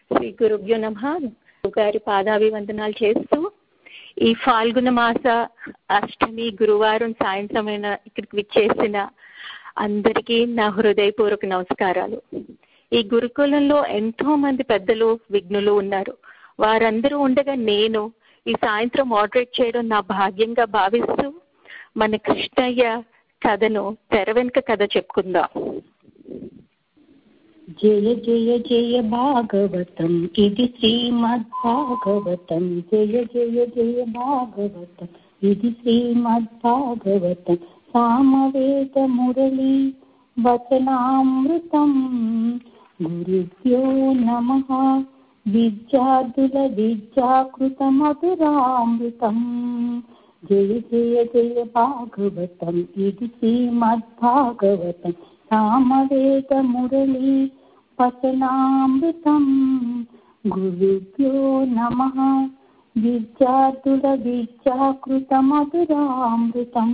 శ్రీ గురుభ్యో నమ గారి పాదాభివందనాలు చేస్తూ ఈ ఫాల్గుణ మాస అష్టమి గురువారం సాయంత్రమైన ఇక్కడికి విచ్చేసిన అందరికీ నా హృదయపూర్వక నమస్కారాలు ఈ గురుకులంలో ఎంతో మంది పెద్దలు విఘ్నులు ఉన్నారు వారందరూ ఉండగా నేను ఈ సాయంత్రం మోడరేట్ చేయడం నా భాగ్యంగా భావిస్తూ మన కృష్ణయ్య కథను తెర వెనుక కథ చెప్పుకుందాం జయ జయ జయ భాగవతం ఇది శ్రీమద్ భాగవతం జయ జయ జయ భాగవతం ఇది శ్రీమద్ భాగవతం సామవేద మురళి వచనామృతం గురుభ్యో నమ విద్యార్థుల విద్యాకృత మధురామృతం జయ జయ జయ భాగవతం ఇది శ్రీమద్ భాగవతం సామవేద మురళి వచనామృతం గురుభ్యో నమ విద్యార్థుల విద్యాకృత మధురామృతం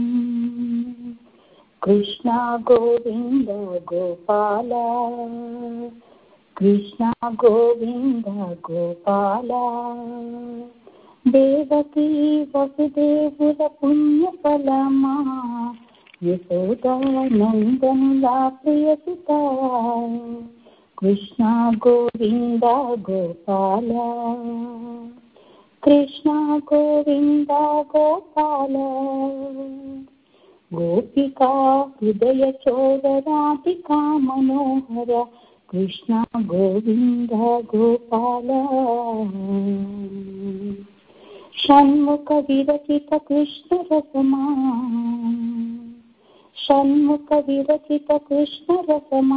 కృష్ణ గోవింద గోపాల కృష్ణ గోవింద గోపాల దేవకీ వసుదేవుల పుణ్యఫలమా యశోదానందనులా ప్రియసుత కృష్ణ గోవింద గోపాల కృష్ణ గోవింద గోపాల గోపికా హృదయ చోదరాధికా మనోహర కృష్ణ గోవింద గోపాల షణ్ముఖ విరచిత కృష్ణ రసమా షణ్ముఖ విరచిత కృష్ణ రసమా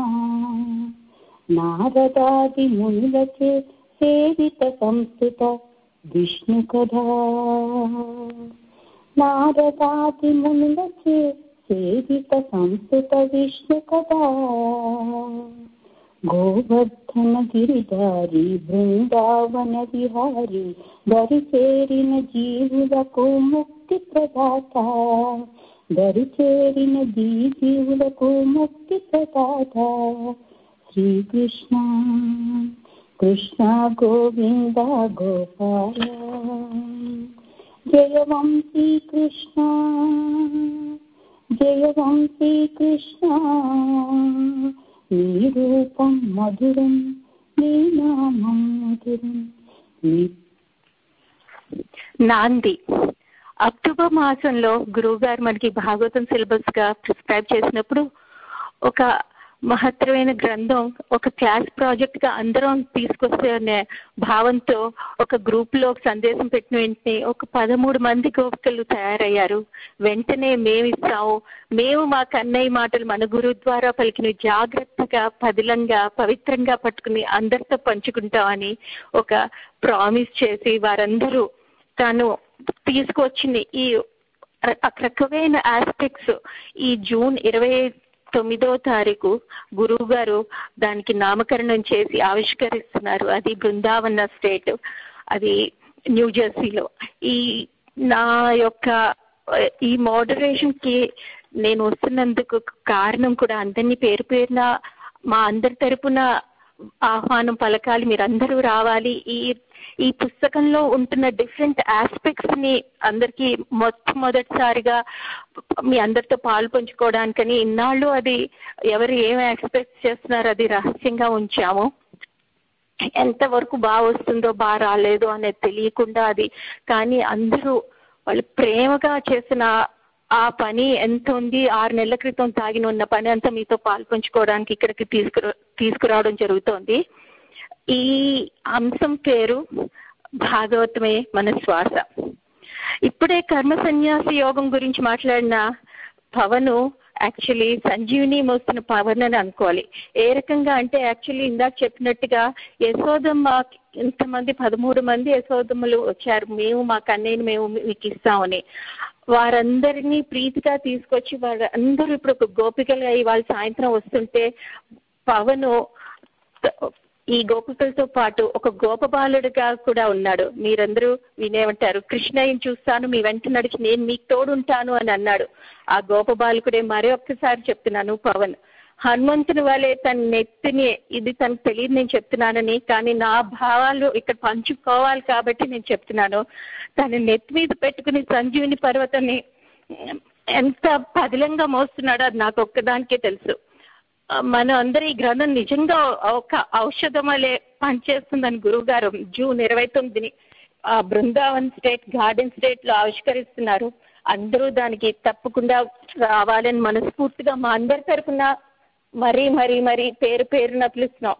నారదాది మునులచే సేవిత సంస్థిత విష్ణు కథా నారదాది మునులచే సేవిత సంస్థిత విష్ణు కథా గోవర్ధన గిరిధారి బృందావన విహారి దరి చేరిన జీవులకు ముక్తి ప్రదాత దరి చేరిన జీవులకు ముక్తి ప్రదాత శ్రీకృష్ణ కృష్ణ గోవింద గోపాల జయ వంశీ కృష్ణ జయ వంశీ కృష్ణ నీ రూపం మధురం నీ నామం మధురం నీ నాంది అక్టోబర్ మాసంలో గురువు గారు మనకి భాగవతం సిలబస్ గా ప్రిస్క్రైబ్ చేసినప్పుడు ఒక మహత్తరమైన గ్రంథం ఒక క్లాస్ ప్రాజెక్ట్ గా అందరం తీసుకొస్తే అనే భావంతో ఒక గ్రూప్ లో ఒక సందేశం పెట్టిన వెంటనే ఒక పదమూడు మంది గోపికలు తయారయ్యారు వెంటనే మేము ఇస్తాము మేము మా కన్నయ్య మాటలు మన గురువు ద్వారా పలికిన జాగ్రత్తగా పదిలంగా పవిత్రంగా పట్టుకుని అందరితో పంచుకుంటామని ఒక ప్రామిస్ చేసి వారందరూ తాను తీసుకొచ్చిన ఈ రకమైన ఆస్పెక్ట్స్ ఈ జూన్ ఇరవై తొమ్మిదో తారీఖు గురువు గారు దానికి నామకరణం చేసి ఆవిష్కరిస్తున్నారు అది బృందావన స్టేట్ అది న్యూ జెర్సీలో ఈ నా యొక్క ఈ మోడరేషన్ కి నేను వస్తున్నందుకు కారణం కూడా అందరినీ పేరు పేరున మా అందరి తరపున ఆహ్వానం పలకాలి మీరందరూ రావాలి ఈ ఈ పుస్తకంలో ఉంటున్న డిఫరెంట్ ఆస్పెక్ట్స్ ని అందరికి మొట్టమొదటిసారిగా మీ అందరితో పాలు పంచుకోవడానికని ఇన్నాళ్ళు అది ఎవరు ఏం ఎక్స్పెక్ట్ చేస్తున్నారో అది రహస్యంగా ఉంచాము ఎంతవరకు బాగా వస్తుందో బాగా రాలేదో అనేది తెలియకుండా అది కానీ అందరూ వాళ్ళు ప్రేమగా చేసిన ఆ పని ఎంత ఉంది ఆరు నెలల క్రితం తాగిన ఉన్న పని అంతా మీతో పాలు పంచుకోవడానికి ఇక్కడికి తీసుకురా తీసుకురావడం జరుగుతోంది ఈ అంశం పేరు భాగవతమే మన శ్వాస ఇప్పుడే కర్మ సన్యాస యోగం గురించి మాట్లాడిన పవను యాక్చువల్లీ సంజీవిని మోస్తున్న పవన్ అని అనుకోవాలి ఏ రకంగా అంటే యాక్చువల్లీ ఇందాక చెప్పినట్టుగా యశోదమ్మ ఇంతమంది పదమూడు మంది యశోదమ్మలు వచ్చారు మేము మా కన్నయ్యని మేము మీకు ఇస్తామని వారందరినీ ప్రీతిగా తీసుకొచ్చి వారందరూ ఇప్పుడు ఒక గోపికలు అయ్యి వాళ్ళు సాయంత్రం వస్తుంటే పవను ఈ గోపికలతో పాటు ఒక గోపబాలుడిగా కూడా ఉన్నాడు మీరందరూ వినేమంటారు కృష్ణయ్యని చూస్తాను మీ వెంట నడిచి నేను మీకు తోడుంటాను అని అన్నాడు ఆ గోపబాలకుడే మరొక్కసారి చెప్తున్నాను పవన్ హనుమంతుని వలె తన నెత్తిని ఇది తనకు తెలియదు నేను చెప్తున్నానని కానీ నా భావాలు ఇక్కడ పంచుకోవాలి కాబట్టి నేను చెప్తున్నాను తన నెత్తి మీద పెట్టుకుని సంజీవిని పర్వతాన్ని ఎంత పదిలంగా మోస్తున్నాడో అది నాకు ఒక్కదానికే తెలుసు ఆ, మనం అందరి ఈ గ్రంథం నిజంగా ఒక ఔషధం వలె పనిచేస్తుందని గురువు గారు జూన్ ఇరవై తొమ్మిదిని ఆ బృందావన్ స్టేట్ గార్డెన్ స్టేట్ లో ఆవిష్కరిస్తున్నారు అందరూ దానికి తప్పకుండా రావాలని మనస్ఫూర్తిగా మా అందరి తరఫున మరీ మరీ మరీ పేరు పేరున పిలుస్తున్నాం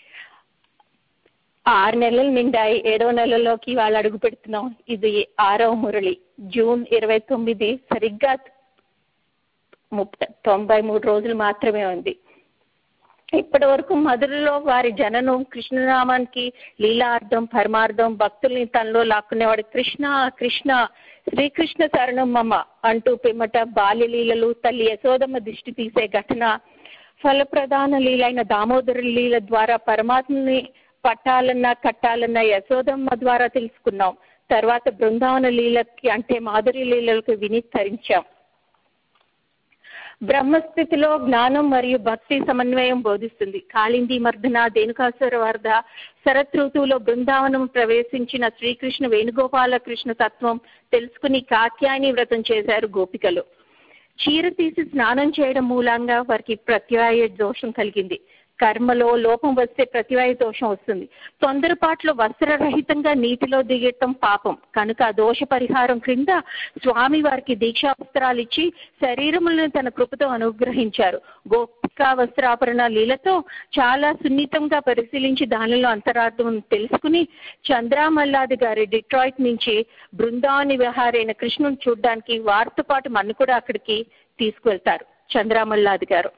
ఆరు నెలలు నిండాయి ఏడో నెలలోకి వాళ్ళు అడుగు పెడుతున్నాం ఇది ఆరవ మురళి జూన్ ఇరవై తొమ్మిది సరిగ్గా ముప్పై తొంభై మూడు రోజులు మాత్రమే ఉంది ఇప్పటి వరకు మధురలో వారి జననం కృష్ణనామానికి లీలార్థం పరమార్థం భక్తుల్ని తనలో లాక్కునేవాడు కృష్ణ కృష్ణ శ్రీకృష్ణ శరణం మమ అంటూ పిమ్మట బాల్యలీలలు తల్లి యశోదమ్మ దిష్టి తీసే ఘటన ఫలప్రధాన లీలైన దామోదర లీల ద్వారా పరమాత్మని పట్టాలన్న కట్టాలన్న యశోదమ్మ ద్వారా తెలుసుకున్నాం తర్వాత బృందావన లీలకి అంటే మాధురి లీలలకు విని తరించాం బ్రహ్మస్థితిలో జ్ఞానం మరియు భక్తి సమన్వయం బోధిస్తుంది కాళింది మర్దన ధేనుకాసుర వరద శరత్ ఋతువులో బృందావనం ప్రవేశించిన శ్రీకృష్ణ వేణుగోపాల కృష్ణ తత్వం తెలుసుకుని కాత్యాయని వ్రతం చేశారు గోపికలు చీర తీసి స్నానం చేయడం మూలంగా వారికి ప్రత్యయ దోషం కలిగింది కర్మలో లోపం వస్తే ప్రతివాయ దోషం వస్తుంది తొందరపాట్లో వస్త్రరహితంగా నీటిలో దిగటం పాపం కనుక ఆ దోష పరిహారం క్రింద స్వామి వారికి దీక్షా వస్త్రాలు ఇచ్చి శరీరములను తన కృపతో అనుగ్రహించారు గోపికా వస్త్రాభరణ లీలతో చాలా సున్నితంగా పరిశీలించి దానిలో అంతరార్థం తెలుసుకుని చంద్రామల్లాది గారి డిట్రాయిట్ నుంచి బృందావని విహారైన కృష్ణుని చూడడానికి వారితో పాటు మన్ను కూడా అక్కడికి తీసుకువెళ్తారు చంద్రామల్లాది గారు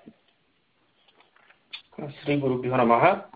శ్రీ గురుభ్యో నమ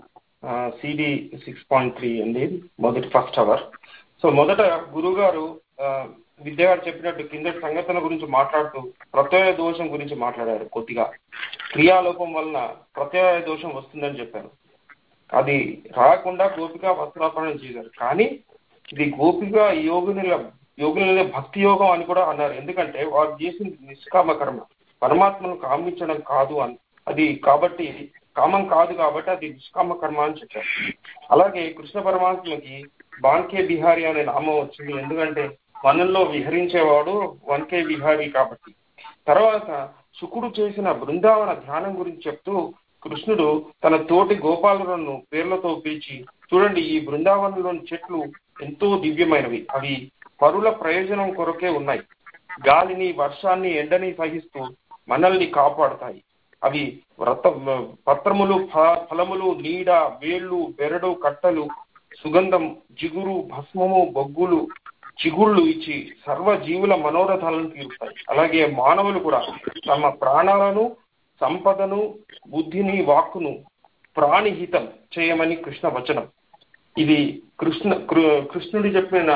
సిడి సిక్స్ పాయింట్ త్రీ అండి మొదటి ఫస్ట్ అవర్ సో మొదట గురువు గారు విద్య గారు చెప్పినట్టు కింద సంఘటన గురించి మాట్లాడుతూ ప్రత్యయ దోషం గురించి మాట్లాడారు కొద్దిగా క్రియాలోపం వలన ప్రత్యయ దోషం వస్తుందని చెప్పారు అది రాకుండా గోపిక వస్త్రాపరణం చేశారు కానీ ఇది గోపిక యోగునిల యోగుల భక్తి యోగం అని కూడా అన్నారు ఎందుకంటే వారు చేసింది నిష్కామ కర్మ పరమాత్మను కామించడం కాదు అని అది కాబట్టి కామం కాదు కాబట్టి అది నిష్కామ కర్మ అని చెప్పారు అలాగే కృష్ణ పరమాత్మకి బాన్కే బిహారీ అనే నామం వచ్చింది ఎందుకంటే వనంలో విహరించేవాడు వన్కే బిహారీ కాబట్టి తర్వాత శుకుడు చేసిన బృందావన ధ్యానం గురించి చెప్తూ కృష్ణుడు తన తోటి గోపాలులను పేర్లతో పిలిచి చూడండి ఈ బృందావనంలోని చెట్లు ఎంతో దివ్యమైనవి అవి పరుల ప్రయోజనం కొరకే ఉన్నాయి గాలిని వర్షాన్ని ఎండని సహిస్తూ మనల్ని కాపాడుతాయి అవి వ్రత పత్రములు ఫలములు నీడ వేళ్ళు బెరడు కట్టలు సుగంధం జిగురు భస్మము బొగ్గులు చిగుళ్ళు ఇచ్చి సర్వ జీవుల మనోరథాలను తీరుస్తాయి అలాగే మానవులు కూడా తమ ప్రాణాలను సంపదను బుద్ధిని వాక్కును ప్రాణిహితం చేయమని కృష్ణ వచనం ఇది కృష్ణ కృష్ణుడి చెప్పిన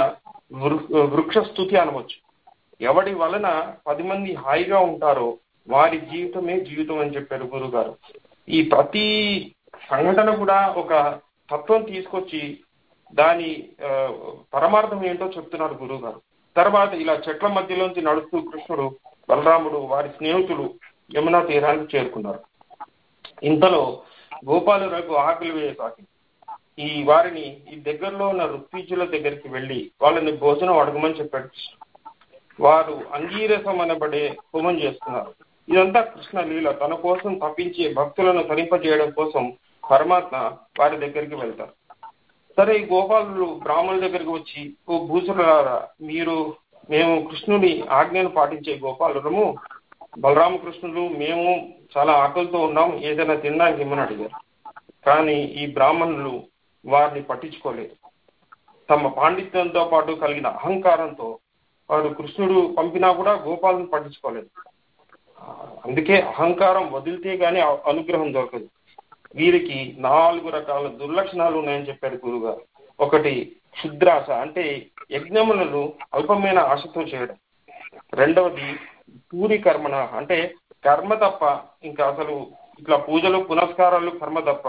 వృక్ష స్థుతి అనవచ్చు ఎవడి వలన పది మంది హాయిగా ఉంటారో వారి జీవితమే జీవితం అని చెప్పారు గురువు గారు ఈ ప్రతి సంఘటన కూడా ఒక తత్వం తీసుకొచ్చి దాని పరమార్థం ఏంటో చెప్తున్నారు గురువు గారు తర్వాత ఇలా చెట్ల మధ్యలోంచి నడుస్తూ కృష్ణుడు బలరాముడు వారి స్నేహితులు యమునా తీరానికి చేరుకున్నారు ఇంతలో గోపాలులకు ఆకలి వేయసాగింది ఈ వారిని ఈ దగ్గరలో ఉన్న ఋత్విజుల దగ్గరికి వెళ్ళి వాళ్ళని భోజనం అడగమని చెప్పాడు వారు అంగీరసం అనబడే హోమం చేస్తున్నారు ఇదంతా కృష్ణ లీల తన కోసం తప్పించి భక్తులను తరింపజేయడం కోసం పరమాత్మ వారి దగ్గరికి వెళ్తారు సరే ఈ గోపాలులు బ్రాహ్మణుల దగ్గరికి వచ్చి ఓ భూసులారా మీరు మేము కృష్ణుని ఆజ్ఞను పాటించే గోపాలులము బలరామకృష్ణులు మేము చాలా ఆకలితో ఉన్నాం ఏదైనా తినడానికి ఇమ్మని అడిగారు కానీ ఈ బ్రాహ్మణులు వారిని పట్టించుకోలేదు తమ పాండిత్యంతో పాటు కలిగిన అహంకారంతో వారు కృష్ణుడు పంపినా కూడా గోపాలను పట్టించుకోలేదు అందుకే అహంకారం వదిలితే గాని అనుగ్రహం దొరకదు వీరికి నాలుగు రకాల దుర్లక్షణాలు ఉన్నాయని చెప్పారు గురుగారు ఒకటి క్షుద్రాశ అంటే యజ్ఞములను అల్పమైన ఆశతో చేయడం రెండవది పూరి కర్మణ అంటే కర్మ తప్ప ఇంకా అసలు ఇట్లా పూజలు పునస్కారాలు కర్మ తప్ప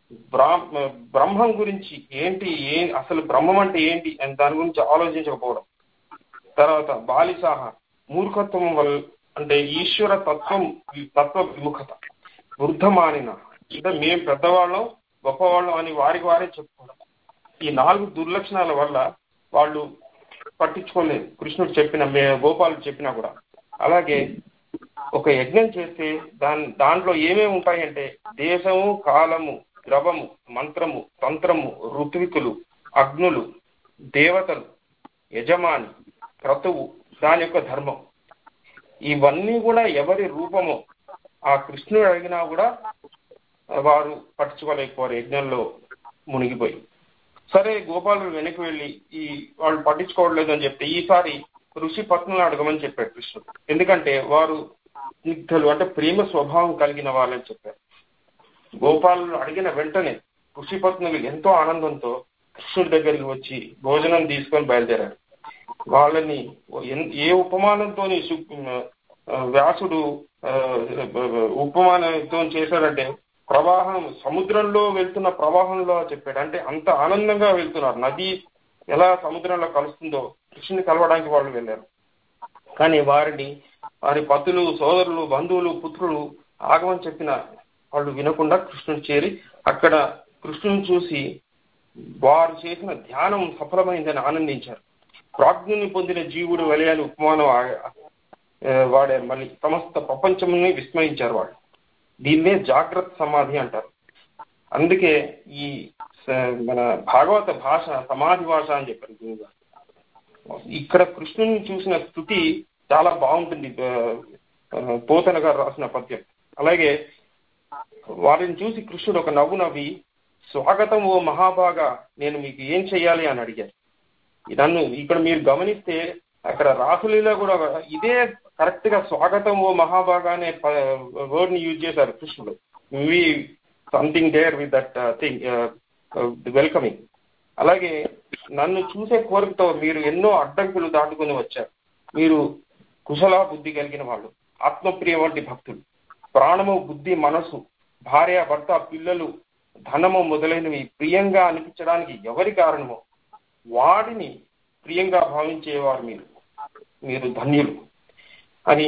బ్రహ్మం గురించి ఏంటి ఏ అసలు బ్రహ్మం అంటే ఏంటి అని దాని గురించి ఆలోచించకపోవడం తర్వాత బాలిసాహ మూర్ఖత్వం వల్ల అంటే ఈశ్వర తత్వం తత్వ విముఖత వృద్ధమానిన అంటే మేము పెద్దవాళ్ళం గొప్పవాళ్ళం అని వారికి వారే చెప్పుకోవడం ఈ నాలుగు దుర్లక్షణాల వల్ల వాళ్ళు పట్టించుకోలేదు కృష్ణుడు చెప్పిన మే గోపాలు చెప్పినా కూడా అలాగే ఒక యజ్ఞం చేస్తే దాని దాంట్లో ఏమేమి ఉంటాయంటే దేశము కాలము ద్రవము మంత్రము తంత్రము ఋత్వికులు అగ్నులు దేవతలు యజమాని క్రతువు దాని యొక్క ధర్మం ఇవన్నీ కూడా ఎవరి రూపమో ఆ కృష్ణుడు అడిగినా కూడా వారు పట్టించుకోలేకపోయారు యజ్ఞంలో మునిగిపోయి సరే గోపాలుడు వెనక్కి వెళ్ళి ఈ వాళ్ళు పట్టించుకోవట్లేదు అని చెప్తే ఈసారి ఋషి పత్నులు అడగమని చెప్పాడు కృష్ణుడు ఎందుకంటే వారు స్నిగ్ధులు అంటే ప్రేమ స్వభావం కలిగిన వాళ్ళని చెప్పారు గోపాలుడు అడిగిన వెంటనే ఋషి పత్నులు ఎంతో ఆనందంతో కృష్ణుడి దగ్గరికి వచ్చి భోజనం తీసుకొని బయలుదేరారు వాళ్ళని ఎన్- ఏ ఉపమానంతో వ్యాసుడు ఆ, ఉపమానంతో చేశాడంటే ప్రవాహం సముద్రంలో వెళ్తున్న ప్రవాహంలో చెప్పాడు అంటే అంత ఆనందంగా వెళ్తున్నారు నది ఎలా సముద్రంలో కలుస్తుందో కృష్ణుని కలవడానికి వాళ్ళు వెళ్ళారు కానీ వారిని వారి పతులు సోదరులు బంధువులు పుత్రులు ఆగమని చెప్పిన వాళ్ళు వినకుండా కృష్ణుని చేరి అక్కడ కృష్ణుని చూసి వారు చేసిన ధ్యానం సఫలమైందని ఆనందించారు ప్రాజ్ఞుని పొందిన జీవుడు వలె అని ఉపమానం ఆ- ఆ, వాడారు మళ్ళీ సమస్త ప్రపంచముని విస్మయించారు వాళ్ళు దీన్నే జాగ్రత్త సమాధి అంటారు అందుకే ఈ స- మన భాగవత భాష సమాధి భాష అని చెప్పారు గురువు గారు. ఇక్కడ కృష్ణుని చూసిన స్థుతి చాలా బాగుంటుంది ఆ, ఆ, పోతన గారు రాసిన పద్యం అలాగే వారిని చూసి కృష్ణుడు ఒక నవ్వు నవ్వి స్వాగతం ఓ మహాభాగా నేను మీకు ఏం చెయ్యాలి అని అడిగారు నన్ను ఇక్కడ మీరు గమనిస్తే అక్కడ రాసులీలో కూడా ఇదే కరెక్ట్ గా స్వాగతం ఓ మహాభాగా అనే వర్డ్ ని యూజ్ చేశారు కృష్ణుడు we something there with that thing welcoming అలాగే నన్ను చూసే కోరికతో మీరు ఎన్నో అడ్డంకులు దాటుకుని వచ్చారు మీరు కుశల బుద్ధి కలిగిన వాళ్ళు ఆత్మప్రియ వంటి భక్తులు ప్రాణము బుద్ధి మనసు భార్య భర్త పిల్లలు ధనము మొదలైనవి ప్రియంగా అనిపించడానికి ఎవరి కారణమో వాడిని ప్రియంగా భావించేవారు మీరు మీరు ధన్యులు అని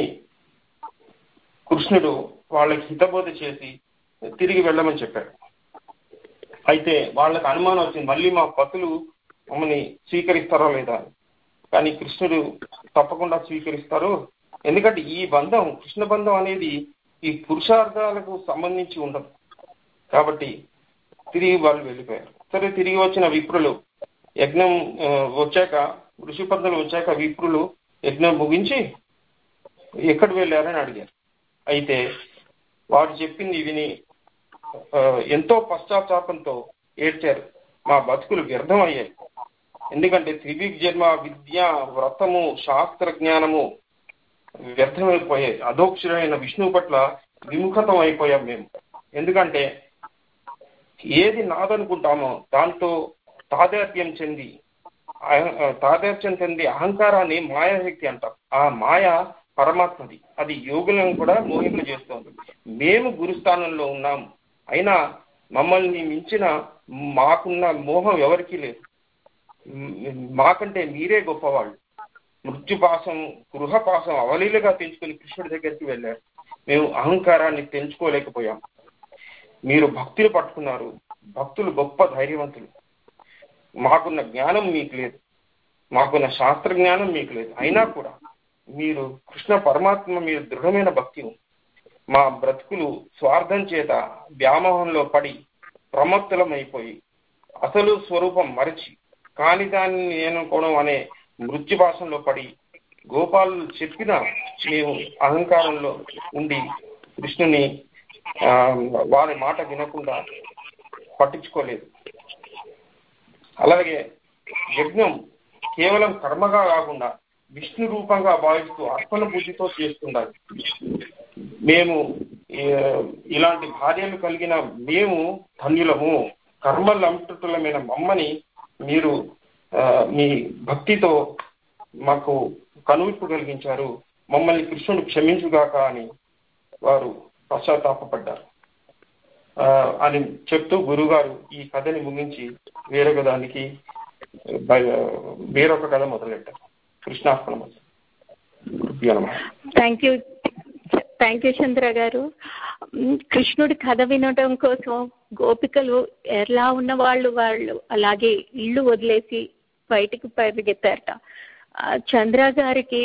కృష్ణుడు వాళ్ళకి హితబోధ చేసి తిరిగి వెళ్ళమని చెప్పాడు అయితే వాళ్ళకి అనుమానం వచ్చింది మళ్ళీ మా పతులు మమ్మల్ని స్వీకరిస్తారో లేదా అని. కానీ కృష్ణుడు తప్పకుండా స్వీకరిస్తారు ఎందుకంటే ఈ బంధం కృష్ణ బంధం అనేది ఈ పురుషార్థాలకు సంబంధించి ఉండదు కాబట్టి తిరిగి వాళ్ళు వెళ్ళిపోయారు సరే తిరిగి వచ్చిన విప్రులు యజ్ఞం ఆ, వచ్చాక ఋషి పద్ధతులు వచ్చాక విప్రులు యజ్ఞం ముగించి ఎక్కడ వెళ్ళారని అడిగారు అయితే వారు చెప్పింది విని ఆ, ఎంతో పశ్చాత్తాపంతో ఏడ్చారు మా బతుకులు వ్యర్థం అయ్యాయి ఎందుకంటే త్రివిక్ జన్మ విద్య వ్రతము శాస్త్ర జ్ఞానము వ్యర్థమైపోయాయి అధోక్షుడైన విష్ణువు పట్ల విముఖతం అయిపోయాం మేము ఎందుకంటే ఏది నాదనుకుంటామో దాంతో తాదాత్మ్యం చెంది అహ- తాదాత్మ్యం చెంది అహంకారాన్ని మాయాశక్తి అంటాం ఆ మాయ పరమాత్మది అది యోగులను కూడా మోహింపజేస్తోంది మేము గురుస్థానంలో ఉన్నాము అయినా మమ్మల్ని మించిన మాకున్న మోహం ఎవరికీ లేదు మ్, మాకంటే మీరే గొప్పవాళ్ళు మృత్యుపాసం గృహపాసం అవలీలుగా తెంచుకుని కృష్ణుడి దగ్గరికి వెళ్ళారు మేము అహంకారాన్ని తెంచుకోలేకపోయాం మీరు భక్తులు పట్టుకున్నారు భక్తులు గొప్ప ధైర్యవంతులు మాకున్న జ్ఞానం మీకు లేదు మాకున్న శాస్త్ర జ్ఞానం మీకు లేదు అయినా కూడా మీరు కృష్ణ పరమాత్మ మీద దృఢమైన భక్తి ఉంది. మా బ్రతుకులు స్వార్థం చేత వ్యామోహంలో పడి ప్రమత్తులమైపోయి అసలు స్వరూపం మరచి కాని దాన్ని నేను అనుకోవడం అనే మృత్యు భాషంలో పడి గోపాలు చెప్పిన మేము అహంకారంలో ఉండి కృష్ణుని ఆ, వారి మాట వినకుండా పట్టించుకోలేదు అలాగే యజ్ఞం కేవలం కర్మగా కాకుండా విష్ణు రూపంగా భావిస్తూ అర్పణ బుద్ధితో చేస్తుండాలి మేము ఏ- ఇలాంటి భార్యలు కలిగిన మేము ధన్యులము కర్మలంటులమైన మమ్మని మీరు ఆ, మీ భక్తితో మాకు కనువిప్పు కలిగించారు మమ్మల్ని కృష్ణుడు క్షమించుగాక అని వారు పశ్చాత్తాపడ్డారు ఆ, అని చెప్తూ గురుగారు ఈ కథని ముగించి వేరొక దానికి బయ- వేరొక కథ మొదలెట్టారు కృష్ణార్పణ గురుభ్యో నమః thank you thank you Chandra garu మ్, కృష్ణుడి కథ వినడం కోసం గోపికలు ఎలా ఉన్న వాళ్ళు వాళ్ళు అలాగే ఇల్లు వదిలేసి బయటికి పరిగెత్తారట ఆ, చంద్ర గారికి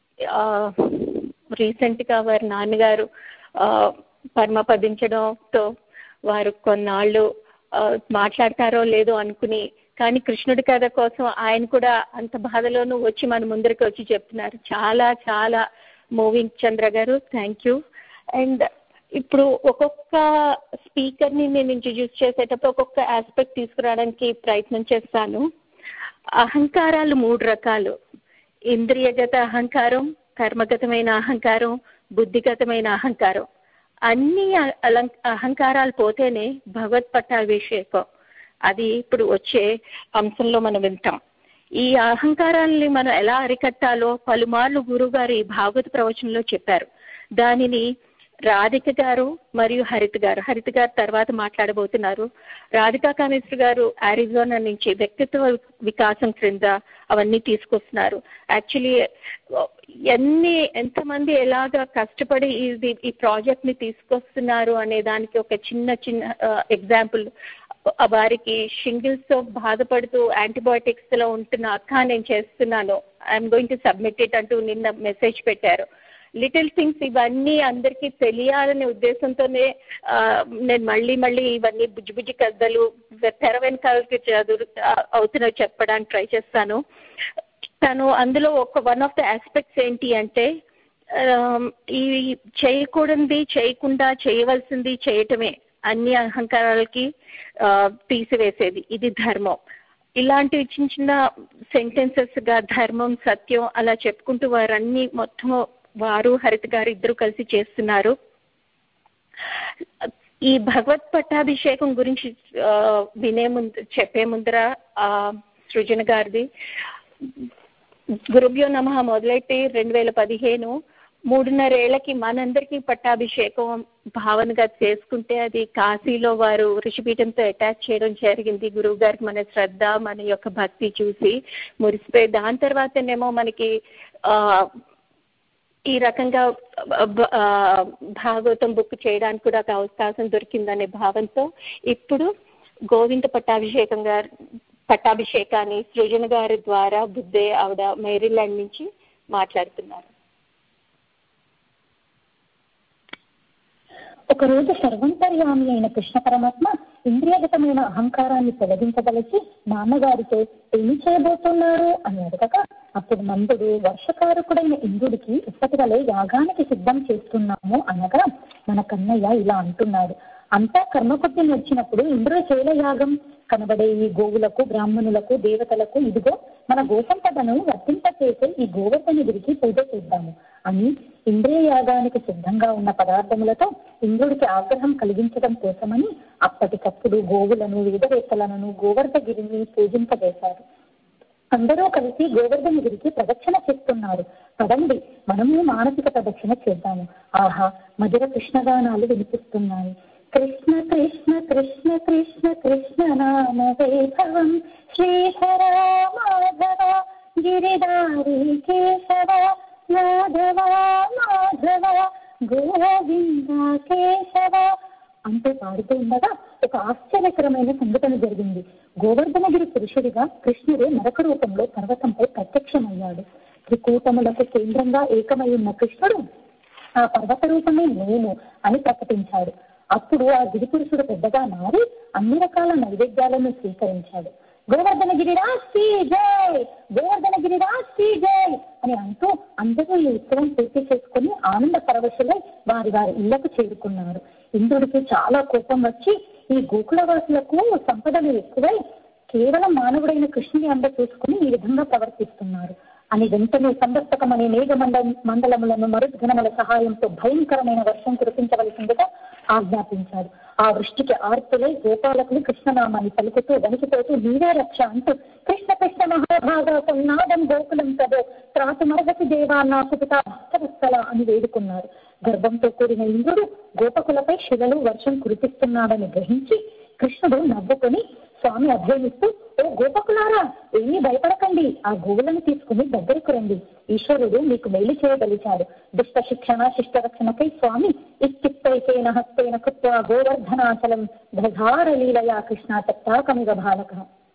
రీసెంట్ గా వారి నాన్నగారు ఆ, పరమపదించడంతో వారు కొన్నాళ్ళు ఆ, మాట్లాడతారో లేదో అనుకుని కానీ కృష్ణుడి కథ కోసం ఆయన కూడా అంత బాధలోనూ వచ్చి మన ముందరికి వచ్చి చెప్తున్నారు చాలా చాలా మూవింగ్ చంద్ర గారు థ్యాంక్ యూ అండ్ ఇప్పుడు ఒక్కొక్క స్పీకర్ ని నేను ఇంట్రడ్యూస్ చేసేటప్పుడు ఒక్కొక్క ఆస్పెక్ట్ తీసుకురావడానికి ప్రయత్నం చేస్తాను అహంకారాలు మూడు రకాలు ఇంద్రియగత అహంకారం కర్మగతమైన అహంకారం బుద్ధిగతమైన అహంకారం అన్ని అ- అలం- అహంకారాలు పోతేనే భగవత్ పట్టాభిషేకం అది ఇప్పుడు వచ్చే అంశంలో మనం వింటాం ఈ అహంకారాలని మనం ఎలా అరికట్టాలో పలుమార్లు గురువు గారు ఈ భాగవత ప్రవచనంలో చెప్పారు దానిని రాధిక గారు మరియు హరిత గారు హరిత గారు తర్వాత మాట్లాడబోతున్నారు రాధికా కామేశ్వరి గారు అరిజోనా నుంచి వ్యక్తిత్వ వికాసం క్రింద అవన్నీ తీసుకొస్తున్నారు యాక్చువల్లీ ఎన్ని ఎంతమంది ఎలాగా కష్టపడి ఇది ఈ ప్రాజెక్ట్ ని తీసుకొస్తున్నారు అనే దానికి ఒక చిన్న చిన్న ఎగ్జాంపుల్ వారికి షింగిల్స్ తో బాధపడుతూ యాంటీబయాటిక్స్ లో ఉంటున్న అక్క నేను చేస్తున్నాను I'm going to submit it అంటూ నిన్న మెసేజ్ పెట్టారు లిటిల్ థింగ్స్ ఇవన్నీ అందరికీ తెలియాలనే ఉద్దేశంతోనే ఆ, నేను మళ్ళీ మళ్ళీ ఇవన్నీ బుజ్జి బుజ్జి కథలు తెర వెనకాలకి చదువు అవుతున్న చెప్పడానికి ట్రై చేస్తాను తను అందులో ఒక వన్ ఆఫ్ ద ఆస్పెక్ట్స్ ఏంటి అంటే ఆమ్, ఈ చేయకూడనిది చేయకుండా చేయవలసింది చేయటమే అన్ని అహంకారాలకి ఆ, తీసివేసేది ఇది ధర్మం ఇలాంటి చిన్న చిన్న సెంటెన్సెస్ గా ధర్మం సత్యం అలా చెప్పుకుంటూ వారన్నీ మొత్తం వారు హరిత గారు ఇద్దరు కలిసి చేస్తున్నారు ఈ భగవత్ పట్టాభిషేకం గురించి ఆ, వినే ముందు చెప్పే ముందర ఆ, సృజన గారిది గురుభ్యో నమ మొదలెట్టి రెండు వేల పదిహేను మూడున్నరేళ్లకి మనందరికీ పట్టాభిషేకం భావనగా చేసుకుంటే అది కాశీలో వారు ఋషిపీఠంతో అటాచ్ చేయడం జరిగింది గురువు గారికి మన శ్రద్ధ మన యొక్క భక్తి చూసి మురిసిపోయి దాని తర్వాతనేమో మనకి ఆ ఈ రకంగా బ- ఆ, భాగవతం బుక్ చేయడానికి కూడా ఒక అవకాశం దొరికిందనే భావంతో ఇప్పుడు గోవింద పట్టాభిషేకం గారు పట్టాభిషేకాన్ని సృజన గారి ద్వారా బుద్ధే ఆవిడ మేరీలాండ్ నుంచి మాట్లాడుతున్నారు ఒక రోజు సర్వంతర్యామి అయిన కృష్ణ పరమాత్మ ఇంద్రియగతమైన అహంకారాన్ని తొలగించదలిచి నాన్నగారితో ఏమి చేయబోతున్నారు అని అడగగా అప్పుడు నందుడు వర్షకారకుడైన ఇంద్రుడికి ఇప్పటి వలె యాగానికి సిద్ధం చేస్తున్నాము అనగా మన కన్నయ్య ఇలా అంటున్నాడు అంతా కర్మ కొద్ది నడిచినప్పుడు ఇంద్రుడు చేయల యాగం కనబడే ఈ గోవులకు బ్రాహ్మణులకు దేవతలకు ఇదిగో మన గోసంపదను వర్తింపచేసే ఈ గోవర్ధనగిరికి పూజ చేద్దాము అని ఇంద్రియ యాగానికి సిద్ధంగా ఉన్న పదార్థములతో ఇంద్రుడికి ఆగ్రహం కలిగించడం కోసమని అప్పటికప్పుడు గోవులను వేదవేత్తలను గోవర్ధగిరిని పూజింపజేశారు అందరూ కలిసి గోవర్ధనగిరికి ప్రదక్షిణ చేస్తున్నారు పదండి మనము మానసిక ప్రదక్షిణ చేద్దాము ఆహా మధుర కృష్ణగానాలు వినిపిస్తున్నాయి కృష్ణ కృష్ణ కృష్ణ కృష్ణ కృష్ణ నామ వైభవం శ్రీధర మాధవ గిరిధారి కేశవ మాధవ మాధవ గోవింద కేశవ అంటూ పాడుతూ ఉండగా ఒక ఆశ్చర్యకరమైన సంఘటన జరిగింది గోవర్ధనగిరి పురుషుడిగా కృష్ణుడు నరక రూపంలో పర్వతంపై ప్రత్యక్షమయ్యాడు త్రికూటములకు కేంద్రంగా ఏకమై ఉన్న కృష్ణుడు ఆ పర్వత రూపమే నేను అని ప్రకటించాడు అప్పుడు ఆ గిరి పురుషుడు పెద్దగా మారి అన్ని రకాల నైవేద్యాలను స్వీకరించాడు గోవర్ధనగిరి రాష్ట్రీ జై గోవర్ధనగిరి రాష్ట్రీ జై అని అంటూ అందరూ ఈ ఉత్సవం పూర్తి చేసుకుని ఆనంద పరవశులై వారి వారి ఇళ్లకు చేరుకున్నారు ఇంద్రుడికి చాలా కోపం వచ్చి ఈ గోకులవాసులకు సంపదలు ఎక్కువై కేవలం మానవుడైన కృష్ణుని అండ చూసుకుని ఈ విధంగా ప్రవర్తిస్తున్నారు అని వెంటనే సందర్శకం అనే మేఘ మండ మండలములను మరుద్ఘనముల సహాయంతో భయంకరమైన వర్షం కురిపించవలసిందిగా ఆజ్ఞాపించాడు ఆ వృష్టికి ఆర్తులై గోపాలకులు కృష్ణనామాన్ని పలుకుతూ వణికిపోతూ నీవే రక్ష అంటూ కృష్ణ కృష్ణ మహాభాగవతం నాదం గోకులం కదో త్రాసు మరగతి దేవా నా కుపిత భక్తవత్సల అని వేడుకున్నారు గర్భంతో కూడిన ఇంద్రుడు గోపకులపై శిలలు వర్షం కురిపిస్తున్నాడని గ్రహించి కృష్ణుడు నవ్వుకొని స్వామి అభయమిస్తూ ఓ గోపకులారా ఏమీ భయపడకండి ఆ గోవులను తీసుకుని దగ్గరకు రండి ఈశ్వరుడు మీకు మేలు చేయగలిచాడు దుష్ట శిక్షణ శిష్ట రక్షణకై స్వామి ఇత్యుక్తైకేన హస్తేన కృత్వా గోవర్ధనాచలం ధధారలీలయా కృష్ణ తత్తాకమివ బాలక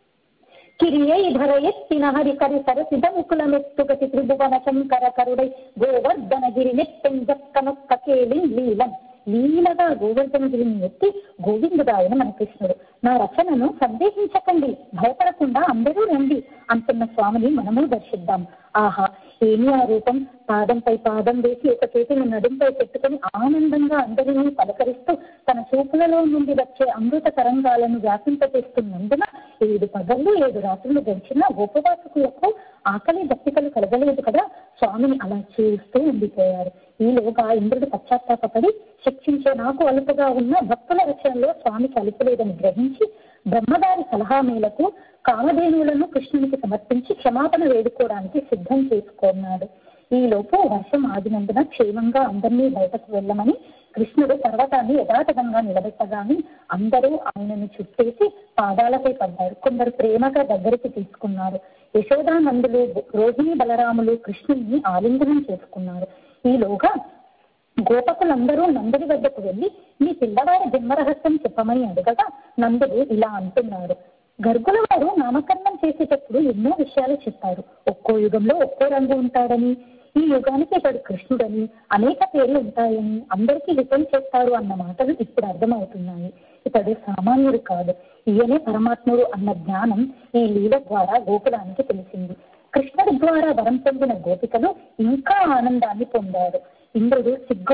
కిరియైధర ఎత్తిన హరికరి సరసిద ముకులమెత్తుగతి త్రిభువన శంకర కరుడై గోవర్ధన గిరి నెత్తెంజక్కనొక్క కేలి లీలం లీలగా గోవర్ధనగిరిని ఎత్తి గోవిందుడాయన మన కృష్ణుడు నా రచనను సందేహించకండి భయపడకుండా అందరూ రండి అంటున్న స్వామిని మనము దర్శిద్దాం ఆహా ఏమి ఆ రూపం పాదంపై పాదం వేసి ఒక చేతిని నడుంపై పెట్టుకుని ఆనందంగా అందరినీ పలకరిస్తూ తన చూపులలో నుండి వచ్చే అమృత తరంగాలను వ్యాపింపచేస్తున్నందున ఏడు పగళ్ళు ఏడు రాత్రులు గడిచిన గోపవాసకులకు ఆకలి దప్పికలు కలగలేదు కదా స్వామిని అలా చేస్తూ ఉండిపోయారు ఈలోగా ఇంద్రుడు పశ్చాత్తాపడి శిక్షించే నాకు అలుపుగా ఉన్న భక్తుల రచనలో స్వామికి అలుపులేదని గ్రహించి బ్రహ్మగారి సలహా మేరకు కామధేనువులను కృష్ణునికి సమర్పించి క్షమాపణ వేడుకోవడానికి సిద్ధం చేసుకున్నాడు ఈలోపు వర్షం ఆగినందున క్షేమంగా అందరినీ బయటకు వెళ్ళమని కృష్ణుడు పర్వతాన్ని యథాతథంగా నిలబెట్టగాని అందరూ ఆయనను చుట్టేసి పాదాలపై పడ్డారు కొందరు ప్రేమగా దగ్గరికి తీసుకున్నారు యశోదానందులు రోహిణి బలరాములు కృష్ణుని ఆలింగనం చేసుకున్నారు ఈలోగా గోపకులందరూ నందుడి వద్దకు వెళ్లి మీ పిల్లవారి జన్మ రహస్యం చెప్పమని అడగగా నందుడు ఇలా అంటున్నారు గర్గుల వారు నామకరణం చేసేటప్పుడు ఎన్నో విషయాలు చెప్పారు ఒక్కో యుగంలో ఒక్కో రంగు ఉంటాడని ఈ యుగానికి ఇతడు కృష్ణుడని అనేక పేర్లు ఉంటాయని అందరికీ హితం చేస్తారు అన్న మాటలు ఇప్పుడు అర్థమవుతున్నాయి ఇతడు సామాన్యుడు కాదు ఈయనే పరమాత్ముడు అన్న జ్ఞానం ఈ లీల ద్వారా గోకులానికి తెలిసింది కృష్ణుడి ద్వారా వరం పొందిన గోపికలు ఇంకా ఆనందాన్ని పొందారు ఇంద్రుడు సిగ్గు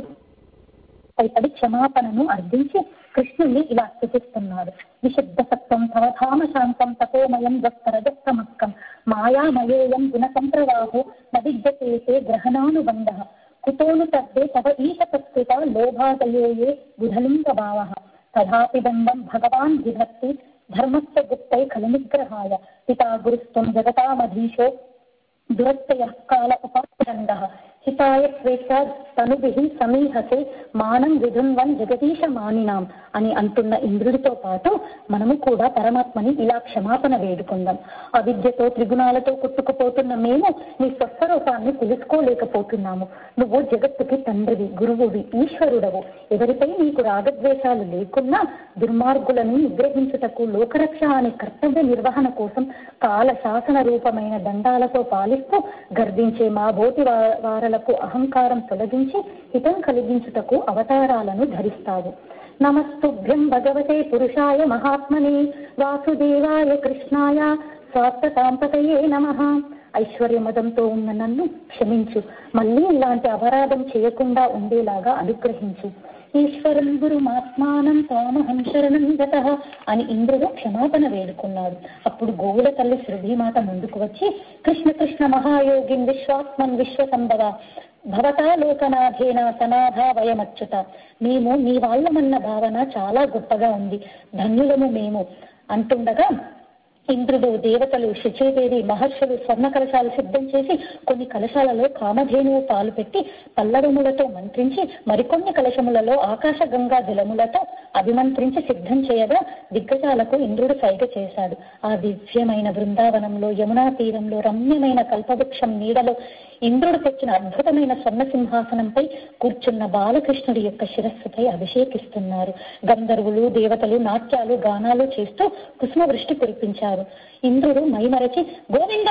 పైపడి క్షమాపణను అర్థించి కృష్ణుణ్ణి ఇలా స్థుతిస్తున్నాడు నిషిద్ధ సత్వం తవధామ శాంతం తపోమయం వస్త్రజస్తమస్కం మాయామయేయం గుణ సంప్రవాహో నవిద్యతే గ్రహణానుబంధ కుతోను తద్దే తవ ఈశతస్థిత లోభాదయోయే బుధలింగ భావ తథాపి దండం భగవాన్ విభక్తి ధర్మస్య గుప్తై ఖలు నిగ్రహాయ పితా గురుస్త్వం జగతామధీశో దురత్తయ కాల ఉపాదండ హితాయ స్వేచ్ఛ తనుభి సమీహసే మానం విధున్వన్ జగదీశ మానినాం అని అంటున్న ఇంద్రుడితో పాటు మనము కూడా పరమాత్మని ఇలా క్షమాపణ వేడుకుందాం అవిద్యతో త్రిగుణాలతో కొట్టుకుపోతున్న మేము నీ స్వస్వరూపాన్ని తెలుసుకోలేకపోతున్నాము నువ్వు జగత్తుకి తండ్రివి గురువువి ఈశ్వరుడవు ఎవరిపై నీకు రాగద్వేషాలు లేకున్నా దుర్మార్గులను నిగ్రహించుటకు లోకరక్ష అనే కర్తవ్య నిర్వహణ కోసం కాల శాసన రూపమైన దండాలతో పాలిస్తూ గర్దించే మా బోటి వారలకు అహంకారం తొలగించి హితం కలిగించుటకు అవతారాలను ధరిస్తావు నమస్తుభ్యం భగవతే పురుషాయ మహాత్మనే వాసుదేవాయ కృష్ణాయ స్వార్థతాంపతయే నమ ఐశ్వర్యమదంతో ఉన్న నన్ను క్షమించు మళ్ళీ ఇలాంటి అపరాధం చేయకుండా ఉండేలాగా అనుగ్రహించు ఈశ్వరం గురుమాత్మానం తామహం శరణం గత అని ఇంద్రుడు క్షమాపణ వేడుకున్నాడు అప్పుడు గోవుల తల్లి శృభిమాత ముందుకు వచ్చి కృష్ణ కృష్ణ మహాయోగిన్ విశ్వాత్మన్ విశ్వసంభవ భవతా లోకనాథేన సనాభావయమచ్యుత మేము నీ వాళ్ళమన్న భావన చాలా గొప్పగా ఉంది ధన్యులము మేము అంటుండగా ఇంద్రుడు దేవతలు శచీదేవి మహర్షులు స్వర్ణ కలశాలు సిద్ధం చేసి కొన్ని కలశాలలో కామధేనువు పాలు పెట్టి పల్లవములతో మంత్రించి మరికొన్ని కలశములలో ఆకాశ గంగా జలములతో అభిమంత్రించి సిద్ధం చేయగా దిగ్గజాలకు ఇంద్రుడు సైగ చేశాడు ఆ దివ్యమైన బృందావనంలో యమునా తీరంలో రమ్యమైన కల్పవృక్షం నీడలో ఇంద్రుడు తెచ్చిన అద్భుతమైన స్వర్ణ సింహాసనంపై కూర్చున్న బాలకృష్ణుడి యొక్క శిరస్సుపై అభిషేకిస్తున్నారు గంధర్వులు దేవతలు నాట్యాలు గానాలు చేస్తూ కుసుమ వృష్టి కురిపించారు ఇంద్రుడు మైమరచి గోవింద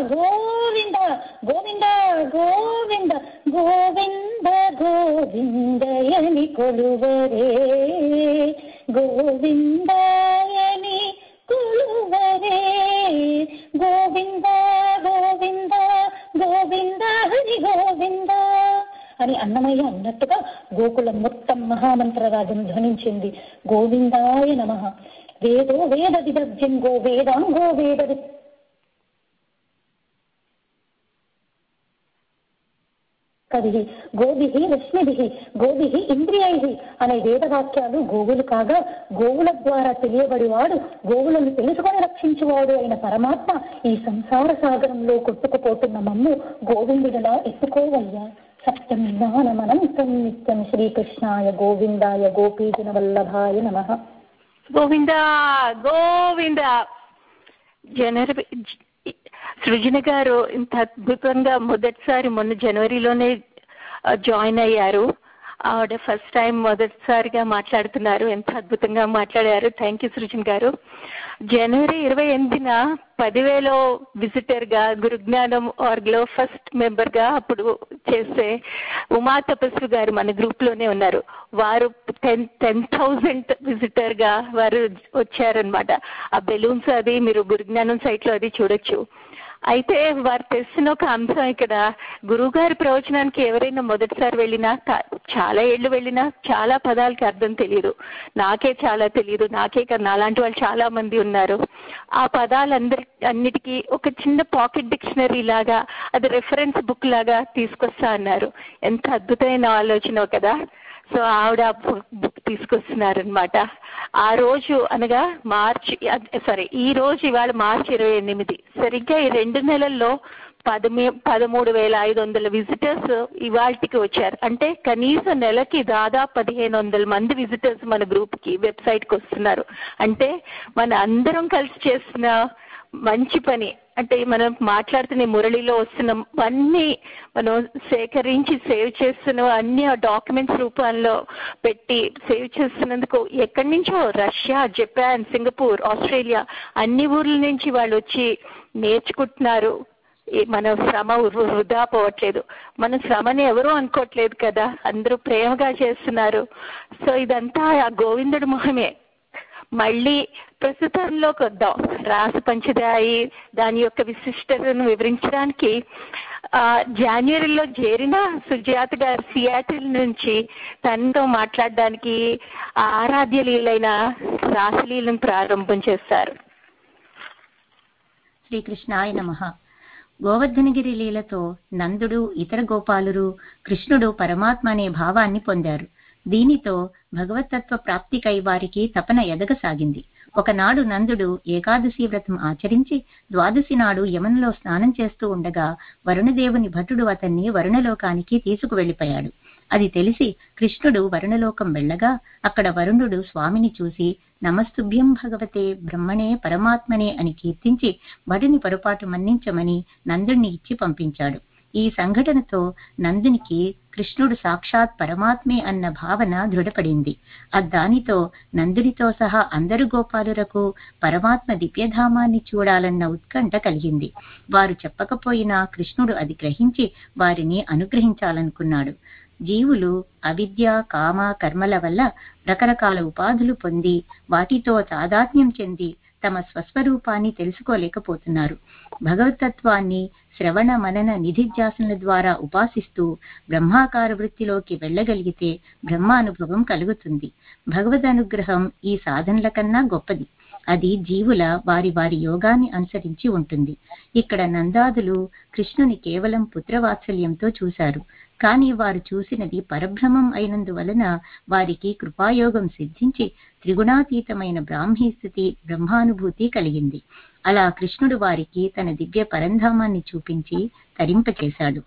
గోవింద గోవింద గోవింద గోవింద గోవిందయని కొలువరే గోవిందయని కొలువరే గోవింద గోవింద గోవింద హరి గోవింద అని అన్నమయ్య అన్నట్టుగా గోకులం మొత్తం మహామంత్రరాజం ధ్వనించింది గోవిందాయ నమ వేదో వేద విదగ్ధ్యం గో వేదాంగో వేద కవి గోభి రశ్మిభి గోభి ఇంద్రియై అనే వేదవాక్యాలు గోవులు కాగా గోవుల ద్వారా తెలియబడివాడు గోవులను తెలుసుకొని రక్షించువాడు అయిన పరమాత్మ ఈ సంసార సాగరంలో కొట్టుకుపోతున్న మమ్ము గోవిందుడిలా ఎత్తుకోవయ్యా సత్యం జ్ఞానమనంతం నిత్యం శ్రీకృష్ణాయ గోవిందాయ గోపీజన వల్లభాయ నమ గోవింద గోవింద జనవరి సృజన గారు ఇంత అద్భుతంగా మొదటిసారి మొన్న జనవరిలోనే జాయిన్ అయ్యారు ఆవిడ ఫస్ట్ టైం మొదటిసారిగా మాట్లాడుతున్నారు ఎంత అద్భుతంగా మాట్లాడారు థ్యాంక్ యూ సృజన్ గారు జనవరి ఇరవై ఎనిమిదిన పదివేలో విజిటర్ గా గురుజ్ఞానం ఆర్గ్లో ఫస్ట్ మెంబర్ గా అప్పుడు చేస్తే ఉమా తపస్వి గారు మన గ్రూప్ లోనే ఉన్నారు వారు టెన్ టెన్ థౌజండ్ విజిటర్ గా వారు వచ్చారనమాట ఆ బెలూన్స్ అది మీరు గురుజ్ఞానం సైట్ లో అది చూడొచ్చు అయితే వారు తెస్తున్న ఒక అంశం ఇక్కడ గురువుగారి ప్రవచనానికి ఎవరైనా మొదటిసారి వెళ్ళినా తా- చాలా ఏళ్ళు వెళ్ళినా చాలా పదాలకి అర్థం తెలియదు నాకే చాలా తెలియదు నాకే కాదు నాలాంటి వాళ్ళు చాలా మంది ఉన్నారు ఆ పదాలందరి అన్నిటికీ ఒక చిన్న పాకెట్ డిక్షనరీ లాగా అది రెఫరెన్స్ బుక్ లాగా తీసుకొస్తా అన్నారు ఎంత అద్భుతమైన ఆలోచన కదా సో ఆవిడ బుక్ తీసుకొస్తున్నారనమాట ఆ రోజు అనగా మార్చి సారీ ఈ రోజు ఇవాళ మార్చి ఇరవై ఎనిమిది సరిగ్గా ఈ రెండు నెలల్లో పదమే పదమూడు వేల ఐదు వందల విజిటర్స్ ఇవాళకి వచ్చారు అంటే కనీసం నెలకి దాదాపు పదిహేను వందల మంది విజిటర్స్ మన గ్రూప్ కి వెబ్సైట్ కి వస్తున్నారు అంటే మన అందరం కలిసి చేస్తున్న మంచి పని అంటే మనం మాట్లాడుతున్న ఈ మురళిలో వస్తున్న అన్ని మనం సేకరించి సేవ్ చేస్తున్న అన్ని డాక్యుమెంట్స్ రూపంలో పెట్టి సేవ్ చేస్తున్నందుకు ఎక్కడి నుంచో రష్యా జపాన్ సింగపూర్ ఆస్ట్రేలియా అన్ని ఊర్ల నుంచి వాళ్ళు వచ్చి నేర్చుకుంటున్నారు ఈ మన శ్రమ వృ- వృధా పోవట్లేదు మన శ్రమని ఎవరూ అనుకోవట్లేదు కదా అందరూ ప్రేమగా చేస్తున్నారు సో ఇదంతా ఆ గోవిందుడి మొహమే మళ్ళీ ప్రస్తుతంలోకి వద్దాం రాస పంచదాయి దాని యొక్క విశిష్టతను వివరించడానికి ఆ జనవరిలో చేరిన సుజాత గారు సియాటిల్ నుంచి తనతో మాట్లాడడానికి ఆ ఆరాధ్య లీలైన రాసలీలను ప్రారంభం చేస్తారు శ్రీకృష్ణాయ నమ గోవర్ధనగిరి లీలతో నందుడు ఇతర గోపాలురు కృష్ణుడు పరమాత్మ అనే భావాన్ని పొందారు దీనితో భగవతత్వ ప్రాప్తికై వారికి తపన ఎదగసాగింది ఒకనాడు నందుడు ఏకాదశి వ్రతం ఆచరించి ద్వాదశి నాడు యమనులో స్నానం చేస్తూ ఉండగా వరుణదేవుని భటుడు అతన్ని వరుణలోకానికి తీసుకువెళ్లిపోయాడు అది తెలిసి కృష్ణుడు వరుణలోకం వెళ్ళగా అక్కడ వరుణుడు స్వామిని చూసి నమస్తుభ్యం భగవతే బ్రహ్మణే పరమాత్మనే అని కీర్తించి భటుని పొరపాటు మన్నించమని నందుణ్ణి ఇచ్చి పంపించాడు ఈ సంఘటనతో నందునికి కృష్ణుడు సాక్షాత్ పరమాత్మే అన్న భావన దృఢపడింది అద్దానితో నందునితో సహా అందరు గోపాలురకు పరమాత్మ దివ్యధామాన్ని చూడాలన్న ఉత్కంఠ కలిగింది వారు చెప్పకపోయినా కృష్ణుడు అది గ్రహించి వారిని అనుగ్రహించాలనుకున్నాడు జీవులు అవిద్య కామ కర్మల వల్ల రకరకాల ఉపాధులు పొంది వాటితో తాదాత్మ్యం చెంది తమ స్వస్వరూపాన్ని తెలుసుకోలేకపోతున్నారు భగవతత్వాన్ని శ్రవణ మనన నిధిధ్యాసనల ద్వారా ఉపాసిస్తూ బ్రహ్మాకార వృత్తిలోకి వెళ్ళగలిగితే బ్రహ్మానుభవం కలుగుతుంది భగవద్ అనుగ్రహం ఈ సాధనల కన్నా గొప్పది అది జీవుల వారి వారి యోగాన్ని అనుసరించి ఉంటుంది ఇక్కడ నందాదులు కృష్ణుని కేవలం పుత్రవాత్సల్యంతో చూశారు కానీ వారు చూసినది పరబ్రహ్మం అయినందువలన వారికి కృపాయోగం సిద్ధించి త్రిగుణాతీతమైన బ్రాహ్మీ స్థితి బ్రహ్మానుభూతి కలిగింది అలా కృష్ణుడు వారికి తన దివ్య పరంధామాన్ని చూపించి తరింపచేశాడు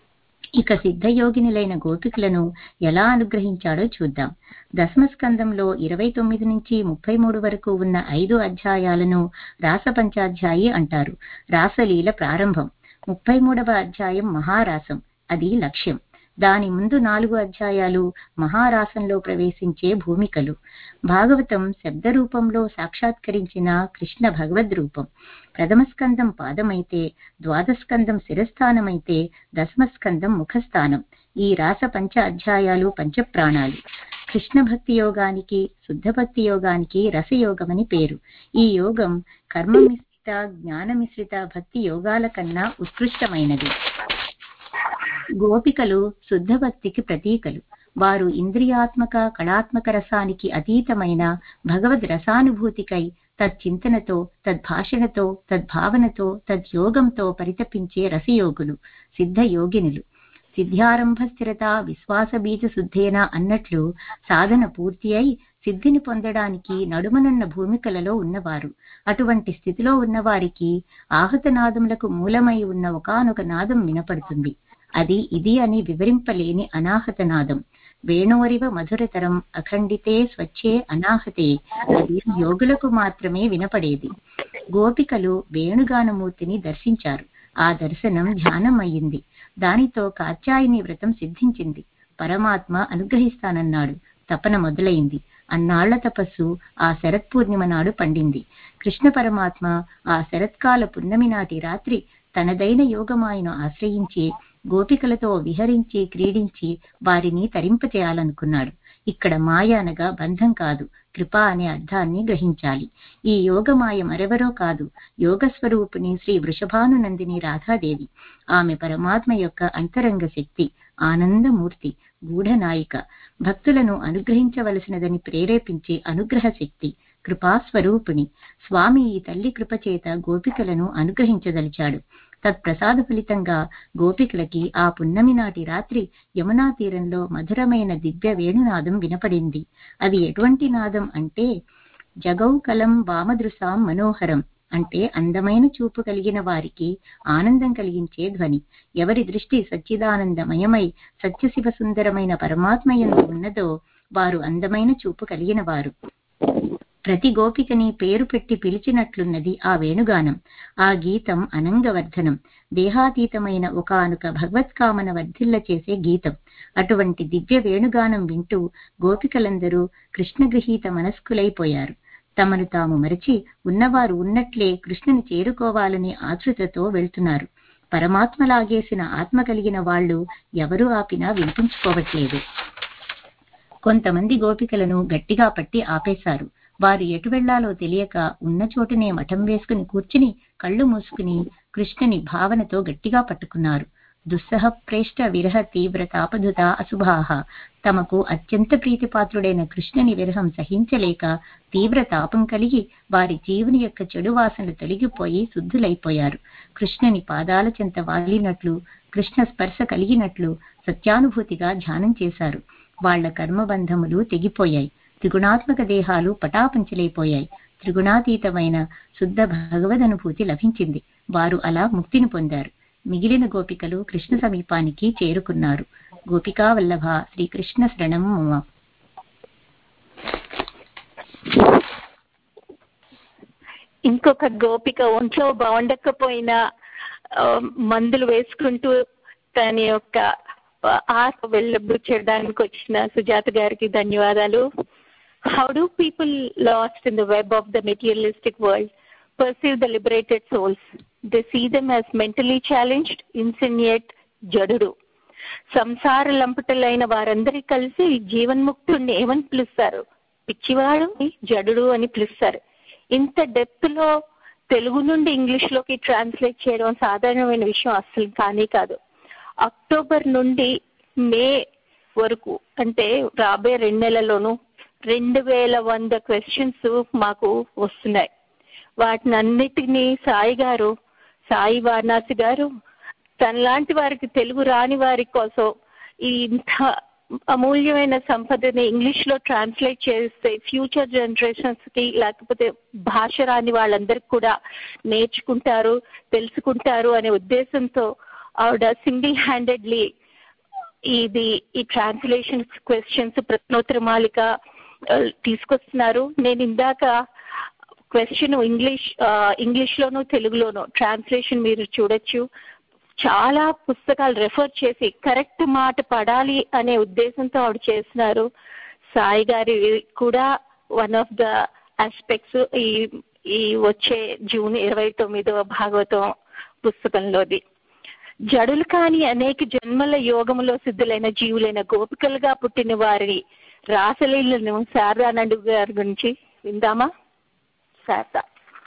ఇక సిద్ధయోగినులైన గోపికలను ఎలా అనుగ్రహించాడో చూద్దాం దశమస్కందంలో ఇరవై తొమ్మిది నుంచి ముప్పై మూడు వరకు ఉన్న ఐదు అధ్యాయాలను రాస పంచాధ్యాయి అంటారు రాసలీల ప్రారంభం ముప్పై మూడవ అధ్యాయం మహారాసం అది లక్ష్యం దాని ముందు నాలుగు అధ్యాయాలు మహారాసంలో ప్రవేశించే భూమికలు భాగవతం శబ్ద రూపంలో సాక్షాత్కరించిన కృష్ణ భగవద్ రూపం ప్రథమస్కందం పాదమైతే ద్వాదస్కందం శిరస్థానమైతే దశమస్కందం ముఖస్థానం ఈ రాస పంచ అధ్యాయాలు పంచప్రాణాలు కృష్ణ భక్తి యోగానికి శుద్ధ భక్తి యోగానికి రసయోగమని పేరు ఈ యోగం కర్మ మిశ్రిత జ్ఞాన మిశ్రిత భక్తి యోగాల కన్నా ఉత్కృష్టమైనది గోపికలు శుద్ధ భక్తికి ప్రతీకలు వారు ఇంద్రియాత్మక కళాత్మక రసానికి అతీతమైన భగవద్ రసానుభూతికై తచ్చింతనతో తద్భాషణతో తద్భావనతో తద్యోగంతో పరితపించే రసయోగులు సిద్ధ యోగినులు సిద్ధ్యారంభ స్థిరత విశ్వాస బీజ శుద్ధేన అన్నట్లు సాధన పూర్తి అయి సిద్ధిని పొందడానికి నడుమనున్న భూమికలలో ఉన్నవారు అటువంటి స్థితిలో ఉన్నవారికి ఆహతనాదములకు మూలమై ఉన్న ఒకానొక నాదం వినపడుతుంది అది ఇది అని వివరింపలేని అనాహత నాదం వేణోరివ మధురతరం అఖండితే స్వచ్ఛే అనాహతే అది యోగులకు మాత్రమే వినపడేది గోపికలు వేణుగానమూర్తిని దర్శించారు ఆ దర్శనం ధ్యానం అయ్యింది దానితో కాత్యాయని వ్రతం సిద్ధించింది పరమాత్మ అనుగ్రహిస్తానన్నాడు తపన మొదలైంది అన్నాళ్ల తపస్సు ఆ శరత్ పూర్ణిమ నాడు పండింది కృష్ణ పరమాత్మ ఆ శరత్కాల పున్నమి నాటి రాత్రి తనదైన యోగమాయను ఆశ్రయించి గోపికలతో విహరించి క్రీడించి వారిని తరింపచేయాలనుకున్నాడు ఇక్కడ మాయ అనగా బంధం కాదు కృప అనే అర్థాన్ని గ్రహించాలి ఈ యోగమాయ మరెవరో కాదు యోగ స్వరూపిణి శ్రీ వృషభానునందిని రాధాదేవి ఆమె పరమాత్మ యొక్క అంతరంగ శక్తి ఆనందమూర్తి గూఢనాయిక భక్తులను అనుగ్రహించవలసినదని ప్రేరేపించే అనుగ్రహ శక్తి కృపాస్వరూపిణి స్వామి ఈ తల్లి కృపచేత గోపికలను అనుగ్రహించదలిచాడు తత్ప్రసాద ఫలితంగా గోపికలకి ఆ పున్నమి నాటి రాత్రి యమునా తీరంలో మధురమైన దివ్య వేణునాదం వినపడింది అది ఎటువంటి నాదం అంటే జగౌకలం వామదృశాం మనోహరం అంటే అందమైన చూపు కలిగిన వారికి ఆనందం కలిగించే ధ్వని ఎవరి దృష్టి సచ్చిదానందమయమై సత్యశివ సుందరమైన పరమాత్మయందు ఉన్నదో వారు అందమైన చూపు కలిగిన వారు ప్రతి గోపికని పేరు పెట్టి పిలిచినట్లున్నది ఆ వేణుగానం ఆ గీతం అనంగవర్ధనం దేహాతీతమైన ఒకానొక భగవత్కామన వర్ధిల్ల చేసే గీతం అటువంటి దివ్య వేణుగానం వింటూ గోపికలందరూ కృష్ణగృహీత మనస్కులైపోయారు తమను తాము మరచి ఉన్నవారు ఉన్నట్లే కృష్ణుని చేరుకోవాలనే ఆతృతతో వెళ్తున్నారు పరమాత్మ లాగేసిన ఆత్మ కలిగిన వాళ్ళు ఎవరు ఆపినా వినిపించుకోవట్లేదు కొంతమంది గోపికలను గట్టిగా పట్టి ఆపేశారు వారు ఎటు వెళ్లాలో తెలియక ఉన్న చోటునే మఠం వేసుకుని కూర్చుని కళ్ళు మూసుకుని కృష్ణుని భావనతో గట్టిగా పట్టుకున్నారు దుస్సహ ప్రేష్ట విరహ తీవ్ర తాపధుత అశుభాహ తమకు అత్యంత ప్రీతిపాత్రుడైన కృష్ణుని విరహం సహించలేక తీవ్ర తాపం కలిగి వారి జీవుని యొక్క చెడు వాసనలు తొలగిపోయి శుద్ధులైపోయారు కృష్ణుని పాదాల చెంత వాలినట్లు కృష్ణ స్పర్శ కలిగినట్లు సత్యానుభూతిగా ధ్యానం చేశారు వాళ్ల కర్మబంధములు తెగిపోయాయి త్రిగుణాత్మక దేహాలు పటాపంచలైపోయాయి త్రిగుణాతీతమైన శుద్ధ భగవదనుభూతి లభించింది వారు అలా ముక్తిని పొందారు మిగిలిన గోపికలు కృష్ణ సమీపానికి చేరుకున్నారు గోపికా వల్లభ శ్రీకృష్ణ శరణం మమ ఇంకొక గోపిక ఒంట్లో బాగుండకపోయినా ఆ, మందులు వేసుకుంటూ తన యొక్క ఆత్మ వెళ్ళబుచ్చడానికి వచ్చిన సుజాత గారికి ధన్యవాదాలు how do people lost in the web of the materialistic world perceive the liberated souls they see them as mentally challenged insinuate జడుడు సంసార లంపటలైన వారందరి కలిసి జీవన్ముక్తుడిని ఏమని పిలుస్తారు పిచ్చివాడు జడుడు అని పిలుస్తారు ఇంత డెప్త్ లో తెలుగు నుండి ఇంగ్లీష్ లోకి ట్రాన్స్లేట్ చేయడం సాధారణమైన విషయం అస్సలు కానీ కాదు అక్టోబర్ నుండి మే వరకు అంటే రాబోయే రెండు నెలల్లోనూ రెండు వేల వంద క్వశ్చన్స్ మాకు వస్తున్నాయి వాటిని అన్నిటినీ సాయి గారు సాయి వారణాసి గారు తనలాంటి వారికి తెలుగు రాని వారి కోసం ఈ ఇంత అమూల్యమైన సంపదని ఇంగ్లీష్ లో ట్రాన్స్లేట్ చేస్తే ఫ్యూచర్ జనరేషన్స్ కి లేకపోతే భాష రాని వాళ్ళందరికీ కూడా నేర్చుకుంటారు తెలుసుకుంటారు అనే ఉద్దేశంతో ఆవిడ సింగిల్ హ్యాండెడ్లీ ఇది ఈ ట్రాన్స్లేషన్ క్వశ్చన్స్ ప్రశ్నోత్తర మాలిక ఆ, తీసుకొస్తున్నారు నేను ఇందాక క్వశ్చన్ ఇంగ్లీష్ ఇంగ్లీష్ లోను తెలుగులోను ట్రాన్స్లేషన్ మీరు చూడొచ్చు చాలా పుస్తకాలు రెఫర్ చేసి కరెక్ట్ మాట పడాలి అనే ఉద్దేశంతో ఆవిడ చేస్తున్నారు సాయి గారి కూడా వన్ ఆఫ్ ద ఆస్పెక్ట్స్ ఈ ఈ వచ్చే జూన్ ఇరవై తొమ్మిదవ భాగవతం పుస్తకంలోది జడులు కాని అనేక జన్మల యోగములో సిద్ధులైన జీవులైన గోపికలుగా పుట్టిన వారి రాసలీలను శారదానందు గారి గురించి విందామా శారదా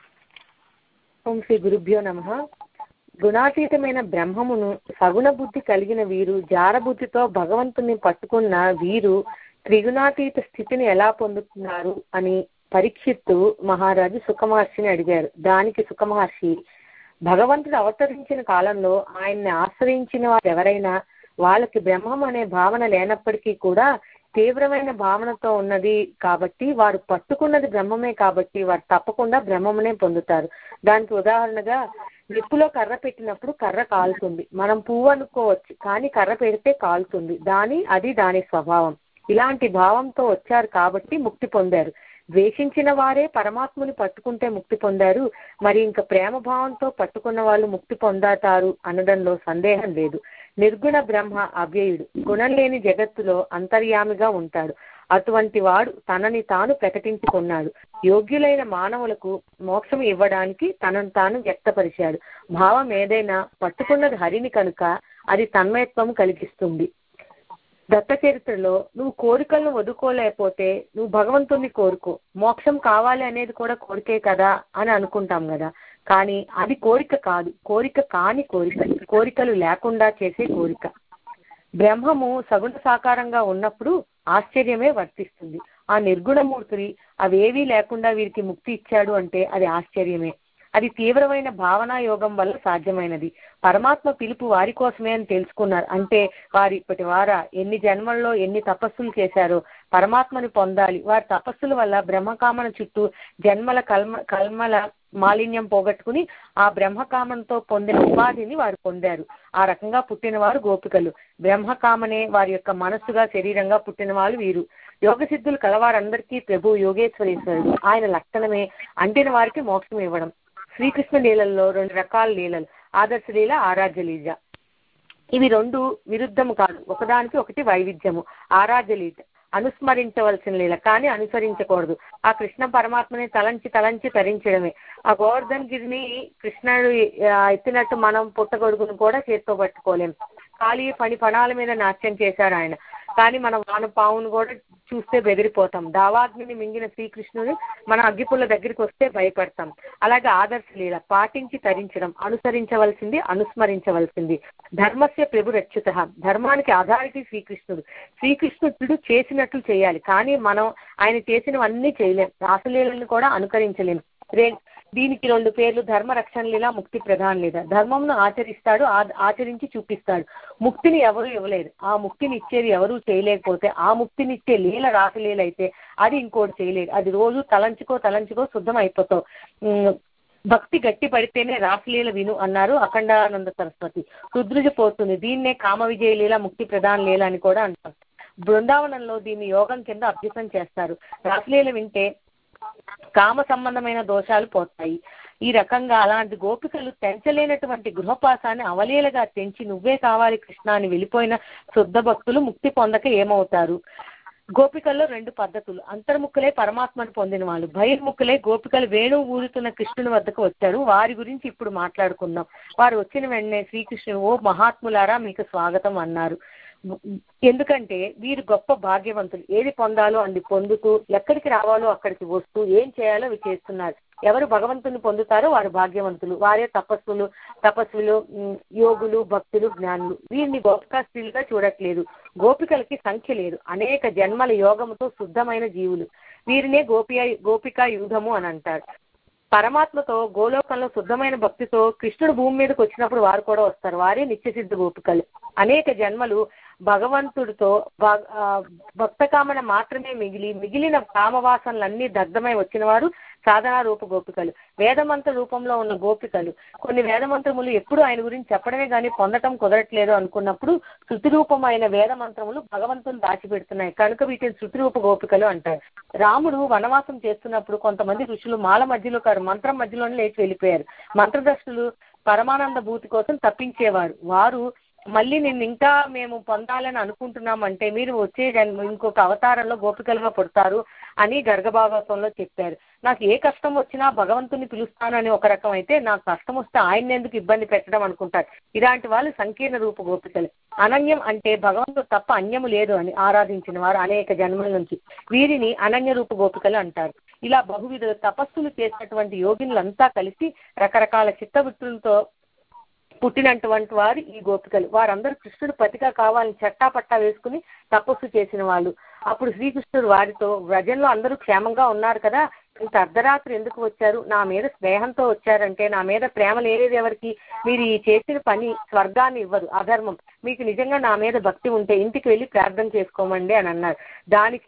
ఓం శ్రీ గురుభ్యో నమ గుణాతీతమైన బ్రహ్మమును సగుణ బుద్ధి కలిగిన వీరు జారబుద్ధితో భగవంతుని పట్టుకున్న వీరు త్రిగుణాతీత స్థితిని ఎలా పొందుతున్నారు అని పరీక్షిత్తు మహారాజు సుఖమహర్షిని అడిగారు దానికి సుఖమహర్షి భగవంతుడు అవతరించిన కాలంలో ఆయన్ని ఆశ్రయించిన వారు ఎవరైనా వాళ్ళకి బ్రహ్మం అనే భావన లేనప్పటికీ కూడా తీవ్రమైన భావనతో ఉన్నది కాబట్టి వారు పట్టుకున్నది బ్రహ్మమే కాబట్టి వారు తప్పకుండా బ్రహ్మమునే పొందుతారు దానికి ఉదాహరణగా నిప్పులో కర్ర పెట్టినప్పుడు కర్ర కాలుతుంది మనం పువ్వు అనుకోవచ్చు కానీ కర్ర పెడితే కాలుతుంది దాని అది దాని స్వభావం ఇలాంటి భావంతో వచ్చారు కాబట్టి ముక్తి పొందారు ద్వేషించిన వారే పరమాత్ముని పట్టుకుంటే ముక్తి పొందారు మరి ఇంకా ప్రేమ భావంతో పట్టుకున్న వాళ్ళు ముక్తి పొందాతారు అనడంలో సందేహం లేదు నిర్గుణ బ్రహ్మ అవ్యయుడు గుణం లేని జగత్తులో అంతర్యామిగా ఉంటాడు అటువంటి వాడు తనని తాను ప్రకటించుకున్నాడు యోగ్యులైన మానవులకు మోక్షం ఇవ్వడానికి తనను తాను వ్యక్తపరిచాడు భావం ఏదైనా పట్టుకున్నది హరిని కనుక అది తన్మయత్వం కలిగిస్తుంది దత్త చరిత్రలో నువ్వు కోరికలను వదుకోలేకపోతే నువ్వు భగవంతుణ్ణి కోరుకో మోక్షం కావాలి అనేది కూడా కోరికే కదా అని అనుకుంటాం కదా కానీ అది కోరిక కాదు కోరిక కాని కోరిక కోరికలు లేకుండా చేసే కోరిక బ్రహ్మము సగుణ సాకారంగా ఉన్నప్పుడు ఆశ్చర్యమే వర్తిస్తుంది ఆ నిర్గుణమూర్తిని అవేవీ లేకుండా వీరికి ముక్తి ఇచ్చాడు అంటే అది ఆశ్చర్యమే అది తీవ్రమైన భావనా యోగం వల్ల సాధ్యమైనది పరమాత్మ పిలుపు వారి కోసమే అని తెలుసుకున్నారు అంటే వారు ఇప్పటి వారా ఎన్ని జన్మల్లో ఎన్ని తపస్సులు చేశారో పరమాత్మని పొందాలి వారి తపస్సుల వల్ల బ్రహ్మకామన చుట్టూ జన్మల కల్మ కల్మల మాలిన్యం పోగొట్టుకుని ఆ బ్రహ్మకామంతో పొందిన ఉపాధిని వారు పొందారు ఆ రకంగా పుట్టిన వారు గోపికలు బ్రహ్మకామనే వారి యొక్క మనస్సుగా శరీరంగా పుట్టిన వాళ్ళు వీరు యోగ సిద్ధులు కలవారందరికీ ప్రభు యోగేశ్వరేశ్వరుడు ఆయన లక్షణమే అంటిన వారికి మోక్షం ఇవ్వడం శ్రీకృష్ణ లీలల్లో రెండు రకాల లీలలు ఆదర్శ లీల ఆరాధ్య లీల ఇవి రెండు విరుద్ధము కాదు ఒకదానికి ఒకటి వైవిధ్యము ఆరాధ్య లీల అనుస్మరించవలసిన లీల కానీ అనుసరించకూడదు ఆ కృష్ణ పరమాత్మని తలంచి తలంచి తరించడమే ఆ గోవర్ధన్ గిరిని కృష్ణుడు ఆ, ఎత్తినట్టు మనం పుట్టగొడుగును కూడా చేత్తో పట్టుకోలేం ఖాళీ పని పణాల మీద నాట్యం చేశారు ఆయన కానీ మనం వాన పావును కూడా చూస్తే బెదిరిపోతాం దావాగ్నిని మింగిన శ్రీకృష్ణుడు మన అగ్గిపుల్ల దగ్గరికి వస్తే భయపడతాం అలాగే ఆదర్శ లీల పాటించి తరించడం అనుసరించవలసింది అనుస్మరించవలసింది ధర్మస్య ప్రభు రక్షిత ధర్మానికి అథారిటీ శ్రీకృష్ణుడు శ్రీకృష్ణుడు చేసినట్లు చేయాలి కానీ మనం ఆయన చేసినవన్నీ చేయలేం రాసలీలను కూడా అనుకరించలేం రే దీనికి రెండు పేర్లు ధర్మ రక్షణ లీల ముక్తి ప్రధాన లీల ధర్మంను ఆచరిస్తాడు ఆ- ఆచరించి చూపిస్తాడు ముక్తిని ఎవరు ఇవ్వలేరు ఆ ముక్తిని ఇచ్చేది ఎవరు చేయలేకపోతే ఆ ముక్తిని ఇచ్చే లీల రాసలీల అయితే అది ఇంకోటి చేయలేదు అది రోజు తలంచుకో తలంచుకో శుద్ధం అయిపోతావు ఉమ్, భక్తి గట్టి పడితేనే రాసలీల విను అన్నారు అఖండానంద సరస్వతి పోతుంది దీన్నే కామ విజయ లీల ముక్తి ప్రధాన లీల అని కూడా అంటాం బృందావనంలో దీన్ని యోగం కింద అభ్యసం చేస్తారు రాసలీల వింటే కామ సంబంధమైన దోషాలు పోతాయి ఈ రకంగా అలాంటి గోపికలు తెంచలేనటువంటి గృహపాసాన్ని అవలీలగా తెంచి నువ్వే కావాలి కృష్ణ అని వెళ్ళిపోయిన శుద్ధ భక్తులు ముక్తి పొందక ఏమవుతారు గోపికల్లో రెండు పద్ధతులు అంతర్ముఖులే పరమాత్మను పొందిన వాళ్ళు బహిర్ముఖులే గోపికలు వేణువు ఊరుతున్న కృష్ణుని వద్దకు వచ్చారు వారి గురించి ఇప్పుడు మాట్లాడుకుందాం వారు వచ్చిన వెంటనే శ్రీకృష్ణుడు ఓ మహాత్ములారా మీకు స్వాగతం అన్నారు ఎందుకంటే వీరు గొప్ప భాగ్యవంతులు ఏది పొందాలో అది పొందుతూ ఎక్కడికి రావాలో అక్కడికి వస్తూ ఏం చేయాలో అవి చేస్తున్నారు ఎవరు భగవంతుని పొందుతారో వారు భాగ్యవంతులు వారే తపస్సులు తపస్సులు ఉమ్, యోగులు భక్తులు జ్ఞానులు వీరిని గోపికా స్త్రీలుగా చూడట్లేదు గోపికలకి సంఖ్య లేదు అనేక జన్మల యోగముతో శుద్ధమైన జీవులు వీరినే గోపియ గోపికా యూధము అని అంటారు పరమాత్మతో గోలోకంలో శుద్ధమైన భక్తితో కృష్ణుడు భూమి మీదకి వచ్చినప్పుడు వారు కూడా వస్తారు వారే నిత్యసిద్ధ గోపికలు అనేక జన్మలు భగవంతుడితో భ- ఆ, భక్త కామన మాత్రమే మిగిలి మిగిలిన కామవాసనలన్నీ దగ్ధమై వచ్చిన వారు సాధనా రూప గోపికలు వేదమంత్ర రూపంలో ఉన్న గోపికలు కొన్ని వేదమంత్రములు ఎప్పుడు ఆయన గురించి చెప్పడమే గాని పొందటం కుదరట్లేదు అనుకున్నప్పుడు శృతి రూపమైన వేదమంత్రములు భగవంతుని దాచిపెడుతున్నాయి కనుక వీటిని శృతి రూప గోపికలు అంటారు రాముడు వనవాసం చేస్తున్నప్పుడు కొంతమంది ఋషులు మాల మధ్యలో కారు మంత్రం మధ్యలోనే లేచి వెళ్ళిపోయారు మంత్రదర్శులు పరమానంద భూతి కోసం తప్పించేవారు వారు మళ్ళీ నిన్ను ఇంకా మేము పొందాలని అనుకుంటున్నామంటే మీరు వచ్చే జన్మ ఇంకొక అవతారంలో గోపికలుగా పుడతారు అని గర్గభాగవతంలో చెప్పారు నాకు ఏ కష్టం వచ్చినా భగవంతుని పిలుస్తానని ఒక రకం అయితే నాకు కష్టం వస్తే ఆయన ఎందుకు ఇబ్బంది పెట్టడం అనుకుంటారు ఇలాంటి వాళ్ళు సంకీర్ణ రూప గోపికలు అనన్యం అంటే భగవంతుడు తప్ప అన్యము లేదు అని ఆరాధించిన వారు అనేక జన్మల నుంచి వీరిని అనన్య రూప గోపికలు అంటారు ఇలా బహువిధ తపస్సులు చేసినటువంటి యోగినులంతా కలిసి రకరకాల చిత్తవృత్తులతో పుట్టినటువంటి వారు ఈ గోపికలు వారందరూ కృష్ణుడు పతిగా కావాలని చట్టా పట్టా వేసుకుని తపస్సు చేసిన వాళ్ళు అప్పుడు శ్రీకృష్ణుడు వారితో వ్రజంలో అందరూ క్షేమంగా ఉన్నారు కదా ఇంత అర్ధరాత్రి ఎందుకు వచ్చారు నా మీద స్నేహంతో వచ్చారంటే నా మీద ప్రేమ లేనిది ఎవరికి మీరు ఈ చేసిన పని స్వర్గాన్ని ఇవ్వదు అధర్మం మీకు నిజంగా నా మీద భక్తి ఉంటే ఇంటికి వెళ్ళి ప్రార్థన చేసుకోమండి అని అన్నారు దానికి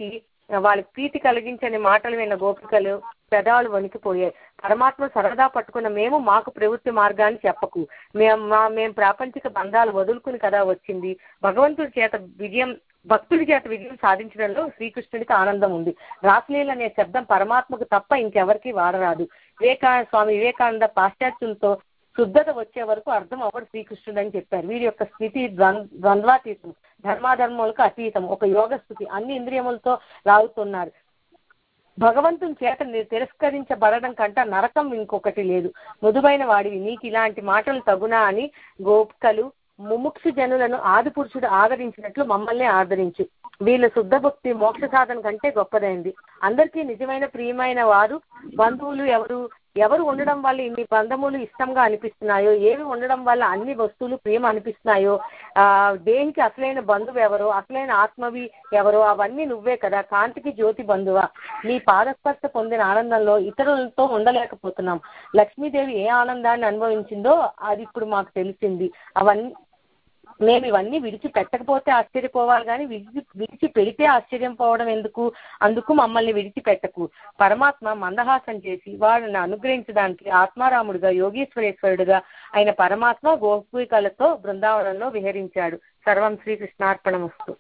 వాళ్ళకి ప్రీతి కలిగించని మాటలు విన్న గోపికలు పెదాలు వణికిపోయాయి పరమాత్మ సరదా పట్టుకున్న మేము మాకు ప్రవృత్తి మార్గాన్ని చెప్పకు మేము మా- మేము ప్రాపంచిక బంధాలు వదులుకుని కదా వచ్చింది భగవంతుడి చేత విజయం భక్తుడి చేత విజయం సాధించడంలో శ్రీకృష్ణుడికి ఆనందం ఉంది రాసలీల అనే శబ్దం పరమాత్మకు తప్ప ఇంకెవరికి వాడరాదు వివేకానంద స్వామి వివేకానంద పాశ్చాత్యులతో శుద్ధత వచ్చే వరకు అర్థం అవ్వడు శ్రీకృష్ణుడు అని చెప్పారు వీరి యొక్క స్థితి ద్వం- ద్వంద్వాతీతం ధర్మాధర్మములకు అతీతం ఒక యోగ స్థితి అన్ని ఇంద్రియములతో లాగుతున్నారు భగవంతుని చేత ని- తిరస్కరించబడడం కంటే నరకం ఇంకొకటి లేదు మృదువైన వాడివి నీకు ఇలాంటి మాటలు తగునా అని గోపికలు ముముక్షు జనులను ఆది పురుషుడు ఆదరించినట్లు మమ్మల్ని ఆదరించు వీళ్ళ శుద్ధ భక్తి మోక్ష సాధన కంటే గొప్పదైంది అందరికీ నిజమైన ప్రియమైన వారు బంధువులు ఎవరు ఎవరు ఉండడం వల్ల ఇన్ని బంధములు ఇష్టంగా అనిపిస్తున్నాయో ఏవి ఉండడం వల్ల అన్ని వస్తువులు ప్రేమ అనిపిస్తున్నాయో ఆ దేనికి అసలైన బంధువు ఎవరో అసలైన ఆత్మవి ఎవరో అవన్నీ నువ్వే కదా కాంతికి జ్యోతి బంధువా నీ పాదస్పర్శ పొందిన ఆనందంలో ఇతరులతో ఉండలేకపోతున్నాం లక్ష్మీదేవి ఏ ఆనందాన్ని అనుభవించిందో అది ఇప్పుడు మాకు తెలిసింది అవన్నీ మేము ఇవన్నీ విడిచి పెట్టకపోతే ఆశ్చర్యపోవాలి కానీ విడిచి విడిచి పెడితే ఆశ్చర్యం పోవడం ఎందుకు అందుకు మమ్మల్ని విడిచిపెట్టకు పరమాత్మ మందహాసం చేసి వారిని అనుగ్రహించడానికి ఆత్మారాముడుగా యోగీశ్వరేశ్వరుడుగా ఆయన పరమాత్మ గోపికలతో బృందావనంలో విహరించాడు సర్వం శ్రీకృష్ణార్పణమస్తు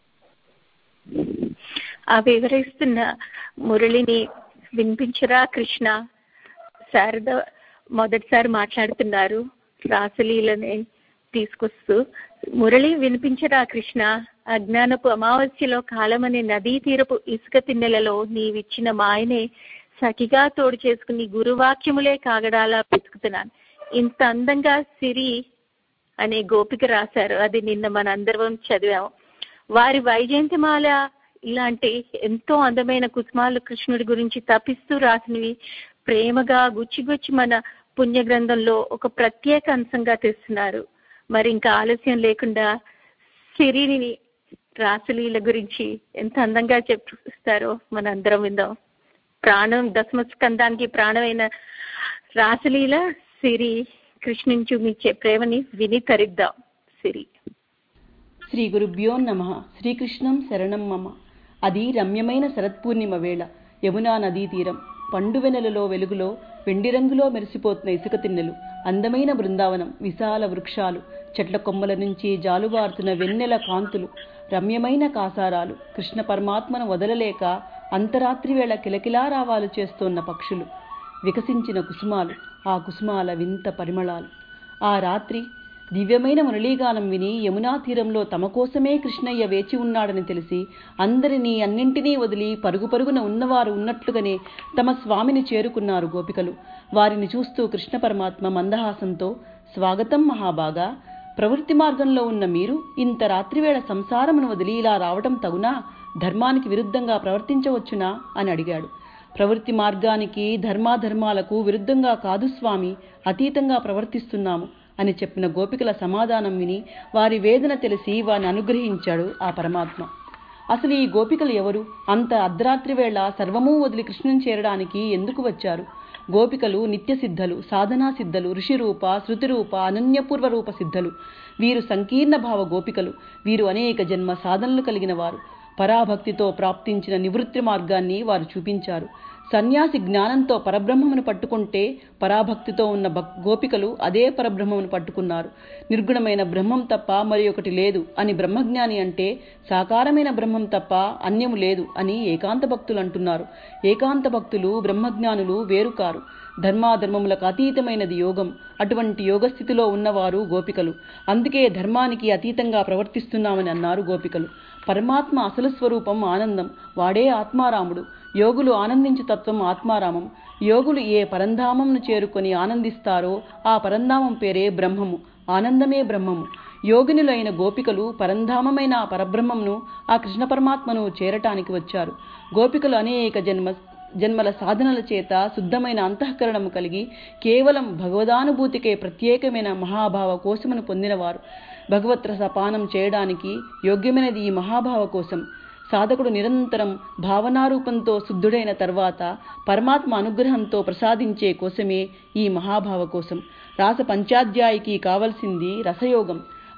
ఆ వివరిస్తున్న మురళిని వినిపించరా కృష్ణ శారద మొదటిసారి మాట్లాడుతున్నారు రాసలీలని తీసుకొస్తూ మురళి వినిపించరా కృష్ణ అజ్ఞానపు అమావాస్యలో కాలమనే నదీ తీరపు ఇసుక తిన్నెలలో నీవిచ్చిన మాయనే సఖిగా తోడు చేసుకుని గురువాక్యములే కాగడాలా వెతుకుతున్నాను ఇంత అందంగా సిరి అనే గోపిక రాశారు అది నిన్న మనందరం చదివాము వారి వైజయంతిమాల ఇలాంటి ఎంతో అందమైన కుసుమాలు కృష్ణుడి గురించి తపిస్తూ రాసినవి ప్రేమగా గుచ్చిగుచ్చి మన పుణ్య గ్రంథంలో ఒక ప్రత్యేక అంశంగా తెస్తున్నారు మరి ఇంకా ఆలస్యం లేకుండా సిరిని రాసలీల గురించి ఎంత అందంగా చెప్తారో మన అందరం విందాం ప్రాణం దశమ స్కందానికి ప్రాణమైన రాసలీల సిరి కృష్ణుని చూపించే ప్రేమని విని తరిద్దాం సిరి శ్రీ గురుభ్యో నమ శ్రీకృష్ణం శరణం మమ అది రమ్యమైన శరత్పూర్ణిమ వేళ యమునా నదీ తీరం పండువెనలలో వెలుగులో వెండి రంగులో మెరిసిపోతున్న ఇసుక తిన్నెలు అందమైన బృందావనం విశాల వృక్షాలు చెట్ల కొమ్మల నుంచి జాలువారుతున్న వెన్నెల కాంతులు రమ్యమైన కాసారాలు కృష్ణ పరమాత్మను వదలలేక అంతరాత్రి వేళ కిలకిలారావాలు చేస్తోన్న పక్షులు వికసించిన కుసుమాలు ఆ కుసుమాల వింత పరిమళాలు ఆ రాత్రి దివ్యమైన మురళీగానం విని యమునా తీరంలో తమ కోసమే కృష్ణయ్య వేచి ఉన్నాడని తెలిసి అందరినీ అన్నింటినీ వదిలి పరుగు పరుగున ఉన్నవారు ఉన్నట్లుగానే తమ స్వామిని చేరుకున్నారు గోపికలు వారిని చూస్తూ కృష్ణ పరమాత్మ మందహాసంతో స్వాగతం మహాబాగా ప్రవృత్తి మార్గంలో ఉన్న మీరు ఇంత రాత్రివేళ సంసారమును వదిలి ఇలా రావటం తగునా ధర్మానికి విరుద్ధంగా ప్రవర్తించవచ్చునా అని అడిగాడు ప్రవృత్తి మార్గానికి ధర్మాధర్మాలకు విరుద్ధంగా కాదు స్వామి అతీతంగా ప్రవర్తిస్తున్నాము అని చెప్పిన గోపికల సమాధానం విని వారి వేదన తెలిసి వారిని అనుగ్రహించాడు ఆ పరమాత్మ అసలు ఈ గోపికలు ఎవరు అంత అర్ధరాత్రి వేళ సర్వమూ వదిలి కృష్ణుని చేరడానికి ఎందుకు వచ్చారు గోపికలు నిత్య సిద్ధలు సాధనా సిద్ధలు ఋషిరూప శృతిరూప అనన్యపూర్వ రూప సిద్ధలు వీరు సంకీర్ణ భావ గోపికలు వీరు అనేక జన్మ సాధనలు కలిగిన వారు పరాభక్తితో ప్రాప్తించిన నివృత్తి మార్గాన్ని వారు చూపించారు సన్యాసి జ్ఞానంతో పరబ్రహ్మమును పట్టుకుంటే పరాభక్తితో ఉన్న భక్ గోపికలు అదే పరబ్రహ్మమును పట్టుకున్నారు నిర్గుణమైన బ్రహ్మం తప్ప మరి ఒకటి లేదు అని బ్రహ్మజ్ఞాని అంటే సాకారమైన బ్రహ్మం తప్ప అన్యము లేదు అని ఏకాంత భక్తులు అంటున్నారు ఏకాంత భక్తులు బ్రహ్మజ్ఞానులు వేరు కారు ధర్మాధర్మములకు అతీతమైనది యోగం అటువంటి యోగస్థితిలో ఉన్నవారు గోపికలు అందుకే ధర్మానికి అతీతంగా ప్రవర్తిస్తున్నామని అన్నారు గోపికలు పరమాత్మ అసలు స్వరూపం ఆనందం వాడే ఆత్మారాముడు యోగులు ఆనందించు తత్వం ఆత్మారామం యోగులు ఏ పరంధామంను చేరుకొని ఆనందిస్తారో ఆ పరంధామం పేరే బ్రహ్మము ఆనందమే బ్రహ్మము యోగినులైన గోపికలు పరంధామమైన ఆ పరబ్రహ్మమును ఆ కృష్ణ పరమాత్మను చేరటానికి వచ్చారు గోపికలు అనేక జన్మ జన్మల సాధనల చేత శుద్ధమైన అంతఃకరణము కలిగి కేవలం భగవదానుభూతికే ప్రత్యేకమైన మహాభావ కోసమును పొందినవారు భగవత్ రసపానం చేయడానికి యోగ్యమైనది ఈ మహాభావ కోసం సాధకుడు నిరంతరం భావనారూపంతో శుద్ధుడైన తర్వాత పరమాత్మ అనుగ్రహంతో ప్రసాదించే కోసమే ఈ మహాభావ కోసం రాస పంచాధ్యాయికి కావలసింది రసయోగం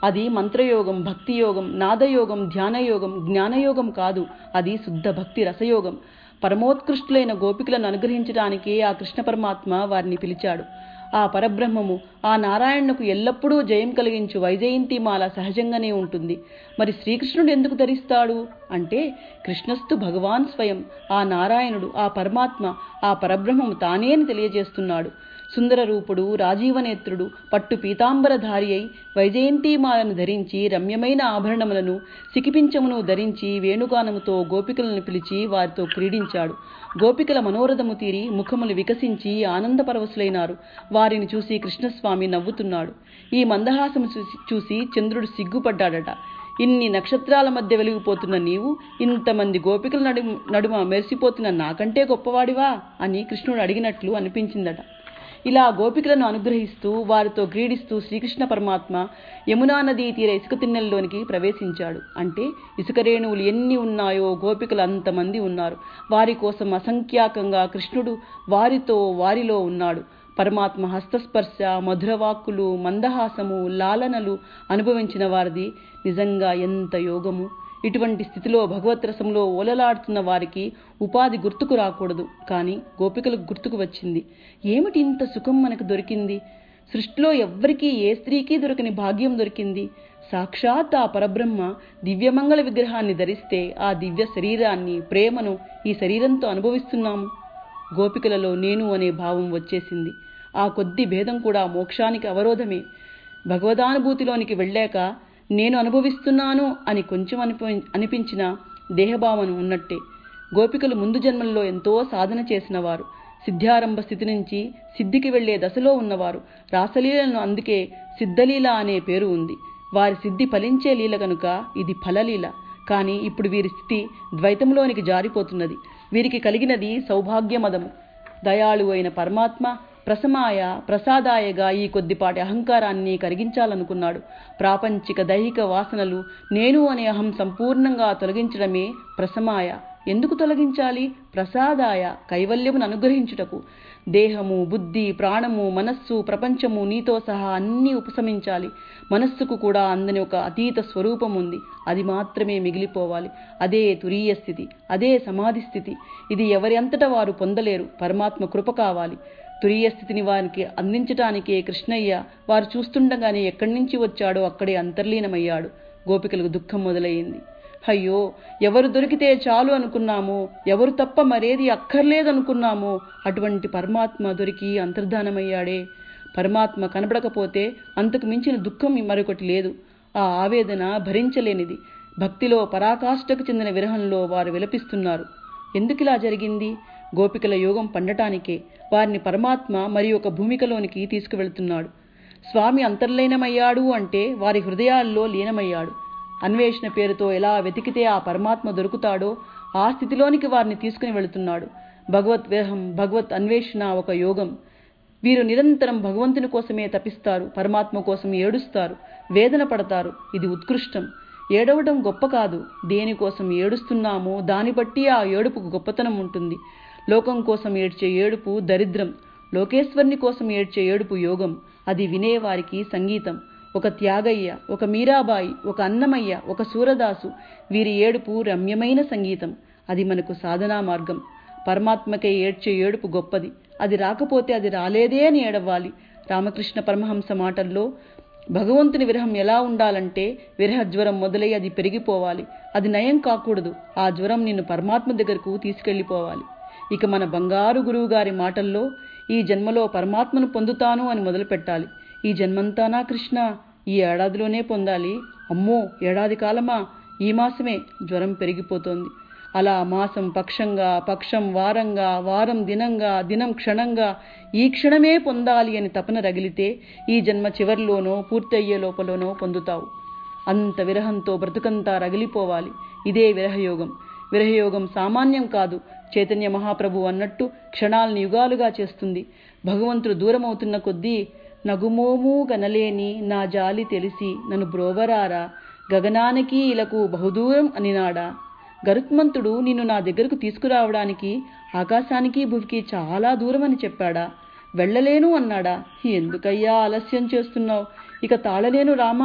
అది మంత్రయోగం భక్తి యోగం నాదయోగం ధ్యానయోగం జ్ఞానయోగం కాదు అది శుద్ధ భక్తి రసయోగం పరమోత్కృష్టులైన గోపికలను అనుగ్రహించడానికే ఆ కృష్ణ పరమాత్మ వారిని పిలిచాడు ఆ పరబ్రహ్మము ఆ నారాయణకు ఎల్లప్పుడూ జయం కలిగించు వైజయంతిమాల సహజంగానే ఉంటుంది మరి శ్రీకృష్ణుడు ఎందుకు ధరిస్తాడు అంటే కృష్ణస్థు భగవాన్ స్వయం ఆ నారాయణుడు ఆ పరమాత్మ ఆ పరబ్రహ్మము తానే అని తెలియజేస్తున్నాడు సుందర రూపుడు రాజీవనేత్రుడు పట్టు పీతాంబరధారి అయి వైజయంతిమాలను ధరించి రమ్యమైన ఆభరణములను సికిపించమును ధరించి వేణుగానముతో గోపికలను పిలిచి వారితో క్రీడించాడు గోపికల మనోరథము తీరి ముఖములు వికసించి ఆనందపరవశులైనారు వారిని చూసి కృష్ణస్వామి నవ్వుతున్నాడు ఈ మందహాసము చూసి చూసి చంద్రుడు సిగ్గుపడ్డాడట ఇన్ని నక్షత్రాల మధ్య వెలిగిపోతున్న నీవు ఇంతమంది గోపికల నడుమ నడుమ మెరిసిపోతున్న నాకంటే గొప్పవాడివా అని కృష్ణుడు అడిగినట్లు అనిపించిందట ఇలా గోపికలను అనుగ్రహిస్తూ వారితో క్రీడిస్తూ శ్రీకృష్ణ పరమాత్మ యమునా నదీ తీర ఇసుక తిన్నెల్లోనికి ప్రవేశించాడు అంటే ఇసుక రేణువులు ఎన్ని ఉన్నాయో గోపికలు అంతమంది ఉన్నారు వారి కోసం అసంఖ్యాకంగా కృష్ణుడు వారితో వారిలో ఉన్నాడు పరమాత్మ హస్తస్పర్శ మధురవాక్కులు మందహాసము లాలనలు అనుభవించిన వారిది నిజంగా ఎంత యోగము ఇటువంటి స్థితిలో భగవత్ రసంలో ఓలలాడుతున్న వారికి ఉపాధి గుర్తుకు రాకూడదు కానీ గోపికలకు గుర్తుకు వచ్చింది ఏమిటి ఇంత సుఖం మనకు దొరికింది సృష్టిలో ఎవ్వరికీ ఏ స్త్రీకి దొరకని భాగ్యం దొరికింది సాక్షాత్ ఆ పరబ్రహ్మ దివ్యమంగళ విగ్రహాన్ని ధరిస్తే ఆ దివ్య శరీరాన్ని ప్రేమను ఈ శరీరంతో అనుభవిస్తున్నాము గోపికలలో నేను అనే భావం వచ్చేసింది ఆ కొద్ది భేదం కూడా మోక్షానికి అవరోధమే భగవదానుభూతిలోనికి వెళ్ళాక నేను అనుభవిస్తున్నాను అని కొంచెం అనిపి అనిపించిన దేహభావన ఉన్నట్టే గోపికలు ముందు జన్మల్లో ఎంతో సాధన చేసిన వారు సిద్ధారంభ స్థితి నుంచి సిద్ధికి వెళ్లే దశలో ఉన్నవారు రాసలీలను అందుకే సిద్ధలీల అనే పేరు ఉంది వారి సిద్ధి ఫలించే లీల కనుక ఇది ఫలలీల కానీ ఇప్పుడు వీరి స్థితి ద్వైతంలోనికి జారిపోతున్నది వీరికి కలిగినది సౌభాగ్యమదము దయాళు అయిన పరమాత్మ ప్రసమాయ ప్రసాదాయగా ఈ కొద్దిపాటి అహంకారాన్ని కరిగించాలనుకున్నాడు ప్రాపంచిక దైహిక వాసనలు నేను అనే అహం సంపూర్ణంగా తొలగించడమే ప్రసమాయ ఎందుకు తొలగించాలి ప్రసాదాయ కైవల్యమును అనుగ్రహించుటకు దేహము బుద్ధి ప్రాణము మనస్సు ప్రపంచము నీతో సహా అన్నీ ఉపశమించాలి మనస్సుకు కూడా అందని ఒక అతీత స్వరూపం ఉంది అది మాత్రమే మిగిలిపోవాలి అదే తురీయ స్థితి అదే సమాధి స్థితి ఇది ఎవరి అంతటా వారు పొందలేరు పరమాత్మ కృప కావాలి తురీయ స్థితిని వారికి అందించటానికే కృష్ణయ్య వారు చూస్తుండగానే ఎక్కడి నుంచి వచ్చాడో అక్కడే అంతర్లీనమయ్యాడు గోపికలకు దుఃఖం మొదలయ్యింది అయ్యో ఎవరు దొరికితే చాలు అనుకున్నామో ఎవరు తప్ప మరేది అక్కర్లేదనుకున్నామో అటువంటి పరమాత్మ దొరికి అంతర్ధానమయ్యాడే పరమాత్మ కనబడకపోతే అంతకు మించిన దుఃఖం మరొకటి లేదు ఆ ఆవేదన భరించలేనిది భక్తిలో పరాకాష్ఠకు చెందిన విరహంలో వారు విలపిస్తున్నారు ఎందుకిలా జరిగింది గోపికల యోగం పండటానికే వారిని పరమాత్మ మరి ఒక భూమికలోనికి తీసుకువెళ్తున్నాడు స్వామి అంతర్లీనమయ్యాడు అంటే వారి హృదయాల్లో లీనమయ్యాడు అన్వేషణ పేరుతో ఎలా వెతికితే ఆ పరమాత్మ దొరుకుతాడో ఆ స్థితిలోనికి వారిని తీసుకుని వెళుతున్నాడు భగవత్ విరహం భగవత్ అన్వేషణ ఒక యోగం వీరు నిరంతరం భగవంతుని కోసమే తపిస్తారు పరమాత్మ కోసం ఏడుస్తారు వేదన పడతారు ఇది ఉత్కృష్టం ఏడవడం గొప్ప కాదు దేనికోసం ఏడుస్తున్నామో దాన్ని బట్టి ఆ ఏడుపుకు గొప్పతనం ఉంటుంది లోకం కోసం ఏడ్చే ఏడుపు దరిద్రం లోకేశ్వరుని కోసం ఏడ్చే ఏడుపు యోగం అది వినేవారికి సంగీతం ఒక త్యాగయ్య ఒక మీరాబాయి ఒక అన్నమయ్య ఒక సూరదాసు వీరి ఏడుపు రమ్యమైన సంగీతం అది మనకు సాధనా మార్గం పరమాత్మకే ఏడ్చే ఏడుపు గొప్పది అది రాకపోతే అది రాలేదే అని ఏడవ్వాలి రామకృష్ణ పరమహంస మాటల్లో భగవంతుని విరహం ఎలా ఉండాలంటే విరహ జ్వరం మొదలై అది పెరిగిపోవాలి అది నయం కాకూడదు ఆ జ్వరం నిన్ను పరమాత్మ దగ్గరకు తీసుకెళ్లిపోవాలి ఇక మన బంగారు గురువు గారి మాటల్లో ఈ జన్మలో పరమాత్మను పొందుతాను అని మొదలుపెట్టాలి ఈ జన్మంతానా కృష్ణ ఈ ఏడాదిలోనే పొందాలి అమ్మో ఏడాది కాలమా ఈ మాసమే జ్వరం పెరిగిపోతోంది అలా మాసం పక్షంగా పక్షం వారంగా వారం దినంగా దినం క్షణంగా ఈ క్షణమే పొందాలి అని తపన రగిలితే ఈ జన్మ చివరిలోనో పూర్తి అయ్యే లోపలోనో పొందుతావు అంత విరహంతో బ్రతుకంతా రగిలిపోవాలి ఇదే విరహయోగం విరహయోగం సామాన్యం కాదు చైతన్య మహాప్రభు అన్నట్టు క్షణాలను యుగాలుగా చేస్తుంది భగవంతుడు దూరమవుతున్న కొద్దీ నగుమోము గనలేని నా జాలి తెలిసి నన్ను బ్రోవరారా గగనానికి ఇలకు బహుదూరం అనినాడా గరుత్మంతుడు నిన్ను నా దగ్గరకు తీసుకురావడానికి ఆకాశానికి భువికి చాలా దూరం అని చెప్పాడా వెళ్ళలేను అన్నాడా ఎందుకయ్యా ఆలస్యం చేస్తున్నావు ఇక తాళలేను రామా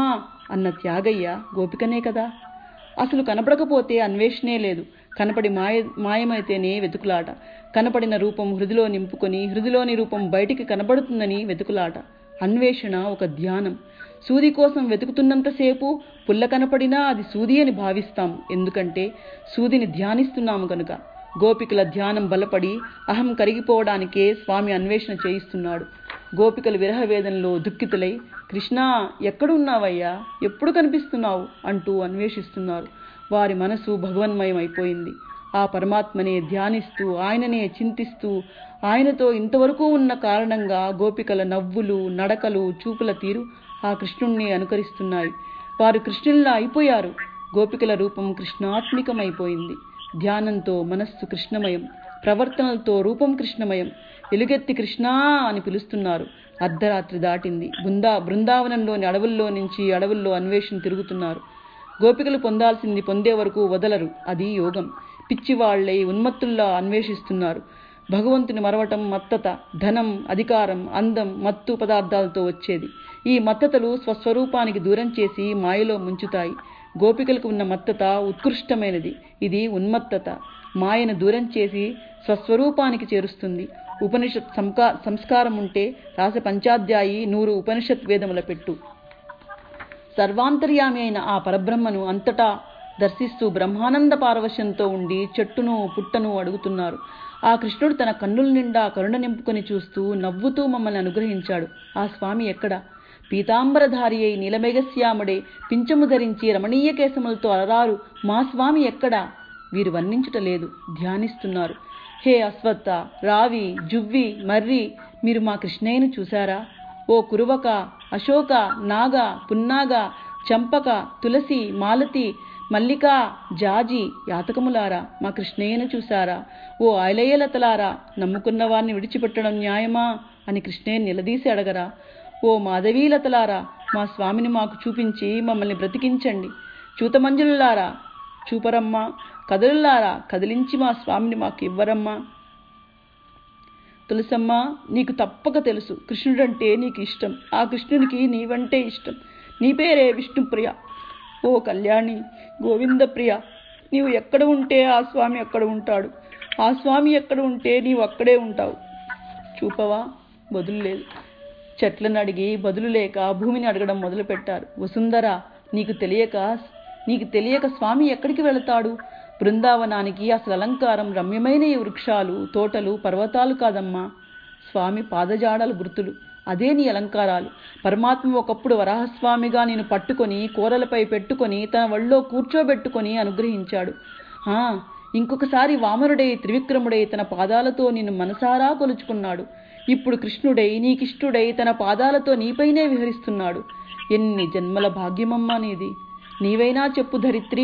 అన్న త్యాగయ్య గోపికనే కదా అసలు కనపడకపోతే అన్వేషణే లేదు కనపడి మాయ మాయమైతేనే వెతుకులాట కనపడిన రూపం హృదిలో నింపుకొని హృదిలోని రూపం బయటికి కనబడుతుందని వెతుకులాట అన్వేషణ ఒక ధ్యానం సూది కోసం వెతుకుతున్నంతసేపు పుల్ల కనపడినా అది సూది అని భావిస్తాం ఎందుకంటే సూదిని ధ్యానిస్తున్నాము కనుక గోపికల ధ్యానం బలపడి అహం కరిగిపోవడానికే స్వామి అన్వేషణ చేయిస్తున్నాడు గోపికలు విరహ వేదనలో దుఃఖితులై కృష్ణా ఎక్కడున్నావయ్యా ఎప్పుడు కనిపిస్తున్నావు అంటూ అన్వేషిస్తున్నారు వారి మనసు భగవన్మయం అయిపోయింది ఆ పరమాత్మనే ధ్యానిస్తూ ఆయననే చింతిస్తూ ఆయనతో ఇంతవరకు ఉన్న కారణంగా గోపికల నవ్వులు నడకలు చూపుల తీరు ఆ కృష్ణుణ్ణి అనుకరిస్తున్నాయి వారు కృష్ణుల్లా అయిపోయారు గోపికల రూపం కృష్ణాత్మికమైపోయింది ధ్యానంతో మనస్సు కృష్ణమయం ప్రవర్తనలతో రూపం కృష్ణమయం ఎలుగెత్తి కృష్ణా అని పిలుస్తున్నారు అర్ధరాత్రి దాటింది బృందా బృందావనంలోని అడవుల్లో నుంచి అడవుల్లో అన్వేషణ తిరుగుతున్నారు గోపికలు పొందాల్సింది పొందే వరకు వదలరు అది యోగం పిచ్చివాళ్లై ఉన్మత్తుల్లా అన్వేషిస్తున్నారు భగవంతుని మరవటం మత్తత ధనం అధికారం అందం మత్తు పదార్థాలతో వచ్చేది ఈ మత్తతలు స్వస్వరూపానికి దూరం చేసి మాయలో ముంచుతాయి గోపికలకు ఉన్న మత్తత ఉత్కృష్టమైనది ఇది ఉన్మత్తత మాయను దూరం చేసి స్వస్వరూపానికి చేరుస్తుంది ఉపనిషత్ సంకా సంస్కారం ఉంటే రాస పంచాధ్యాయి నూరు ఉపనిషత్ వేదముల పెట్టు సర్వాంతర్యామి అయిన ఆ పరబ్రహ్మను అంతటా దర్శిస్తూ బ్రహ్మానంద పారవశ్యంతో ఉండి చెట్టును పుట్టను అడుగుతున్నారు ఆ కృష్ణుడు తన కన్నుల నిండా కరుణ నింపుకొని చూస్తూ నవ్వుతూ మమ్మల్ని అనుగ్రహించాడు ఆ స్వామి ఎక్కడ పీతాంబరధారి అయి నీలమేఘశ్యాముడే పింఛము ధరించి రమణీయ కేశములతో అలరారు మా స్వామి ఎక్కడా వీరు వర్ణించుట లేదు ధ్యానిస్తున్నారు హే అశ్వత్థ రావి జువ్వి మర్రి మీరు మా కృష్ణయ్యను చూశారా ఓ కురువక అశోక నాగ పున్నాగ చంపక తులసి మాలతి మల్లిక జాజి యాతకములారా మా కృష్ణయ్యను చూశారా ఓ ఆయిలయ్యలతలారా నమ్ముకున్న వారిని విడిచిపెట్టడం న్యాయమా అని కృష్ణయ్య నిలదీసి అడగరా ఓ మాధవీలతలారా మా స్వామిని మాకు చూపించి మమ్మల్ని బ్రతికించండి చూతమంజులారా చూపరమ్మా కదలులారా కదిలించి మా స్వామిని మాకు ఇవ్వరమ్మా తులసమ్మ నీకు తప్పక తెలుసు కృష్ణుడంటే నీకు ఇష్టం ఆ కృష్ణునికి నీవంటే ఇష్టం నీ పేరే విష్ణుప్రియ ఓ కళ్యాణి గోవిందప్రియ నీవు ఎక్కడ ఉంటే ఆ స్వామి అక్కడ ఉంటాడు ఆ స్వామి ఎక్కడ ఉంటే నీవు అక్కడే ఉంటావు చూపవా బదులు లేదు చెట్లను అడిగి బదులు లేక భూమిని అడగడం మొదలుపెట్టారు వసుంధర నీకు తెలియక నీకు తెలియక స్వామి ఎక్కడికి వెళతాడు బృందావనానికి అసలు అలంకారం రమ్యమైన ఈ వృక్షాలు తోటలు పర్వతాలు కాదమ్మా స్వామి పాదజాడల గుర్తులు అదే నీ అలంకారాలు పరమాత్మ ఒకప్పుడు వరాహస్వామిగా నేను పట్టుకొని కూరలపై పెట్టుకొని తన ఒళ్ళో కూర్చోబెట్టుకొని అనుగ్రహించాడు ఆ ఇంకొకసారి వామనుడై త్రివిక్రముడై తన పాదాలతో నిన్ను మనసారా కొలుచుకున్నాడు ఇప్పుడు కృష్ణుడై నీకిష్టుడై తన పాదాలతో నీపైనే విహరిస్తున్నాడు ఎన్ని జన్మల భాగ్యమమ్మా నీది నీవైనా చెప్పు ధరిత్రి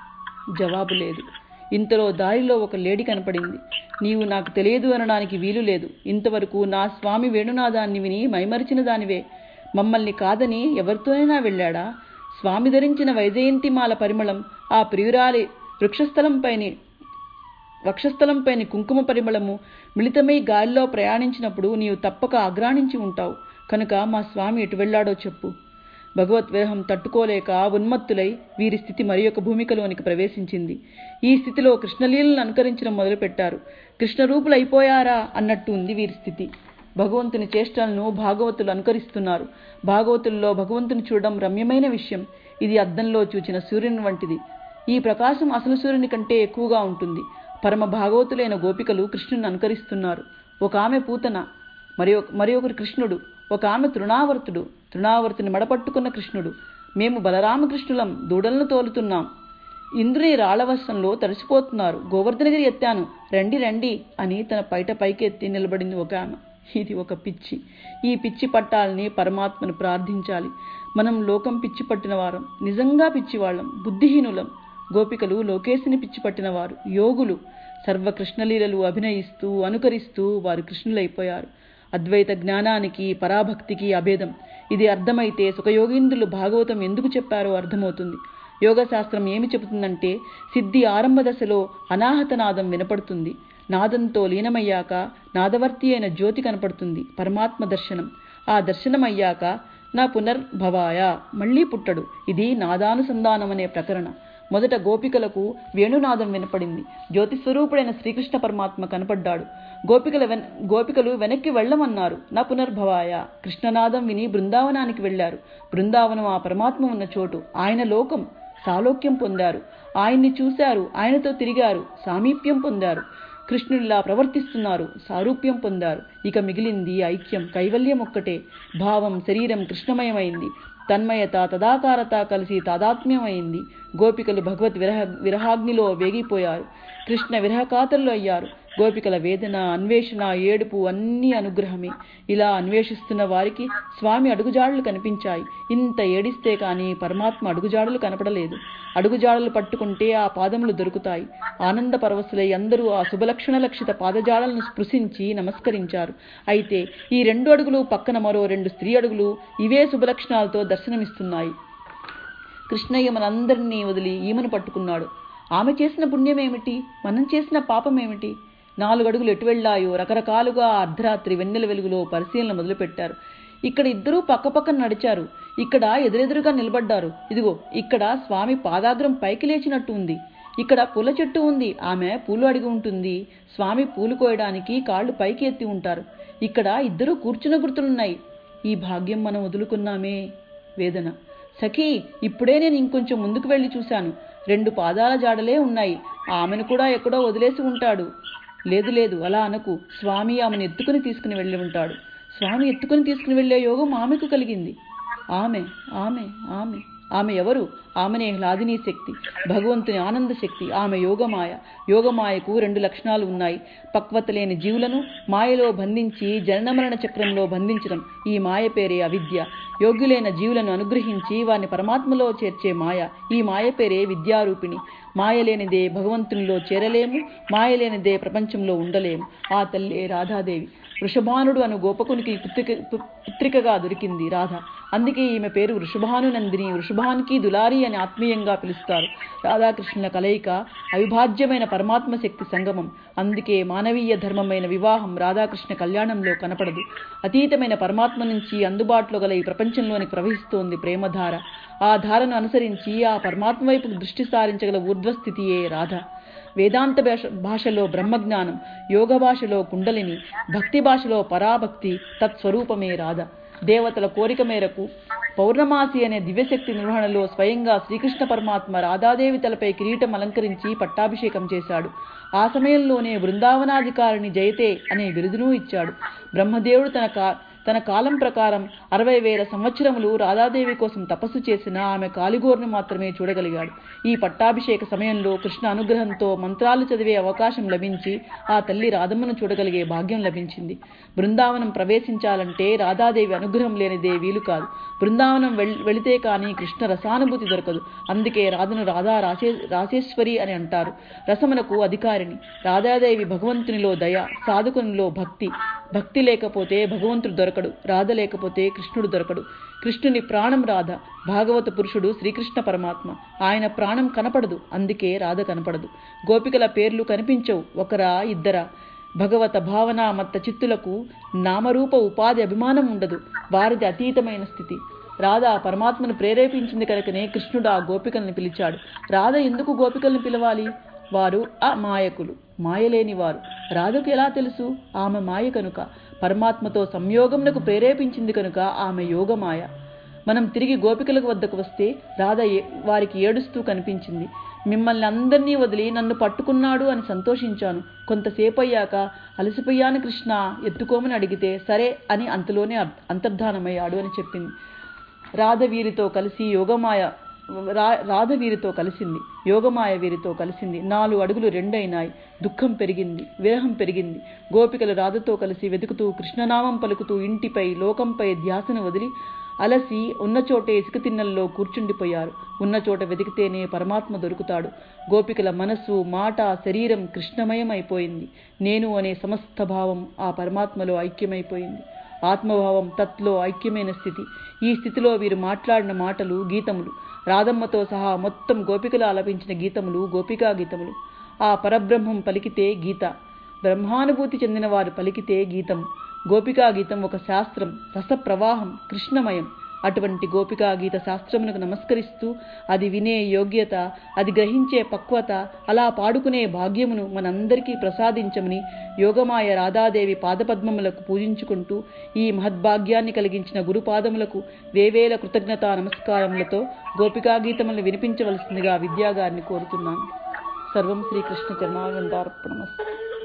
జవాబు లేదు ఇంతలో దారిలో ఒక లేడీ కనపడింది నీవు నాకు తెలియదు అనడానికి వీలు లేదు ఇంతవరకు నా స్వామి వేణునాదాన్ని విని మైమరిచిన దానివే మమ్మల్ని కాదని ఎవరితోనైనా వెళ్ళాడా స్వామి ధరించిన వైజయంతిమాల పరిమళం ఆ ప్రియురాలి వృక్షస్థలంపైని వక్షస్థలంపైని కుంకుమ పరిమళము మిళితమై గాలిలో ప్రయాణించినప్పుడు నీవు తప్పక ఆగ్రాణించి ఉంటావు కనుక మా స్వామి ఎటు వెళ్ళాడో చెప్పు భగవద్వేహం తట్టుకోలేక ఉన్మత్తులై వీరి స్థితి మరి ఒక భూమికలోనికి ప్రవేశించింది ఈ స్థితిలో కృష్ణలీలను అనుకరించడం మొదలుపెట్టారు కృష్ణరూపులు అయిపోయారా అన్నట్టు ఉంది వీరి స్థితి భగవంతుని చేష్టలను భాగవతులు అనుకరిస్తున్నారు భాగవతుల్లో భగవంతుని చూడడం రమ్యమైన విషయం ఇది అద్దంలో చూచిన సూర్యుని వంటిది ఈ ప్రకాశం అసలు సూర్యుని కంటే ఎక్కువగా ఉంటుంది పరమ భాగవతులైన గోపికలు కృష్ణుని అనుకరిస్తున్నారు ఒక ఆమె పూతన మరి మరి ఒకరు కృష్ణుడు ఒక ఆమె తృణావర్తుడు తృణావర్తుని మడపట్టుకున్న కృష్ణుడు మేము బలరామకృష్ణులం దూడలను తోలుతున్నాం ఇంద్రుని రాళవశంలో తడిసిపోతున్నారు గోవర్ధనగిరి ఎత్తాను రండి రండి అని తన పైట పైకి ఎత్తి నిలబడింది ఒక ఆమె ఇది ఒక పిచ్చి ఈ పిచ్చి పట్టాలని పరమాత్మను ప్రార్థించాలి మనం లోకం పిచ్చి పట్టిన వారం నిజంగా పిచ్చివాళ్ళం బుద్ధిహీనులం గోపికలు లోకేశుని పిచ్చి పట్టినవారు యోగులు సర్వకృష్ణలీలలు అభినయిస్తూ అనుకరిస్తూ వారు కృష్ణులైపోయారు అద్వైత జ్ఞానానికి పరాభక్తికి అభేదం ఇది అర్థమైతే సుఖయోగీంద్రులు భాగవతం ఎందుకు చెప్పారో అర్థమవుతుంది యోగశాస్త్రం ఏమి చెబుతుందంటే సిద్ధి ఆరంభ దశలో అనాహత నాదం వినపడుతుంది నాదంతో లీనమయ్యాక నాదవర్తి అయిన జ్యోతి కనపడుతుంది పరమాత్మ దర్శనం ఆ దర్శనమయ్యాక నా పునర్భవాయ మళ్ళీ పుట్టడు ఇది నాదానుసంధానం అనే ప్రకరణ మొదట గోపికలకు వేణునాదం వినపడింది జ్యోతిస్వరూపుడైన శ్రీకృష్ణ పరమాత్మ కనపడ్డాడు గోపికల వెన్ గోపికలు వెనక్కి వెళ్ళమన్నారు నా పునర్భవాయ కృష్ణనాదం విని బృందావనానికి వెళ్లారు బృందావనం ఆ పరమాత్మ ఉన్న చోటు ఆయన లోకం సాలోక్యం పొందారు ఆయన్ని చూశారు ఆయనతో తిరిగారు సామీప్యం పొందారు కృష్ణుడిలా ప్రవర్తిస్తున్నారు సారూప్యం పొందారు ఇక మిగిలింది ఐక్యం కైవల్యం ఒక్కటే భావం శరీరం కృష్ణమయమైంది తన్మయత తదాకారత కలిసి తాదాత్మ్యమైంది గోపికలు భగవత్ విరహ విరహాగ్నిలో వేగిపోయారు కృష్ణ విరహకాతరులు అయ్యారు గోపికల వేదన అన్వేషణ ఏడుపు అన్నీ అనుగ్రహమే ఇలా అన్వేషిస్తున్న వారికి స్వామి అడుగుజాడలు కనిపించాయి ఇంత ఏడిస్తే కాని పరమాత్మ అడుగుజాడలు కనపడలేదు అడుగుజాడలు పట్టుకుంటే ఆ పాదములు దొరుకుతాయి ఆనంద పరవశులై అందరూ ఆ శుభలక్షణ లక్షిత పాదజాడలను స్పృశించి నమస్కరించారు అయితే ఈ రెండు అడుగులు పక్కన మరో రెండు స్త్రీ అడుగులు ఇవే శుభలక్షణాలతో దర్శనమిస్తున్నాయి కృష్ణయ్య మనందరినీ వదిలి ఈమెను పట్టుకున్నాడు ఆమె చేసిన పుణ్యమేమిటి మనం చేసిన పాపమేమిటి నాలుగు అడుగులు ఎటు వెళ్ళాయో రకరకాలుగా అర్ధరాత్రి వెన్నెల వెలుగులో పరిశీలన మొదలుపెట్టారు ఇక్కడ ఇద్దరూ పక్కపక్కన నడిచారు ఇక్కడ ఎదురెదురుగా నిలబడ్డారు ఇదిగో ఇక్కడ స్వామి పాదాగ్రం పైకి లేచినట్టు ఉంది ఇక్కడ పూల చెట్టు ఉంది ఆమె పూలు అడిగి ఉంటుంది స్వామి పూలు కోయడానికి కాళ్ళు పైకి ఎత్తి ఉంటారు ఇక్కడ ఇద్దరు కూర్చున్న గుర్తులున్నాయి ఈ భాగ్యం మనం వదులుకున్నామే వేదన సఖీ ఇప్పుడే నేను ఇంకొంచెం ముందుకు వెళ్ళి చూశాను రెండు పాదాల జాడలే ఉన్నాయి ఆమెను కూడా ఎక్కడో వదిలేసి ఉంటాడు లేదు లేదు అలా అనకు స్వామి ఆమెను ఎత్తుకుని తీసుకుని వెళ్ళి ఉంటాడు స్వామి ఎత్తుకుని తీసుకుని వెళ్లే యోగం ఆమెకు కలిగింది ఆమె ఆమె ఆమె ఆమె ఎవరు ఆమెనే హ్లాదిని శక్తి భగవంతుని ఆనంద శక్తి ఆమె యోగమాయ యోగమాయకు రెండు లక్షణాలు ఉన్నాయి పక్వత లేని జీవులను మాయలో బంధించి జననమరణ చక్రంలో బంధించడం ఈ మాయ పేరే అవిద్య యోగ్యులైన జీవులను అనుగ్రహించి వారిని పరమాత్మలో చేర్చే మాయ ఈ మాయ పేరే విద్యారూపిణి మాయ లేనిదే భగవంతునిలో చేరలేము మాయ లేనిదే ప్రపంచంలో ఉండలేము ఆ తల్లే రాధాదేవి వృషభానుడు అను గోపకునికి పుత్రిక పు- పుత్రికగా దొరికింది రాధ అందుకే ఈమె పేరు వృషభాను నందిని వృషభానికి దులారి అని ఆత్మీయంగా పిలుస్తారు రాధాకృష్ణుల కలయిక అవిభాజ్యమైన పరమాత్మ శక్తి సంగమం అందుకే మానవీయ ధర్మమైన వివాహం రాధాకృష్ణ కళ్యాణంలో కనపడదు అతీతమైన పరమాత్మ నుంచి అందుబాటులో గల ఈ ప్రపంచంలోనికి ప్రవహిస్తోంది ప్రేమధార ఆ ధారను అనుసరించి ఆ పరమాత్మ వైపు దృష్టి సారించగల ఊర్ధ్వస్థితియే రాధ వేదాంత భాష భాషలో బ్రహ్మజ్ఞానం యోగ భాషలో కుండలిని భక్తి భాషలో పరాభక్తి తత్స్వరూపమే రాధ దేవతల కోరిక మేరకు పౌర్ణమాసి అనే దివ్యశక్తి నిర్వహణలో స్వయంగా శ్రీకృష్ణ పరమాత్మ రాధాదేవి తలపై కిరీటం అలంకరించి పట్టాభిషేకం చేశాడు ఆ సమయంలోనే బృందావనాధికారిని జయతే అనే బిరుదును ఇచ్చాడు బ్రహ్మదేవుడు తన కా తన కాలం ప్రకారం అరవై వేల సంవత్సరములు రాధాదేవి కోసం తపస్సు చేసిన ఆమె కాలిగోరును మాత్రమే చూడగలిగాడు ఈ పట్టాభిషేక సమయంలో కృష్ణ అనుగ్రహంతో మంత్రాలు చదివే అవకాశం లభించి ఆ తల్లి రాధమ్మను చూడగలిగే భాగ్యం లభించింది బృందావనం ప్రవేశించాలంటే రాధాదేవి అనుగ్రహం లేనిదే వీలు కాదు బృందావనం వెళ్ వెళితే కానీ కృష్ణ రసానుభూతి దొరకదు అందుకే రాధను రాధా రాసే రాసేశ్వరి అని అంటారు రసమునకు అధికారిని రాధాదేవి భగవంతునిలో దయ సాధకునిలో భక్తి భక్తి లేకపోతే భగవంతుడు దొరకడు రాధ లేకపోతే కృష్ణుడు దొరకడు కృష్ణుని ప్రాణం రాధ భాగవత పురుషుడు శ్రీకృష్ణ పరమాత్మ ఆయన ప్రాణం కనపడదు అందుకే రాధ కనపడదు గోపికల పేర్లు కనిపించవు ఒకరా ఇద్దరా భగవత భావన మత్త చిత్తులకు నామరూప ఉపాధి అభిమానం ఉండదు వారిది అతీతమైన స్థితి రాధ ఆ పరమాత్మను ప్రేరేపించింది కనుకనే కృష్ణుడు ఆ గోపికల్ని పిలిచాడు రాధ ఎందుకు గోపికల్ని పిలవాలి వారు అమాయకులు మాయలేని వారు రాధకు ఎలా తెలుసు ఆమె మాయ కనుక పరమాత్మతో సంయోగమునకు ప్రేరేపించింది కనుక ఆమె యోగమాయ మనం తిరిగి గోపికలకు వద్దకు వస్తే రాధ ఏ- వారికి ఏడుస్తూ కనిపించింది మిమ్మల్ని అందరినీ వదిలి నన్ను పట్టుకున్నాడు అని సంతోషించాను కొంతసేపు అయ్యాక అలసిపోయాను కృష్ణ ఎత్తుకోమని అడిగితే సరే అని అంతలోనే అర్- అంతర్ధానమయ్యాడు అని చెప్పింది రాధ వీరితో కలిసి యోగమాయ రా- రాధ వీరితో కలిసింది యోగమాయ వీరితో కలిసింది నాలుగు అడుగులు రెండైనాయి దుఃఖం పెరిగింది విరహం పెరిగింది గోపికలు రాధతో కలిసి వెతుకుతూ కృష్ణనామం పలుకుతూ ఇంటిపై లోకంపై ధ్యాసను వదిలి అలసి ఉన్న చోటే ఇసుక తిన్నెల్లో కూర్చుండిపోయారు ఉన్న చోట వెతికితేనే పరమాత్మ దొరుకుతాడు గోపికల మనస్సు మాట శరీరం కృష్ణమయం అయిపోయింది నేను అనే సమస్త భావం ఆ పరమాత్మలో ఐక్యమైపోయింది ఆత్మభావం తత్లో ఐక్యమైన స్థితి ఈ స్థితిలో వీరు మాట్లాడిన మాటలు గీతములు రాధమ్మతో సహా మొత్తం గోపికలు ఆలపించిన గీతములు గోపికా గీతములు ఆ పరబ్రహ్మం పలికితే గీత బ్రహ్మానుభూతి చెందిన వారు పలికితే గీతం గోపికా గీతం ఒక శాస్త్రం రస ప్రవాహం కృష్ణమయం అటువంటి గోపికా గీత శాస్త్రమునకు నమస్కరిస్తూ అది వినే యోగ్యత అది గ్రహించే పక్వత అలా పాడుకునే భాగ్యమును మనందరికీ ప్రసాదించమని యోగమాయ రాధాదేవి పాదపద్మములకు పూజించుకుంటూ ఈ మహద్భాగ్యాన్ని కలిగించిన గురుపాదములకు వేవేల కృతజ్ఞతా నమస్కారములతో గోపికా గీతములను వినిపించవలసిందిగా విద్యాగారిని కోరుతున్నాను సర్వం శ్రీకృష్ణ చరణానందార్పణమస్తు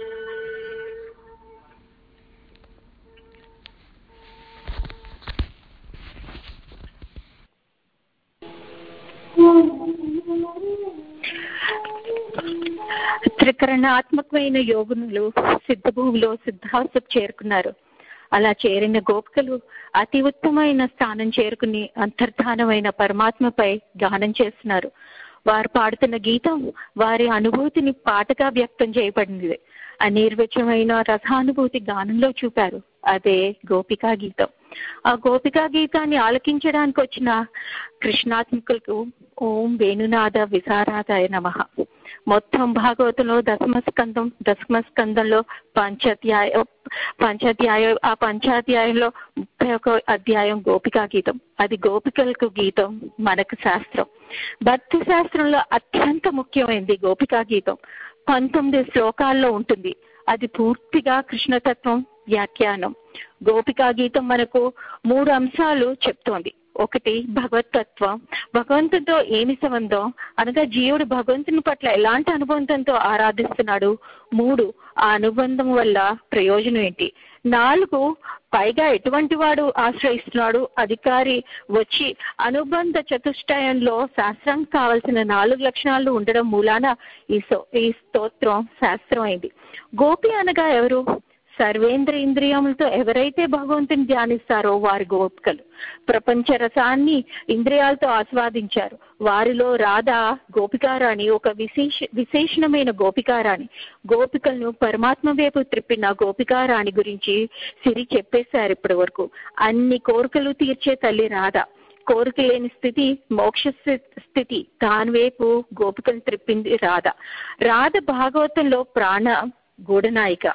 త్రికరణాత్మకమైన యోగునులు సిద్ధభూమిలో సిద్ధాసకు చేరుకున్నారు అలా చేరిన గోపికలు అతి ఉత్తమైన స్థానం చేరుకుని అంతర్ధానమైన పరమాత్మపై గానం చేస్తున్నారు వారు పాడుతున్న గీతం వారి అనుభూతిని పాటగా వ్యక్తం చేయబడింది అనిర్వచమైన రసానుభూతి గానంలో చూపారు అదే గోపికా గీతం ఆ గోపికా గీతాన్ని ఆలకించడానికి వచ్చిన కృష్ణాత్మికులకు ఓం వేణునాథ విశారాదాయ నమ మొత్తం భాగవతంలో దశమ స్కందం దశమ స్కందంలో పంచాధ్యాయ పంచాధ్యాయ ఆ పంచాధ్యాయంలో ముప్పై ఒక అధ్యాయం గోపికా గీతం అది గోపికలకు గీతం మనకు శాస్త్రం భక్తి శాస్త్రంలో అత్యంత ముఖ్యమైనది గోపికా గీతం పంతొమ్మిది శ్లోకాల్లో ఉంటుంది అది పూర్తిగా కృష్ణతత్వం వ్యాఖ్యానం గోపికా గీతం మనకు మూడు అంశాలు చెప్తోంది ఒకటి భగవతత్వం భగవంతుడితో ఏమి సంబంధం అనగా జీవుడు భగవంతుని పట్ల ఎలాంటి అనుబంధంతో ఆరాధిస్తున్నాడు మూడు ఆ అనుబంధం వల్ల ప్రయోజనం ఏంటి నాలుగు పైగా ఎటువంటి వాడు ఆశ్రయిస్తున్నాడు అధికారి వచ్చి అనుబంధ చతుష్టయంలో శాస్త్రం కావలసిన నాలుగు లక్షణాలు ఉండడం మూలాన ఈ ఈ స్తోత్రం శాస్త్రం అయింది గోపి అనగా ఎవరు సర్వేంద్రియంద్రియములతో ఎవరైతే భగవంతుని ధ్యానిస్తారో వారి గోపికలు ప్రపంచ రసాన్ని ఇంద్రియాలతో ఆస్వాదించారు వారిలో రాధ గోపికారాణి ఒక విశేష విశేషణమైన గోపికారాణి గోపికలను పరమాత్మ వైపు త్రిప్పిన గోపికారాణి గురించి సిరి చెప్పేశారు ఇప్పటి వరకు అన్ని కోరికలు తీర్చే తల్లి రాధ కోరిక లేని స్థితి మోక్ష స్థితి దాని వైపు గోపికను త్రిప్పింది రాధ రాధ భాగవతంలో ప్రాణ గూఢనాయిక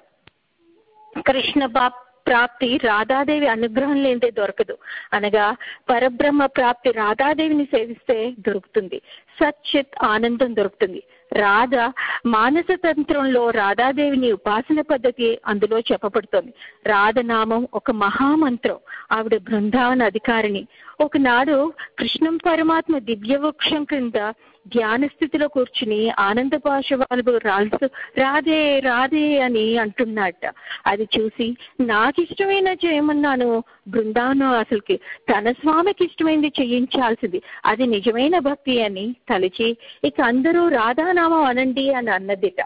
కృష్ణ ప్రాప్తి రాధాదేవి అనుగ్రహం లేనిదే దొరకదు అనగా పరబ్రహ్మ ప్రాప్తి రాధాదేవిని సేవిస్తే దొరుకుతుంది సచ్చిత్ ఆనందం దొరుకుతుంది రాధ మానస తంత్రంలో రాధాదేవిని ఉపాసన పద్ధతి అందులో చెప్పబడుతోంది రాధనామం ఒక మహామంత్రం ఆవిడ బృందావన అధికారిని ఒకనాడు కృష్ణం పరమాత్మ దివ్య వృక్షం క్రింద ధ్యాన స్థితిలో కూర్చుని ఆనంద పాశవాలు రాల్సు రాధే రాధే అని అంటున్నట్ట అది చూసి నాకు ఇష్టమైన చేయమన్నాను బృందావనం అసలుకి తన స్వామికి ఇష్టమైంది చేయించాల్సింది అది నిజమైన భక్తి అని తలిచి ఇక అందరూ రాధానామం అనండి అని అన్నదిట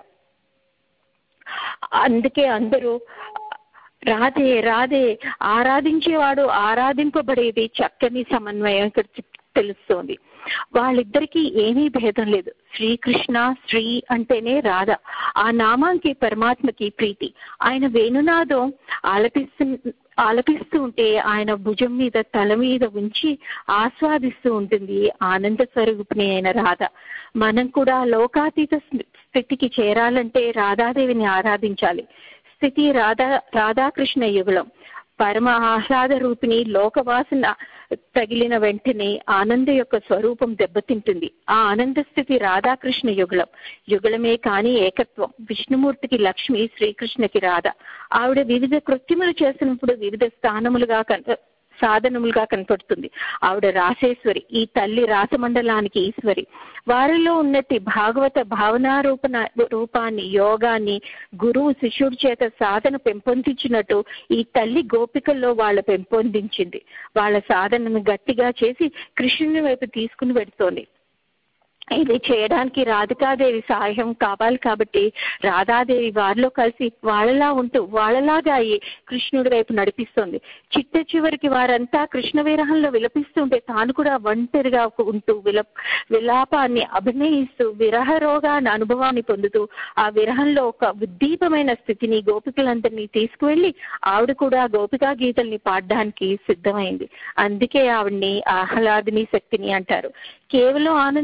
అందుకే అందరూ రాధే రాధే ఆరాధించేవాడు ఆరాధింపబడేది చక్కని సమన్వయం ఇక్కడ తెలుస్తోంది వాళ్ళిద్దరికీ ఏమీ భేదం లేదు శ్రీకృష్ణ శ్రీ అంటేనే రాధ ఆ నామానికి పరమాత్మకి ప్రీతి ఆయన వేణునాదం ఆలపిస్తు ఆలపిస్తూ ఉంటే ఆయన భుజం మీద తల మీద ఉంచి ఆస్వాదిస్తూ ఉంటుంది ఆనంద స్వరూపిణి అయిన రాధ మనం కూడా లోకాతీత స్థితికి చేరాలంటే రాధాదేవిని ఆరాధించాలి స్థితి రాధా రాధాకృష్ణ యుగలం పరమ ఆహ్లాద రూపిణి లోకవాసన తగిలిన వెంటనే ఆనంద యొక్క స్వరూపం దెబ్బతింటుంది ఆ ఆనంద స్థితి రాధాకృష్ణ యుగళం యుగళమే కాని ఏకత్వం విష్ణుమూర్తికి లక్ష్మి శ్రీకృష్ణకి రాధ ఆవిడ వివిధ కృత్యములు చేసినప్పుడు వివిధ స్థానములుగా కన సాధనములుగా కనపడుతుంది ఆవిడ రాసేశ్వరి ఈ తల్లి రాసమండలానికి ఈశ్వరి వారిలో ఉన్నట్టు భాగవత భావనారూపణ రూపాన్ని యోగాన్ని గురువు శిష్యుడి చేత సాధన పెంపొందించినట్టు ఈ తల్లి గోపికల్లో వాళ్ళ పెంపొందించింది వాళ్ళ సాధనను గట్టిగా చేసి కృష్ణుని వైపు తీసుకుని పెడుతోంది ఇది చేయడానికి రాధికాదేవి సహాయం కావాలి కాబట్టి రాధాదేవి వారిలో కలిసి వాళ్ళలా ఉంటూ వాళ్ళలాగా అయ్యి కృష్ణుడి వైపు నడిపిస్తుంది చిట్ట చివరికి వారంతా కృష్ణ విరహంలో విలపిస్తుంటే తాను కూడా ఒంటరిగా ఉంటూ విల విలాపాన్ని అభినయిస్తూ విరహ రోగాన్ని అనుభవాన్ని పొందుతూ ఆ విరహంలో ఒక ఉద్దీపమైన స్థితిని గోపికలందరినీ తీసుకువెళ్లి ఆవిడ కూడా గోపికా గీతల్ని పాడడానికి సిద్ధమైంది అందుకే ఆవిడ్ని ఆహ్లాదిని శక్తిని అంటారు కేవలం ఆనంద స్వరూప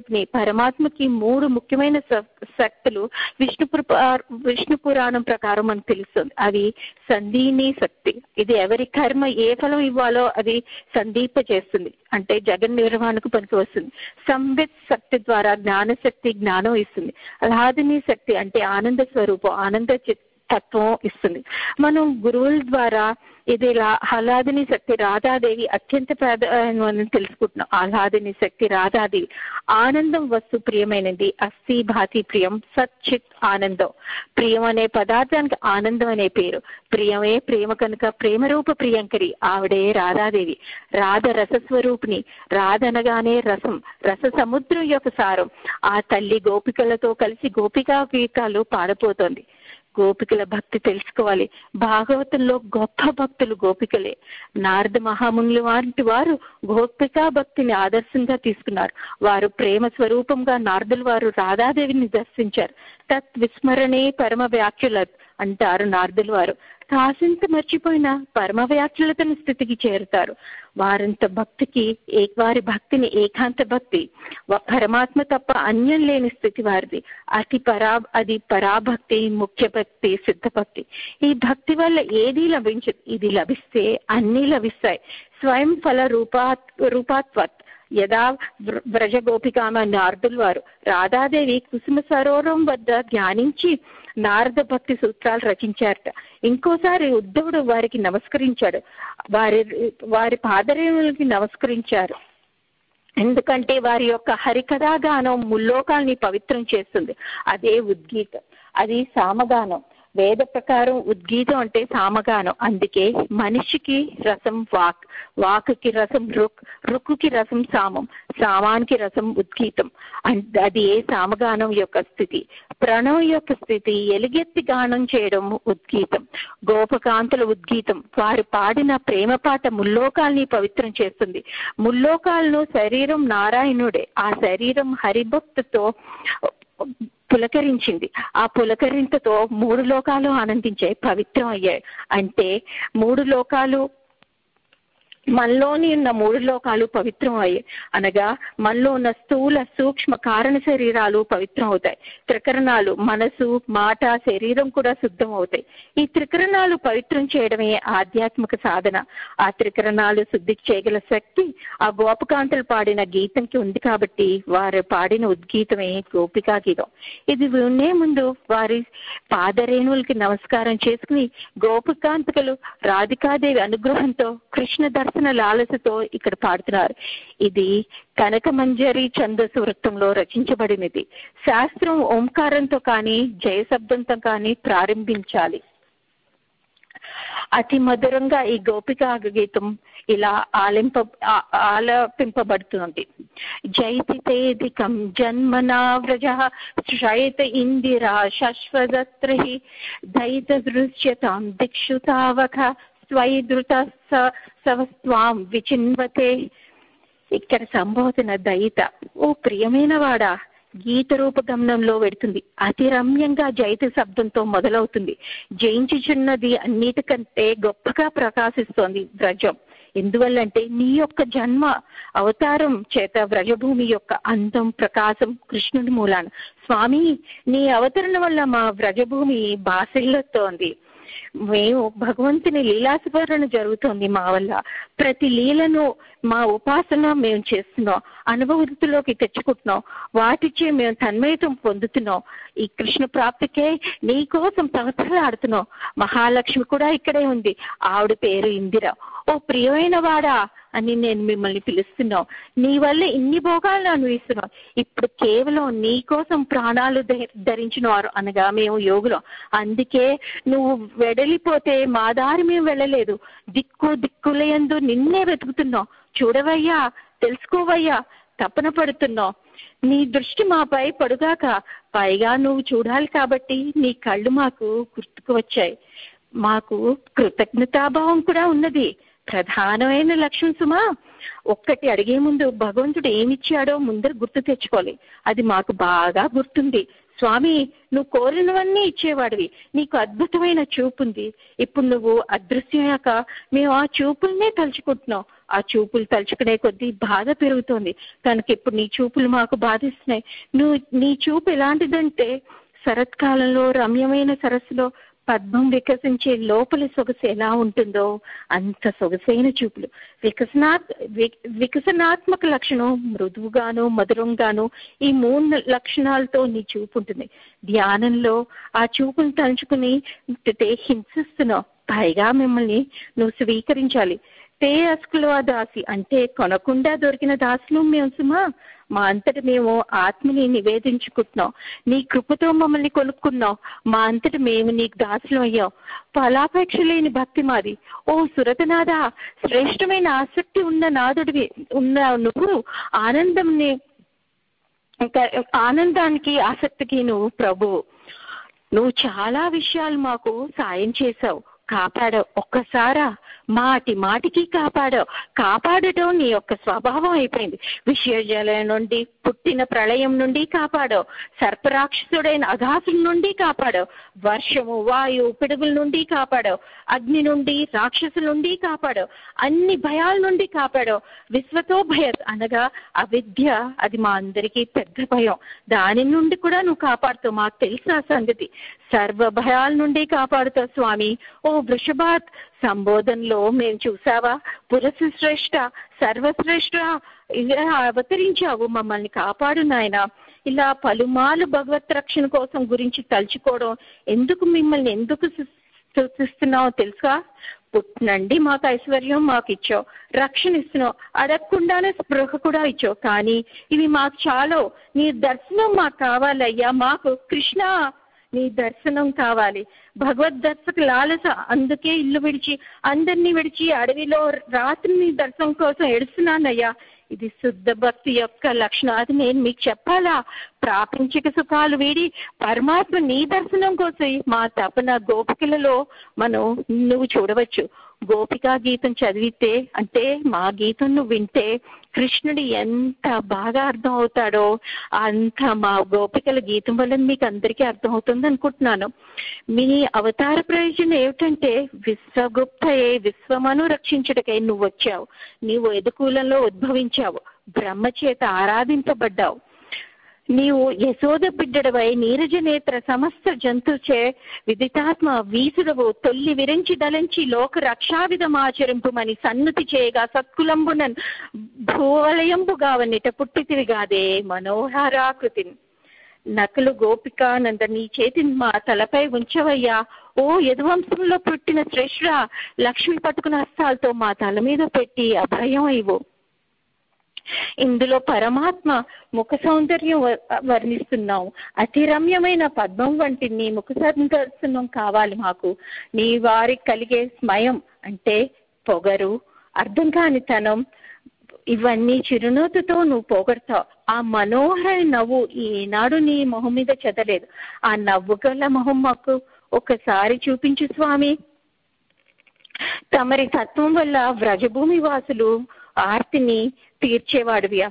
స్వరూపిణి పరమాత్మకి మూడు ముఖ్యమైన స- శక్తులు విష్ణు పుర- విష్ణు పురాణం ప్రకారం మనకు తెలుస్తుంది అవి సందీని శక్తి ఇది ఎవరి కర్మ ఏ ఫలం ఇవ్వాలో అది సందీప చేస్తుంది అంటే జగన్ నిర్వహణకు పనికి వస్తుంది సంవిత్ శక్తి ద్వారా జ్ఞాన శక్తి జ్ఞానం ఇస్తుంది అలాదిని శక్తి అంటే ఆనంద స్వరూపం ఆనంద చిత్ తత్వం ఇస్తుంది మనం గురువుల ద్వారా ఇది లా- ఆహ్లాదిని శక్తి రాధాదేవి అత్యంత ప్రాధాన్యం తెలుసుకుంటున్నాం ఆహ్లాదిని శక్తి రాధాదేవి ఆనందం వస్తు ప్రియమైనది అస్థి భాతి ప్రియం సచ్చిత్ ఆనందం ప్రియం అనే పదార్థానికి ఆనందం అనే పేరు ప్రియమే ప్రేమ కనుక ప్రేమ రూప ప్రియంకరి ఆవిడే రాధాదేవి రాధ రసస్వరూపిణి రాధ అనగానే రసం రస సముద్రం యొక్క సారం ఆ తల్లి గోపికలతో కలిసి గోపికా గీతాలు పాడపోతోంది గోపికల భక్తి తెలుసుకోవాలి భాగవతంలో గొప్ప భక్తులు గోపికలే నారద మహామునులు వంటి వారు గోపికా భక్తిని ఆదర్శంగా తీసుకున్నారు వారు ప్రేమ స్వరూపంగా నారదులు వారు రాధాదేవిని దర్శించారు తత్ విస్మరణే పరమ వ్యాఖ్యుల అంటారు నారదులు వారు కాసింత మర్చిపోయిన పరమ వ్యాఖ్యులతని స్థితికి చేరుతారు వారంత భక్తికి ఏ వారి భక్తిని ఏకాంత భక్తి వ- పరమాత్మ తప్ప అన్యం లేని స్థితి వారిది అతి పరా అది పరాభక్తి ముఖ్య భక్తి సిద్ధ భక్తి ఈ భక్తి వల్ల ఏది లభించదు ఇది లభిస్తే అన్నీ లభిస్తాయి స్వయం ఫల రూపాత్ రూపాత్వత్ యథా వ్ర- వ్రజ గోపికామ నారదులు వారు రాధాదేవి కుసుమ సరోవరం వద్ద ధ్యానించి నారద భక్తి సూత్రాలు రచించారట ఇంకోసారి ఉద్ధవుడు వారికి నమస్కరించాడు వారి వారి పాదరేవులకి నమస్కరించారు ఎందుకంటే వారి యొక్క హరికథా గానం ముల్లోకాల్ని పవిత్రం చేస్తుంది అదే ఉద్గీతం అది సామగానం వేద ప్రకారం ఉద్గీతం అంటే సామగానం అందుకే మనిషికి రసం వాక్ వాక్కి రసం రుక్ రుక్కుకి రసం సామం సామానికి రసం ఉద్గీతం అం- అది ఏ సామగానం యొక్క స్థితి ప్రణవం యొక్క స్థితి ఎలుగెత్తి గానం చేయడం ఉద్గీతం గోపకాంతుల ఉద్గీతం వారు పాడిన ప్రేమ పాట ముల్లోకాల్ని పవిత్రం చేస్తుంది ముల్లోకాలను శరీరం నారాయణుడే ఆ శరీరం హరిభక్తితో పులకరించింది ఆ పులకరింతతో మూడు లోకాలు ఆనందించాయి పవిత్రం అయ్యాయి అంటే మూడు లోకాలు మనలోని ఉన్న మూడు లోకాలు పవిత్రం అయ్యాయి అనగా మనలో ఉన్న స్థూల సూక్ష్మ కారణ శరీరాలు పవిత్రం అవుతాయి త్రికరణాలు మనసు మాట శరీరం కూడా శుద్ధం అవుతాయి ఈ త్రికరణాలు పవిత్రం చేయడమే ఆధ్యాత్మిక సాధన ఆ త్రికరణాలు శుద్ధి చేయగల శక్తి ఆ గోపకాంతలు పాడిన గీతంకి ఉంది కాబట్టి వారు పాడిన ఉద్గీతమే గోపికా గీతం ఇది వినే ముందు వారి పాదరేణువులకి నమస్కారం చేసుకుని గోపికాంతకులు రాధికాదేవి అనుగ్రహంతో కృష్ణ దర్శన లాలసతో ఇక్కడ పాడుతున్నారు ఇది కనకమంజరి ఛందస్సు వృత్తంలో రచించబడినది శాస్త్రం ఓంకారంతో కానీ జయశబ్దంతో కానీ ప్రారంభించాలి అతి మధురంగా ఈ గోపికా గీతం ఇలా ఆలింప ఆ- ఆలపింపబడుతుంది జైతి తేదికం జన్మనా వ్రజ శ్రయత ఇందిరా శశ్వదత్రి దైత దృశ్యతాం దిక్షు తావక స్వైదృత సవస్వాం విచిన్వతే ఇక్కడ సంబోధన దయిత ఓ ప్రియమైన వాడా గీత రూపగమనంలో పెడుతుంది అతి రమ్యంగా జైతి శబ్దంతో మొదలవుతుంది జయించుచున్నది అన్నిటికంటే గొప్పగా ప్రకాశిస్తోంది వ్రజం ఎందువల్లంటే నీ యొక్క జన్మ అవతారం చేత వ్రజభూమి యొక్క అందం ప్రకాశం కృష్ణుడి మూలాన స్వామి నీ అవతరణ వల్ల మా వ్రజభూమి బాసిల్లుతోంది మేము భగవంతుని లీలాస్మరణ జరుగుతోంది మా వల్ల ప్రతి లీలను మా ఉపాసన మేము చేస్తున్నాం అనుభూతిలోకి తెచ్చుకుంటున్నాం వాటిచే మేము తన్మయతం పొందుతున్నాం ఈ కృష్ణ ప్రాప్తికే నీ కోసం తహతలాడుతున్నాం మహాలక్ష్మి కూడా ఇక్కడే ఉంది ఆవిడ పేరు ఇందిర ఓ ప్రియమైన వాడా అని నేను మిమ్మల్ని పిలుస్తున్నాం నీ వల్ల ఇన్ని భోగాలను అనుభవిస్తున్నాం ఇప్పుడు కేవలం నీ కోసం ప్రాణాలు ధ- ధరించిన వారు అనగా మేము యోగులం అందుకే నువ్వు వెడలిపోతే మా దారి మేము వెళ్ళలేదు దిక్కు దిక్కులయందు నిన్నే వెతుకుతున్నాం చూడవయ్యా తెలుసుకోవయ్యా తపన పడుతున్నాం నీ దృష్టి మాపై పడుగాక పైగా నువ్వు చూడాలి కాబట్టి నీ కళ్ళు మాకు గుర్తుకు వచ్చాయి మాకు కృతజ్ఞతాభావం కూడా ఉన్నది ప్రధానమైన లక్ష్యం సుమా ఒక్కటి అడిగే ముందు భగవంతుడు ఏమిచ్చాడో ముందర గుర్తు తెచ్చుకోవాలి అది మాకు బాగా గుర్తుంది స్వామి నువ్వు కోరినవన్నీ ఇచ్చేవాడివి నీకు అద్భుతమైన చూపు ఉంది ఇప్పుడు నువ్వు అదృశ్యమయ్యాక మేము ఆ చూపుల్నే తలుచుకుంటున్నాం ఆ చూపులు తలుచుకునే కొద్దీ బాధ పెరుగుతోంది కనుక ఇప్పుడు నీ చూపులు మాకు బాధిస్తున్నాయి నువ్వు నీ చూపు ఎలాంటిదంటే శరత్కాలంలో రమ్యమైన సరస్సులో పద్మం వికసించే లోపలి సొగసు ఎలా ఉంటుందో అంత సొగసైన చూపులు వికసనాత్ వి- వికసనాత్మక లక్షణం మృదువుగాను మధురంగాను ఈ మూడు లక్షణాలతో నీ చూపు ఉంటుంది ధ్యానంలో ఆ చూపును తలుచుకుని తే హింసిస్తున్నావు పైగా మిమ్మల్ని నువ్వు స్వీకరించాలి తే అస్కుల దాసి అంటే కొనకుండా దొరికిన దాసులు మేము సుమా మా అంతటి మేము ఆత్మని నివేదించుకుంటున్నాం నీ కృపతో మమ్మల్ని కొనుక్కున్నాం మా అంతటి మేము నీకు దాసులం అయ్యాం ఫలాపేక్ష లేని భక్తి మాది ఓ సురతనాథ శ్రేష్టమైన ఆసక్తి ఉన్న నాదుడివి ఉన్న నువ్వు ఆనందంని ఇంకా ఆనందానికి ఆసక్తికి నువ్వు ప్రభువు నువ్వు చాలా విషయాలు మాకు సాయం చేశావు కాపాడావు ఒక్కసారా మాటి మాటికి కాపాడావు కాపాడటం నీ యొక్క స్వభావం అయిపోయింది విషయజల నుండి పుట్టిన ప్రళయం నుండి కాపాడావు సర్పరాక్షసుడైన అఘాసుల నుండి కాపాడావు వర్షము వాయు పిడుగుల నుండి కాపాడావు అగ్ని నుండి రాక్షసుల నుండి కాపాడావు అన్ని భయాల నుండి కాపాడావు విశ్వతో భయ అనగా అవిద్య అది మా అందరికీ పెద్ద భయం దాని నుండి కూడా నువ్వు కాపాడుతావు మాకు తెలుసు ఆ సంగతి సర్వ భయాల నుండి కాపాడుతావు స్వామి ఓ వృషభాత్ సంబోధనలో మేము చూసావా పురుష శ్రేష్ట సర్వశ్రేష్ట ఇలా అవతరించావు మమ్మల్ని కాపాడు నాయన ఇలా పలుమార్లు భగవత్ రక్షణ కోసం గురించి తలుచుకోవడం ఎందుకు మిమ్మల్ని ఎందుకు సు- సూచిస్తున్నావో తెలుసా పుట్టినండి మాకు ఐశ్వర్యం మాకు ఇచ్చావు రక్షణ ఇస్తున్నావు అడగకుండానే స్పృహ కూడా ఇచ్చావు కానీ ఇవి మాకు చాలు నీ దర్శనం మాకు కావాలయ్యా మాకు కృష్ణ నీ దర్శనం కావాలి భగవద్ దర్శక లాలస అందుకే ఇల్లు విడిచి అందరినీ విడిచి అడవిలో రాత్రి నీ దర్శనం కోసం ఎడుస్తున్నానయ్యా ఇది శుద్ధ భక్తి యొక్క లక్షణం అది నేను మీకు చెప్పాలా ప్రాపంచిక సుఖాలు వీడి పరమాత్మ నీ దర్శనం కోసం మా తపన గోపికలలో మనం నువ్వు చూడవచ్చు గోపికా గీతం చదివితే అంటే మా గీతం నువ్వు వింటే కృష్ణుడు ఎంత బాగా అర్థం అవుతాడో అంత మా గోపికల గీతం వల్ల మీకు అందరికీ అర్థం అవుతుంది అనుకుంటున్నాను మీ అవతార ప్రయోజనం ఏమిటంటే విశ్వగుప్తయే విశ్వమను రక్షించుటకై నువ్వు వచ్చావు నీవు ఎదుకూలంలో ఉద్భవించావు బ్రహ్మ చేత ఆరాధింపబడ్డావు నీవు యశోద బిడ్డడవై నీరజ నేత్ర సమస్త జంతుచే విదితాత్మ వీసుడవు తొల్లి విరించి దలంచి లోక రక్షావిధమాచరింపుమని సన్నుతి చేయగా సత్కులంబున భూవలయంబుగావనిట పుట్టితివి గాదే మనోహరాకృతిని నకులు గోపికానంద నీ చేతిని మా తలపై ఉంచవయ్యా ఓ యదువంశంలో పుట్టిన శ్రేష్ఠ లక్ష్మి పట్టుకున్న హస్తాలతో మా తల మీద పెట్టి అభయం ఇవ్వు ఇందులో పరమాత్మ ముఖ సౌందర్యం వ- వర్ణిస్తున్నావు అతి రమ్యమైన పద్మం వంటి నీ ముఖ సౌందర్శనం కావాలి మాకు నీ వారికి కలిగే స్మయం అంటే పొగరు అర్థం కానితనం ఇవన్నీ చిరునవ్వుతో నువ్వు పోగొడతావు ఆ మనోహర నవ్వు ఈనాడు నీ మొహం మీద చెదలేదు ఆ నవ్వు గల మొహం మాకు ఒకసారి చూపించు స్వామి తమరి తత్వం వల్ల వ్రజభూమి వాసులు ఆర్తిని తీర్చేవాడివియా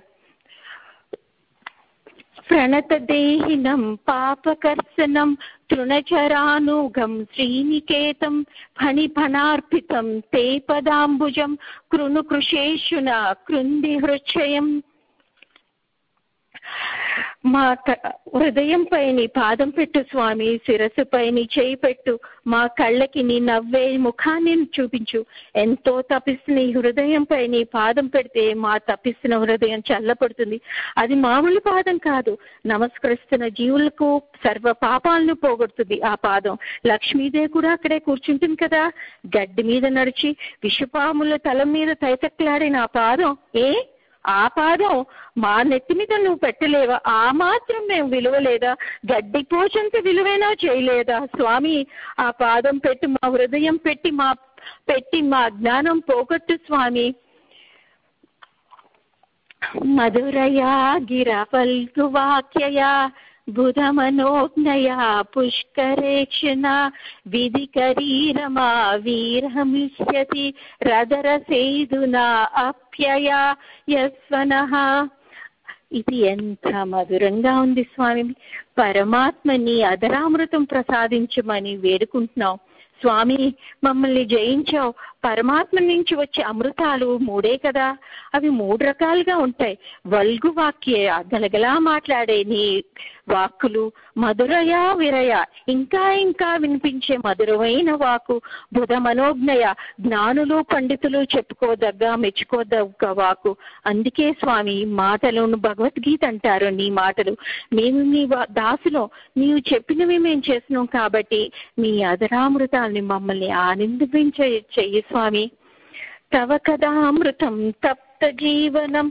ప్రణతదేహినం పాపకర్శనం తృణచరానుగం శ్రీనికేతం ఫణిఫణార్పితం తే పదాంబుజం కృను కృషేషున కృంది హృచ్చయం మా క- హృదయంపై నీ పాదం పెట్టు స్వామి శిరస్సుపై నీ చేయి పెట్టు మా కళ్ళకి నీ నవ్వే ముఖాన్ని చూపించు ఎంతో తపిస్తున్న ఈ హృదయంపై నీ పాదం పెడితే మా తపిస్తున్న హృదయం చల్లపడుతుంది అది మామూలు పాదం కాదు నమస్కరిస్తున్న జీవులకు సర్వ పాపాలను పోగొడుతుంది ఆ పాదం లక్ష్మీదేవి కూడా అక్కడే కూర్చుంటుంది కదా గడ్డి మీద నడిచి విషపాముల తల మీద తైతక్కలాడిన ఆ పాదం ఏ ఆ పాదం మా నెత్తి మీద నువ్వు పెట్టలేవా ఆ మాత్రం మేము విలువ లేదా గడ్డి పోచంత విలువైనా చేయలేదా స్వామి ఆ పాదం పెట్టి మా హృదయం పెట్టి మా పెట్టి మా జ్ఞానం పోగొట్టు స్వామి మధురయా గిరపల్కు వాక్యయా బుధమనోజ్ఞయా పుష్కరేక్షణ విధికరీరమా వీరమిష్యతి రదరసేదునా అప్యయ యస్వనః ఇది ఎంత మధురంగా ఉంది స్వామి పరమాత్మని అదరామృతం ప్రసాదించమని వేడుకుంటున్నాం స్వామి మమ్మల్ని జయించావు పరమాత్మ నుంచి వచ్చే అమృతాలు మూడే కదా అవి మూడు రకాలుగా ఉంటాయి వల్గు వాక్య గలగలా మాట్లాడే నీ వాక్కులు మధురయ విరయ ఇంకా ఇంకా వినిపించే మధురమైన వాకు బుధ మనోజ్ఞయ జ్ఞానులు పండితులు చెప్పుకోదగ్గ మెచ్చుకోదగ్గ వాకు అందుకే స్వామి మాటలను భగవద్గీత అంటారు నీ మాటలు మేము నీ వా- దాసులో నీవు చెప్పినవి మేము చేస్తున్నాం కాబట్టి మీ అదరామృతాల్ని మమ్మల్ని ఆనందించ చెయ్యి స్వామి తవ కదామృతం తప్త జీవనం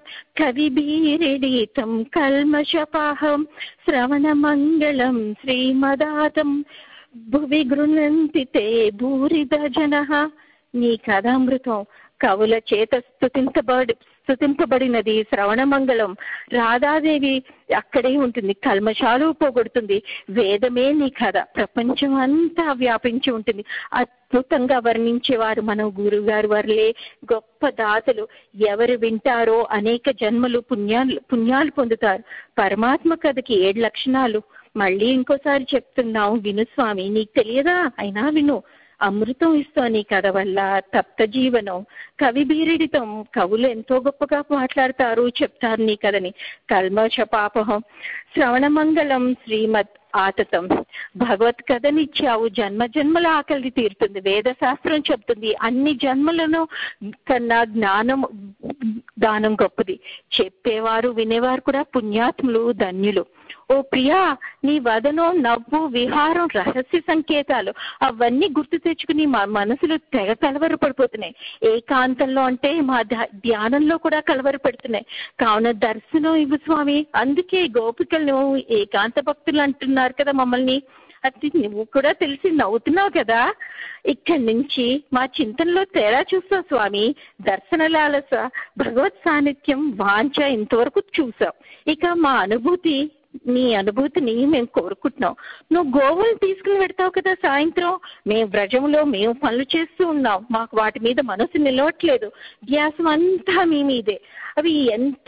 కవిభీరిడీతం కల్మషపాహం శ్రవణ మంగళం శ్రీమదాతం భువి గృణంతి తే భూరిద జన నీ కథామృతం కవుల చేత స్థుతించబడి స్థుతింపబడినది శ్రవణ మంగళం రాధాదేవి అక్కడే ఉంటుంది కల్మషాలు పోగొడుతుంది వేదమే నీ కథ ప్రపంచం అంతా వ్యాపించి ఉంటుంది అద్భుతంగా వర్ణించేవారు మన గురువు గారు వారులే గొప్ప దాతలు ఎవరు వింటారో అనేక జన్మలు పుణ్యాలు పుణ్యాలు పొందుతారు పరమాత్మ కథకి ఏడు లక్షణాలు మళ్ళీ ఇంకోసారి చెప్తున్నావు విను స్వామి నీకు తెలియదా అయినా విను అమృతం ఇస్తావు నీ కథ వల్ల తప్త జీవనం కవి బీరిడితం కవులు ఎంతో గొప్పగా మాట్లాడతారు చెప్తారు నీ కథని కల్మష పాపహం శ్రవణ మంగళం శ్రీమద్ ఆతతం భగవత్ కథనిచ్చావు జన్మ జన్మల ఆకలి తీరుతుంది వేద శాస్త్రం చెప్తుంది అన్ని జన్మలను కన్నా జ్ఞానం దానం గొప్పది చెప్పేవారు వినేవారు కూడా పుణ్యాత్ములు ధన్యులు ఓ ప్రియా నీ వదనం నవ్వు విహారం రహస్య సంకేతాలు అవన్నీ గుర్తు తెచ్చుకుని మా మనసులు తెగ కలవర పడిపోతున్నాయి ఏకాంతంలో అంటే మా ధ్యా- ధ్యానంలో కూడా కలవర పెడుతున్నాయి కావున దర్శనం ఇవ్వు స్వామి అందుకే గోపికలు ఏకాంత భక్తులు అంటున్నారు కదా మమ్మల్ని అది నువ్వు కూడా తెలిసి నవ్వుతున్నావు కదా ఇక్కడి నుంచి మా చింతనలో తేడా చూస్తావు స్వామి దర్శన లాలస భగవత్ సాన్నిధ్యం వాంఛ ఇంతవరకు చూసావు ఇక మా అనుభూతి నీ అనుభూతిని మేము కోరుకుంటున్నాం నువ్వు గోవులు తీసుకుని పెడతావు కదా సాయంత్రం మేము వ్రజంలో మేము పనులు చేస్తూ ఉన్నాం మాకు వాటి మీద మనసు నిలవట్లేదు ధ్యాసం అంతా మీ మీదే అవి ఎంత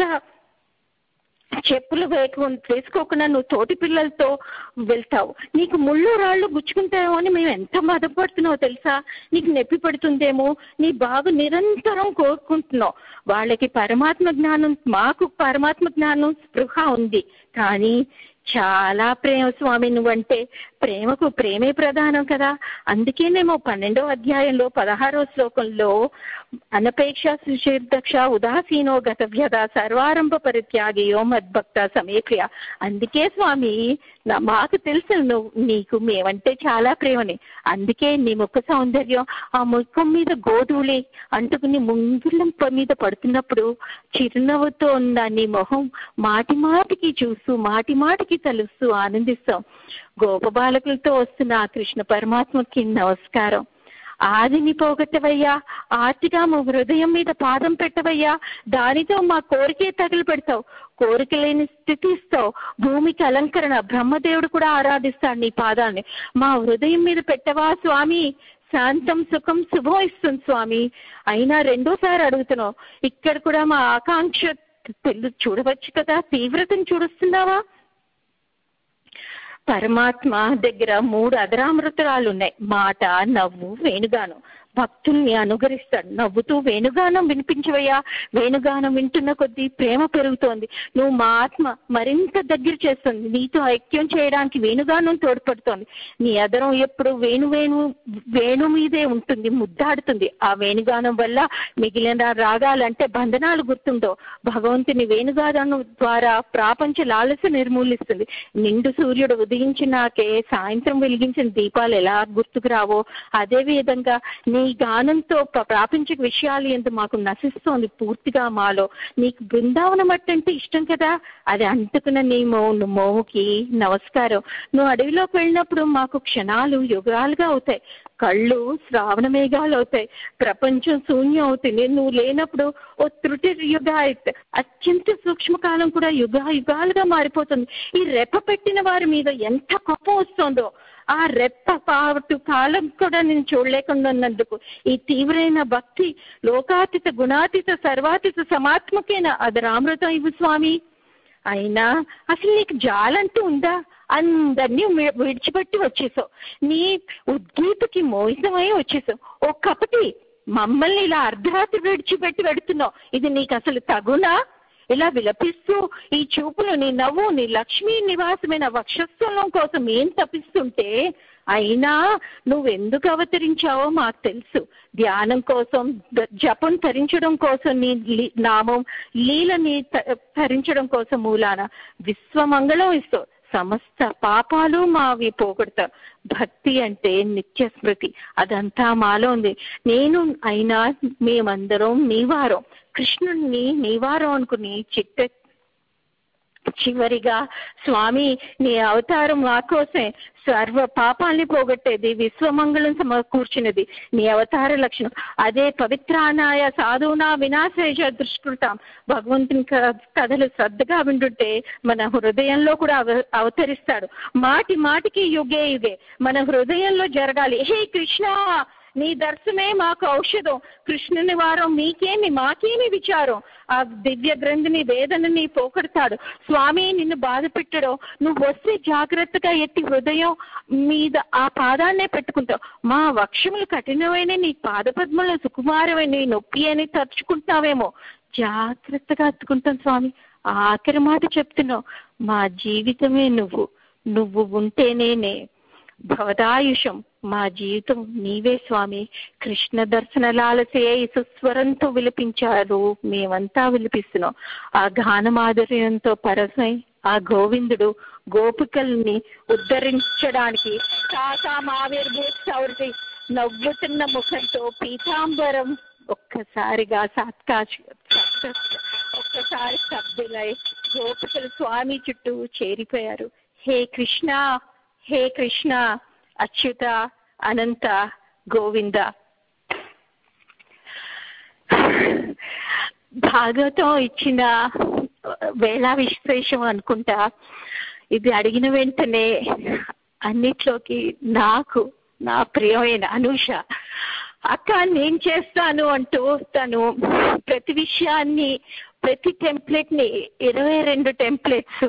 చెప్పులు వేయకుండా వేసుకోకుండా నువ్వు తోటి పిల్లలతో వెళ్తావు నీకు ముళ్ళు రాళ్ళు గుచ్చుకుంటాయేమో అని మేము ఎంత బాధపడుతున్నావు తెలుసా నీకు నొప్పి పడుతుందేమో నీ బాగు నిరంతరం కోరుకుంటున్నావు వాళ్ళకి పరమాత్మ జ్ఞానం మాకు పరమాత్మ జ్ఞానం స్పృహ ఉంది కానీ చాలా ప్రేమ స్వామి నువ్వంటే ప్రేమకు ప్రేమే ప్రధానం కదా అందుకేనేమో పన్నెండో అధ్యాయంలో పదహారో శ్లోకంలో అనపేక్ష సుశీర్దక్ష ఉదాసీనో గతవ్యత సర్వారంభ పరిత్యాగియో మద్భక్త సమేప్రియ అందుకే స్వామి నా మాకు తెలుసు నువ్వు నీకు మేమంటే చాలా ప్రేమని అందుకే నీ ముఖ సౌందర్యం ఆ ముఖం మీద గోధువులే అంటుకుని ముంగుళ్ళం మీద పడుతున్నప్పుడు చిరునవ్వుతో ఉన్న నీ మొహం మాటి మాటికి చూస్తూ మాటి మాటికి తలుస్తూ ఆనందిస్తాం గోపబాలకులతో వస్తున్న ఆ కృష్ణ పరమాత్మకి నమస్కారం ఆదిని పోగొట్టవయ్యా ఆర్తిగా మా హృదయం మీద పాదం పెట్టవయ్యా దానితో మా కోరికే తగిలి పెడతావు కోరిక లేని స్థితి ఇస్తావు భూమికి అలంకరణ బ్రహ్మదేవుడు కూడా ఆరాధిస్తాడు నీ పాదాన్ని మా హృదయం మీద పెట్టవా స్వామి శాంతం సుఖం శుభం ఇస్తుంది స్వామి అయినా రెండోసారి అడుగుతున్నావు ఇక్కడ కూడా మా ఆకాంక్ష తెలు చూడవచ్చు కదా తీవ్రతను చూడొస్తున్నావా పరమాత్మ దగ్గర మూడు అదరామృతరాలు ఉన్నాయి మాట నవ్వు వేణుగానం భక్తుల్ని అనుగరిస్తాడు నవ్వుతూ వేణుగానం వినిపించవయ్యా వేణుగానం వింటున్న కొద్దీ ప్రేమ పెరుగుతోంది నువ్వు మా ఆత్మ మరింత దగ్గర చేస్తుంది నీతో ఐక్యం చేయడానికి వేణుగానం తోడ్పడుతోంది నీ అదరం ఎప్పుడు వేణు వేణు వేణు మీదే ఉంటుంది ముద్దాడుతుంది ఆ వేణుగానం వల్ల మిగిలిన రాగాలంటే బంధనాలు గుర్తుండో భగవంతుని వేణుగానం ద్వారా ప్రాపంచ లాలస నిర్మూలిస్తుంది నిండు సూర్యుడు ఉదయించినాకే సాయంత్రం వెలిగించిన దీపాలు ఎలా గుర్తుకు రావో అదే విధంగా నీ గానంతో ప్ర- ప్రాపంచిక విషయాలు ఎందు మాకు నశిస్తోంది పూర్తిగా మాలో నీకు బృందావనం అంటే ఇష్టం కదా అది అంటుకున్న నీ మోను మోముకి నమస్కారం నువ్వు అడవిలోకి వెళ్ళినప్పుడు మాకు క్షణాలు యుగాలుగా అవుతాయి కళ్ళు శ్రావణ మేఘాలు అవుతాయి ప్రపంచం శూన్యం అవుతుంది నువ్వు లేనప్పుడు ఓ త్రుటి యుగ అయితే అత్యంత సూక్ష్మకాలం కూడా యుగ యుగాలుగా మారిపోతుంది ఈ రెప్ప పెట్టిన వారి మీద ఎంత కోపం వస్తుందో ఆ రెప్ప పాటు కాలం కూడా నేను చూడలేకుండా ఉన్నందుకు ఈ తీవ్రమైన భక్తి లోకాతీత గుణాతీత సర్వాతీత సమాత్మకైన అది రామృతం ఇవ్వు స్వామి అయినా అసలు నీకు జాలంటూ ఉందా అందరినీ వి- విడిచిపెట్టి వచ్చేసావు నీ ఉద్గీతకి మోసమై వచ్చేసావు ఓ కపటి మమ్మల్ని ఇలా అర్ధరాత్రి విడిచిపెట్టి పెడుతున్నావు ఇది నీకు అసలు తగునా ఇలా విలపిస్తూ ఈ చూపులు నీ నవ్వు నీ లక్ష్మీ నివాసమైన వక్షస్థలం కోసం ఏం తప్పిస్తుంటే అయినా నువ్వెందుకు అవతరించావో మాకు తెలుసు ధ్యానం కోసం ద- జపం ధరించడం కోసం నీ లీ- నామం లీలని త- ధరించడం కోసం మూలాన విశ్వమంగళం ఇస్తావు సమస్త పాపాలు మావి పోగొడతావు భక్తి అంటే నిత్య స్మృతి అదంతా మాలో ఉంది నేను అయినా మేమందరం నీవారం కృష్ణుణ్ణి నీవారం అనుకుని చిట్ట చివరిగా స్వామి నీ అవతారం మా కోసమే సర్వ పాపాల్ని పోగొట్టేది విశ్వమంగళం సమకూర్చినది నీ అవతార లక్షణం అదే పవిత్రానాయ సాధువునా వినాశేష దుష్కృతం భగవంతుని క- కథలు శ్రద్ధగా వింటుంటే మన హృదయంలో కూడా అవ అవతరిస్తాడు మాటి మాటికి యుగే యుగే మన హృదయంలో జరగాలి హే కృష్ణ నీ దర్శనమే మాకు ఔషధం కృష్ణుని వారం మీకేమి మాకేమి విచారం ఆ దివ్య గ్రంథిని వేదనని పోగొడతాడు స్వామి నిన్ను బాధ పెట్టడం నువ్వు వస్తే జాగ్రత్తగా ఎత్తి హృదయం మీద ఆ పాదాన్నే పెట్టుకుంటావు మా వక్షములు కఠినమైన నీ పాదపద్మలు సుకుమారమైన నీ నొప్పి అని తరుచుకుంటున్నావేమో జాగ్రత్తగా అత్తుకుంటాం స్వామి ఆఖరి మాట చెప్తున్నావు మా జీవితమే నువ్వు నువ్వు ఉంటేనే నే భవదాయుషం మా జీవితం నీవే స్వామి కృష్ణ దర్శనలాలసే సుస్వరంతో విలపించారు మేమంతా విలిపిస్తున్నాం ఆ గాన మాధుర్యంతో పరసై ఆ గోవిందుడు గోపికల్ని ఉద్ధరించడానికి తాతా మావిర్భూతి నవ్వుతున్న ముఖంతో పీతాంబరం ఒక్కసారిగా సాత్కాశ ఒక్కసారి సభ్యులై గోపికలు స్వామి చుట్టూ చేరిపోయారు హే కృష్ణ హే కృష్ణ అచ్యుత అనంత గోవింద భాగవతం ఇచ్చిన వేళా విశేషం అనుకుంటా ఇది అడిగిన వెంటనే అన్నిట్లోకి నాకు నా ప్రియమైన అనూష అక్క నేను చేస్తాను అంటూ తను ప్రతి విషయాన్ని ప్రతి టెంప్లెట్ ని ఇరవై రెండు టెంప్లెట్స్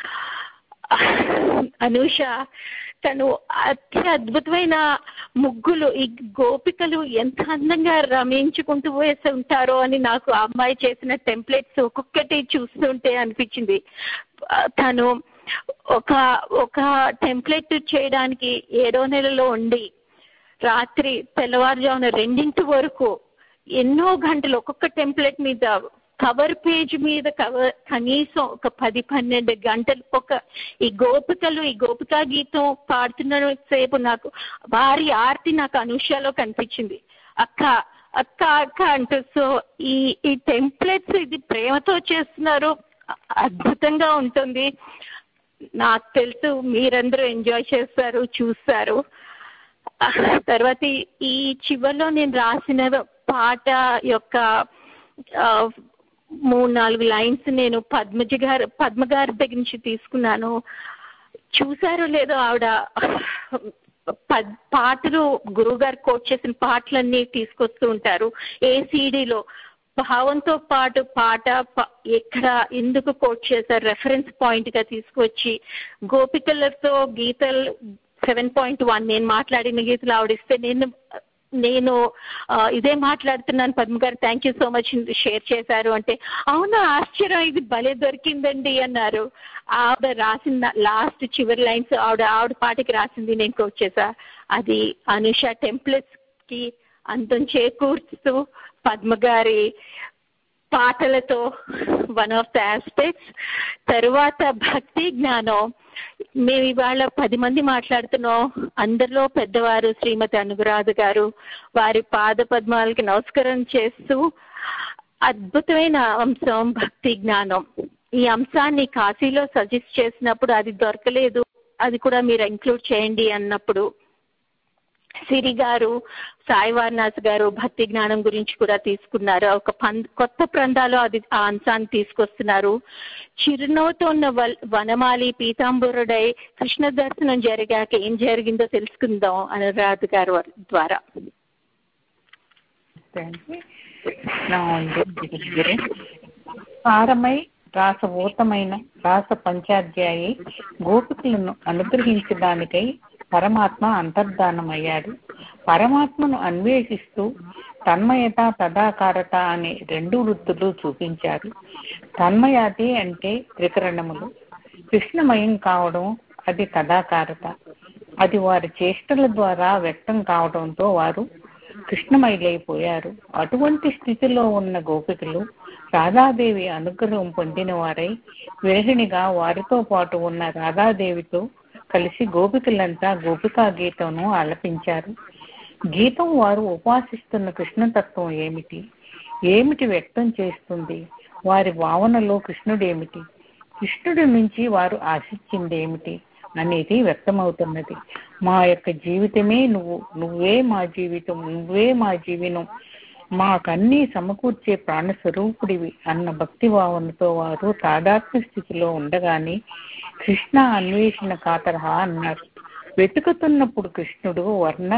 అనూష తను అతి అద్భుతమైన ముగ్గులు ఈ గోపికలు ఎంత అందంగా రమించుకుంటూ వేసి ఉంటారో అని నాకు ఆ అమ్మాయి చేసిన టెంప్లెట్స్ ఒక్కొక్కటి చూస్తుంటే అనిపించింది ఆ, తను ఒక ఒక టెంప్లెట్ చేయడానికి ఏడో నెలలో ఉండి రాత్రి తెల్లవారుజామున రెండింటి వరకు ఎన్నో గంటలు ఒక్కొక్క టెంప్లెట్ మీద కవర్ పేజ్ మీద కవర్ కనీసం ఒక పది పన్నెండు గంటలు ఒక ఈ గోపికలు ఈ గోపికా గీతం పాడుతున్న సేపు నాకు వారి ఆర్తి నాకు అనుషాలో కనిపించింది అక్క అక్క అక్క అంటూ సో ఈ ఈ టెంప్లెట్స్ ఇది ప్రేమతో చేస్తున్నారు అద్భుతంగా ఉంటుంది నాకు తెలుసు మీరందరూ ఎంజాయ్ చేస్తారు చూస్తారు తర్వాత ఈ- ఈ చివరిలో నేను రాసిన పాట యొక్క ఆ, మూడు నాలుగు లైన్స్ నేను పద్మజ గారు పద్మ గారి దగ్గర నుంచి తీసుకున్నాను చూసారో లేదో ఆవిడ పద్- పాటలు గురువు గారు కోట్ చేసిన పాటలన్నీ తీసుకొస్తూ ఉంటారు ఏ సీడీలో భావంతో పాటు పాట ప- ఎక్కడ ఎందుకు కోట్ చేశారు రెఫరెన్స్ పాయింట్ గా తీసుకొచ్చి గోపికలతో గీతలు సెవెన్ పాయింట్ వన్ నేను మాట్లాడిన గీతలు ఆవిడిస్తే నేను నేను ఆ, ఇదే మాట్లాడుతున్నాను Padma garu thank you so much share చేశారు అంటే అవునా ఆశ్చర్యం ఇది భలే దొరికిందండి అన్నారు ఆవిడ రాసిన లాస్ట్ చివరి లైన్స్ ఆవిడ ఆవిడ పాటకి రాసింది నేను కోట్ చేశా అది అనుష టెంప్లెట్స్ కి అందం చేకూర్చుతూ పద్మ గారి పాటలతో వన్ ఆఫ్ ద ఆస్పెక్ట్స్ తరువాత భక్తి జ్ఞానం మేము ఇవాళ పది మంది మాట్లాడుతున్నాం అందరిలో పెద్దవారు శ్రీమతి అనురాధ గారు వారి పాద పద్మాలకి నమస్కారం చేస్తూ అద్భుతమైన అంశం భక్తి జ్ఞానం ఈ అంశాన్ని కాశీలో సజెస్ట్ చేసినప్పుడు అది దొరకలేదు అది కూడా మీరు ఇంక్లూడ్ చేయండి అన్నప్పుడు సిరి గారు సాయి వారణాసి గారు భక్తి జ్ఞానం గురించి కూడా తీసుకున్నారు ఒక పం కొత్త ప్రాంతాలు అది ఆ అంశాన్ని తీసుకొస్తున్నారు చిరునవ్వుతో ఉన్న వల్- వనమాలి పీతాంబరుడై కృష్ణ దర్శనం జరిగాక ఏం జరిగిందో తెలుసుకుందాం అనురాధ గారు ద్వారా నా ఉంది దగ్గరే పారమై రాసభూతమైన రాస పంచాధ్యాయి గోపికలను అనుగ్రహించడానికై పరమాత్మ అంతర్ధానమయ్యాడు పరమాత్మను అన్వేషిస్తూ తన్మయత తదాకారత అనే రెండు వృత్తులు చూపించారు తన్మయాతి అంటే త్రికరణములు కృష్ణమయం కావడం అది తదాకారత అది వారి చేష్టల ద్వారా వ్యక్తం కావడంతో వారు కృష్ణమయులైపోయారు అటువంటి స్థితిలో ఉన్న గోపికలు రాధాదేవి అనుగ్రహం పొందిన వారై విరహిణిగా వారితో పాటు ఉన్న రాధాదేవితో కలిసి గోపికలంతా గోపికా గీతంను ఆలపించారు గీతం వారు ఉపాసిస్తున్న కృష్ణతత్వం ఏమిటి ఏమిటి వ్యక్తం చేస్తుంది వారి భావనలో కృష్ణుడేమిటి కృష్ణుడి నుంచి వారు ఆశించిందేమిటి అనేది వ్యక్తమవుతున్నది మా యొక్క జీవితమే నువ్వు నువ్వే మా జీవితం నువ్వే మా జీవనం మాకన్నీ సమకూర్చే ప్రాణస్వరూపుడివి అన్న భక్తి భావనతో వారు తాదాత్మ్య స్థితిలో ఉండగానే కృష్ణ అన్వేషణ కాతరహ అన్నారు వెతుకుతున్నప్పుడు కృష్ణుడు వర్ణ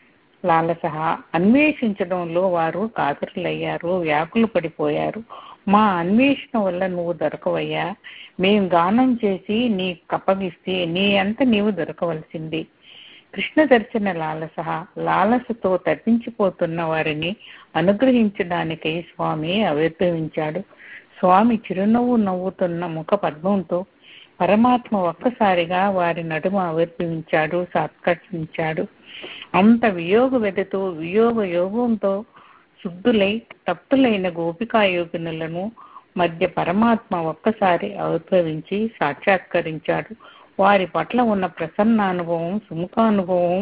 లాలస అన్వేషించడంలో వారు కాతరులయ్యారు వ్యాకులు పడిపోయారు మా అన్వేషణ వల్ల నువ్వు దొరకవయ్యా మేం గానం చేసి నీ కప్పగిస్తే నీ అంత నీవు దొరకవలసింది కృష్ణ దర్శన లాలస లాలసతో తప్పించిపోతున్న వారిని అనుగ్రహించడానికై స్వామి ఆవిర్భవించాడు స్వామి చిరునవ్వు నవ్వుతున్న ముఖ పద్మంతో పరమాత్మ ఒక్కసారిగా వారి నడుమ ఆవిర్భవించాడు సాత్కర్షించాడు అంత వియోగ వెదతో వియోగ యోగంతో శుద్ధులై తప్తులైన గోపికాయోగినులను మధ్య పరమాత్మ ఒక్కసారి ఆవిర్భవించి సాక్షాత్కరించాడు వారి పట్ల ఉన్న ప్రసన్నానుభవం సుముఖానుభవం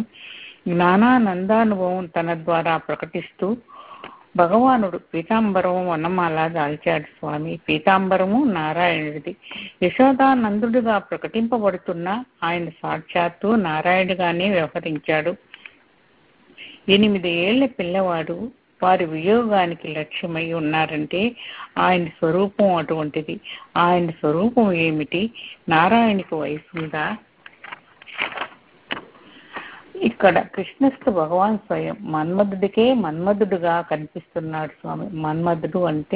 జ్ఞానానందానుభవం తన ద్వారా ప్రకటిస్తూ భగవానుడు పీతాంబరం వనమాల దాల్చాడు స్వామి పీతాంబరము నారాయణుడిది యశోదానందుడుగా ప్రకటింపబడుతున్న ఆయన సాక్షాత్తు నారాయణుడిగానే వ్యవహరించాడు ఎనిమిది ఏళ్ల పిల్లవాడు వారి వియోగానికి లక్ష్యమై ఉన్నారంటే ఆయన స్వరూపం అటువంటిది ఆయన స్వరూపం ఏమిటి నారాయణకి వయసు ఉందా ఇక్కడ కృష్ణస్థ భగవాన్ స్వయం మన్మధుడికే మన్మధుడుగా కనిపిస్తున్నాడు స్వామి మన్మధుడు అంటే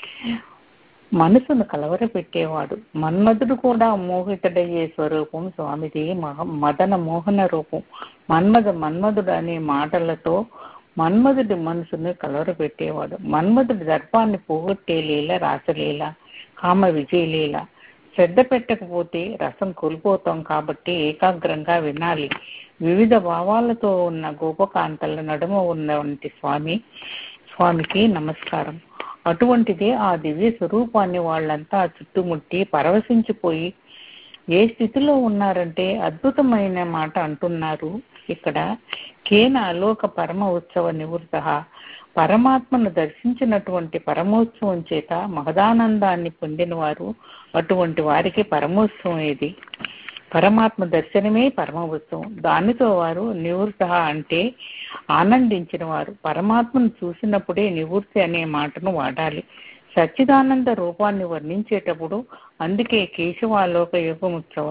మనసును కలవరపెట్టేవాడు మన్మధుడు కూడా మోహితుడయ్యే స్వరూపం స్వామిది మహ మదన మోహన రూపం మన్మధ మన్మధుడు అనే మాటలతో మన్మధుడి మనసును కలవరపెట్టేవాడు మన్మధుడి దర్పాన్ని పోగొట్టే లీల రాసలీల కామ విజయలీల శ్రద్ధ పెట్టకపోతే రసం కోల్పోతాం కాబట్టి ఏకాగ్రంగా వినాలి వివిధ భావాలతో ఉన్న గోపకాంతల నడుమ ఉన్నటువంటి స్వామి స్వామికి నమస్కారం అటువంటిదే ఆ దివ్య స్వరూపాన్ని వాళ్ళంతా చుట్టుముట్టి పరవశించిపోయి ఏ స్థితిలో ఉన్నారంటే అద్భుతమైన మాట అంటున్నారు ఇక్కడ కేన అలోక పరమ ఉత్సవ నివృత పరమాత్మను దర్శించినటువంటి పరమోత్సవం చేత మహదానందాన్ని పొందిన వారు అటువంటి వారికి పరమోత్సవం ఏది పరమాత్మ దర్శనమే పరమోత్సవం దానితో వారు నివృత అంటే ఆనందించిన వారు పరమాత్మను చూసినప్పుడే నివృత్తి అనే మాటను వాడాలి సచ్చిదానంద రూపాన్ని వర్ణించేటప్పుడు అందుకే కేశవాలోక యోగముత్సవ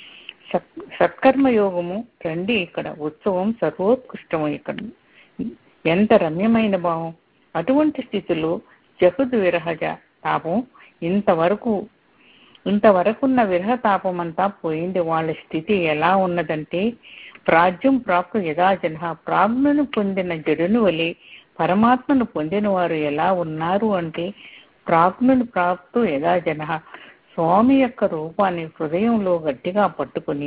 సత్కర్మ యోగము రండి ఇక్కడ ఉత్సవం సర్వోత్కృష్టము ఇక్కడ ఎంత రమ్యమైన భావం అటువంటి స్థితిలో జహుద్ విరహజ తాపం ఇంతవరకు ఇంతవరకున్న విరహ తాపం అంతా పోయింది వాళ్ళ స్థితి ఎలా ఉన్నదంటే ప్రాజ్యం ప్రాప్తు యథాజన ప్రాజ్ఞను పొందిన జడును వలె పరమాత్మను పొందిన వారు ఎలా ఉన్నారు అంటే ప్రాజ్ఞను ప్రాప్తు యథాజన స్వామి యొక్క రూపాన్ని హృదయంలో గట్టిగా పట్టుకుని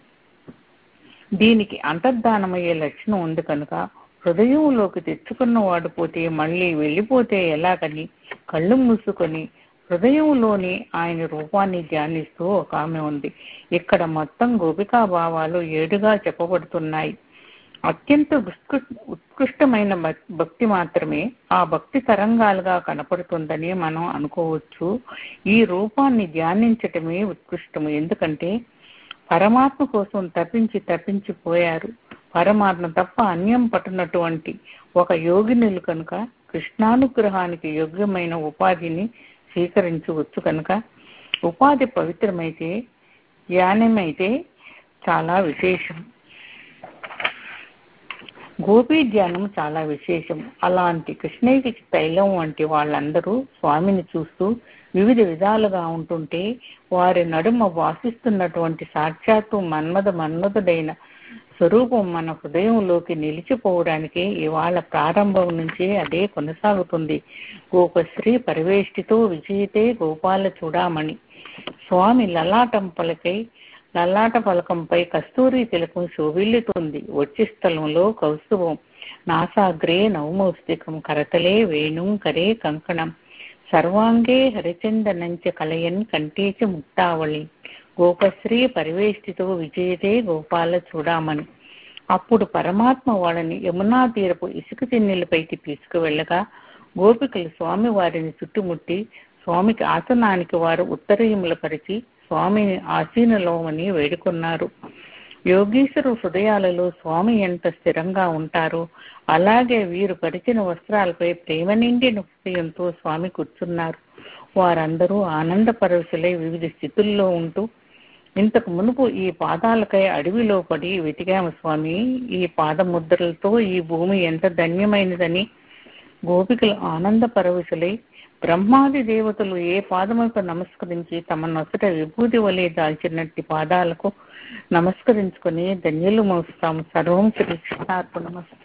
దీనికి అంతర్ధానమయ్యే లక్షణం ఉంది కనుక హృదయంలోకి తెచ్చుకున్న వాడు పోతే మళ్ళీ వెళ్ళిపోతే ఎలాగని కళ్ళు మూసుకొని హృదయంలోని ఆయన రూపాన్ని ధ్యానిస్తూ ఒక ఆమె ఉంది ఇక్కడ మొత్తం గోపికా భావాలు ఏడుగా చెప్పబడుతున్నాయి అత్యంత ఉత్కృష్టమైన భక్తి మాత్రమే ఆ భక్తి తరంగాలుగా కనపడుతుందని మనం అనుకోవచ్చు ఈ రూపాన్ని ధ్యానించటమే ఉత్కృష్టము ఎందుకంటే పరమాత్మ కోసం తప్పించి తప్పించిపోయారు పరమాత్మ తప్ప అన్యం పట్టునటువంటి ఒక యోగినులు కనుక కృష్ణానుగ్రహానికి యోగ్యమైన ఉపాధిని స్వీకరించవచ్చు కనుక ఉపాధి పవిత్రమైతే ధ్యానమైతే చాలా విశేషం గోపీ ధ్యానం చాలా విశేషం అలాంటి కృష్ణయ్యకి తైలం వంటి వాళ్ళందరూ స్వామిని చూస్తూ వివిధ విధాలుగా ఉంటుంటే వారి నడుమ వాసిస్తున్నటువంటి సాక్షాత్తు మన్మద మన్మధుడైన స్వరూపం మన హృదయంలోకి నిలిచిపోవడానికి ఇవాళ ప్రారంభం నుంచే అదే కొనసాగుతుంది గోపశ్రీ పరివేష్టితో విజయితే గోపాల చూడామణి స్వామి లలాటం పలకై లలాట పలకంపై కస్తూరి తిలకం శోభిల్లుతుంది వచ్చి స్థలంలో కౌస్తుభం నాసాగ్రే నవమౌస్తికం కరతలే వేణుం కరే కంకణం సర్వాంగే హరిచందనంచ కలయన్ కంటేచ ముక్తావళి గోపశ్రీ పరివేష్టితో విజయతే గోపాల చూడామని అప్పుడు పరమాత్మ వాళ్ళని యమునా తీరపు ఇసుక తిన్నెలపైకి తీసుకువెళ్ళగా గోపికలు స్వామి వారిని చుట్టుముట్టి స్వామికి ఆసనానికి వారు ఉత్తరీయముల పరిచి స్వామిని ఆసీనలోమని వేడుకున్నారు యోగీశ్వరు హృదయాలలో స్వామి ఎంత స్థిరంగా ఉంటారో అలాగే వీరు పరిచిన వస్త్రాలపై ప్రేమ నిండిన హృదయంతో స్వామి కూర్చున్నారు వారందరూ ఆనంద పరవశులై వివిధ స్థితుల్లో ఉంటూ ఇంతకు మునుపు ఈ పాదాలకై అడవిలో పడి వెతికాము స్వామి ఈ పాదముద్రలతో ఈ భూమి ఎంత ధన్యమైనదని గోపికలు ఆనంద పరవశులై బ్రహ్మాది దేవతలు ఏ పాదములకు నమస్కరించి తమ నొసట విభూతి వలె దాల్చినట్టి పాదాలకు నమస్కరించుకొని ధన్యులు మోస్తాము సర్వం శ్రీ కృష్ణార్పణమస్తు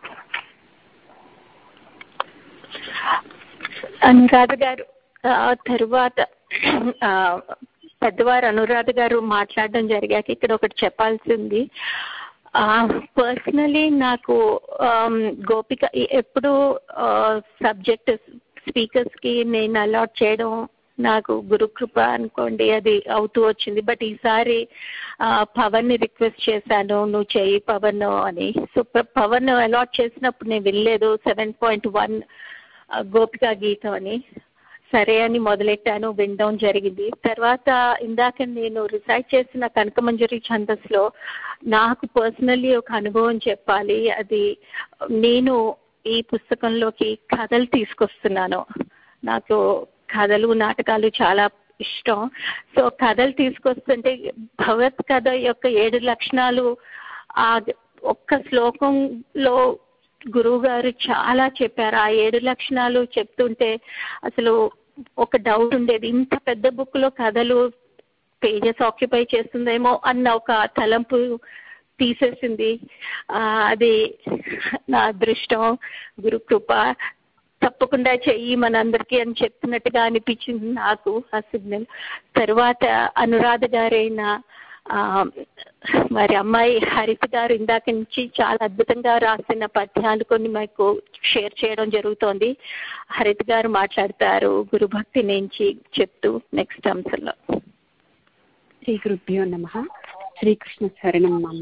అనురాధ గారు ఆ తరువాత ఆ, పెద్దవారు అనురాధ గారు మాట్లాడడం జరిగాక ఇక్కడ ఒకటి చెప్పాల్సింది పర్సనలీ నాకు ఆమ్, గోపిక ఎప్పుడు సబ్జెక్ట్ స్పీకర్స్ కి నేను అలాట్ చేయడం నాకు గురుకృప అనుకోండి అది అవుతూ వచ్చింది బట్ ఈసారి ఆ, పవన్ ని రిక్వెస్ట్ చేశాను నువ్వు చెయ్యి పవన్ అని సో పవన్ అలాట్ చేసినప్పుడు నేను వెళ్ళలేదు సెవెన్ పాయింట్ వన్ గోపిక గీతం అని సరే అని మొదలెట్టాను వినడం జరిగింది తర్వాత ఇందాక నేను రిసైట్ చేసిన కనకమంజరి ఛందస్లో నాకు పర్సనల్లీ ఒక అనుభవం చెప్పాలి అది నేను ఈ పుస్తకంలోకి కథలు తీసుకొస్తున్నాను నాకు కథలు నాటకాలు చాలా ఇష్టం సో కథలు తీసుకొస్తుంటే భగవత్ కథ యొక్క ఏడు లక్షణాలు ఆ ఒక్క శ్లోకంలో గురువు గారు చాలా చెప్పారు ఆ ఏడు లక్షణాలు చెప్తుంటే అసలు ఒక డౌట్ ఉండేది ఇంత పెద్ద బుక్ లో కథలు పేజెస్ ఆక్యుపై చేస్తుందేమో అన్న ఒక తలంపు తీసేసింది ఆ, అది నా అదృష్టం గురు కృప తప్పకుండా చెయ్యి మనందరికీ అని చెప్తున్నట్టుగా అనిపించింది నాకు ఆ సిగ్నల్ తర్వాత అనురాధ గారైన ఆ, మరి అమ్మాయి హరిత గారు ఇందాక నుంచి చాలా అద్భుతంగా రాసిన పద్యాలు కొన్ని మాకు షేర్ చేయడం జరుగుతోంది హరిత గారు మాట్లాడతారు గురుభక్తి నుంచి చెప్తూ నెక్స్ట్ అంశంలో శ్రీ గురుభ్యో నమ శ్రీకృష్ణ శరణం మమ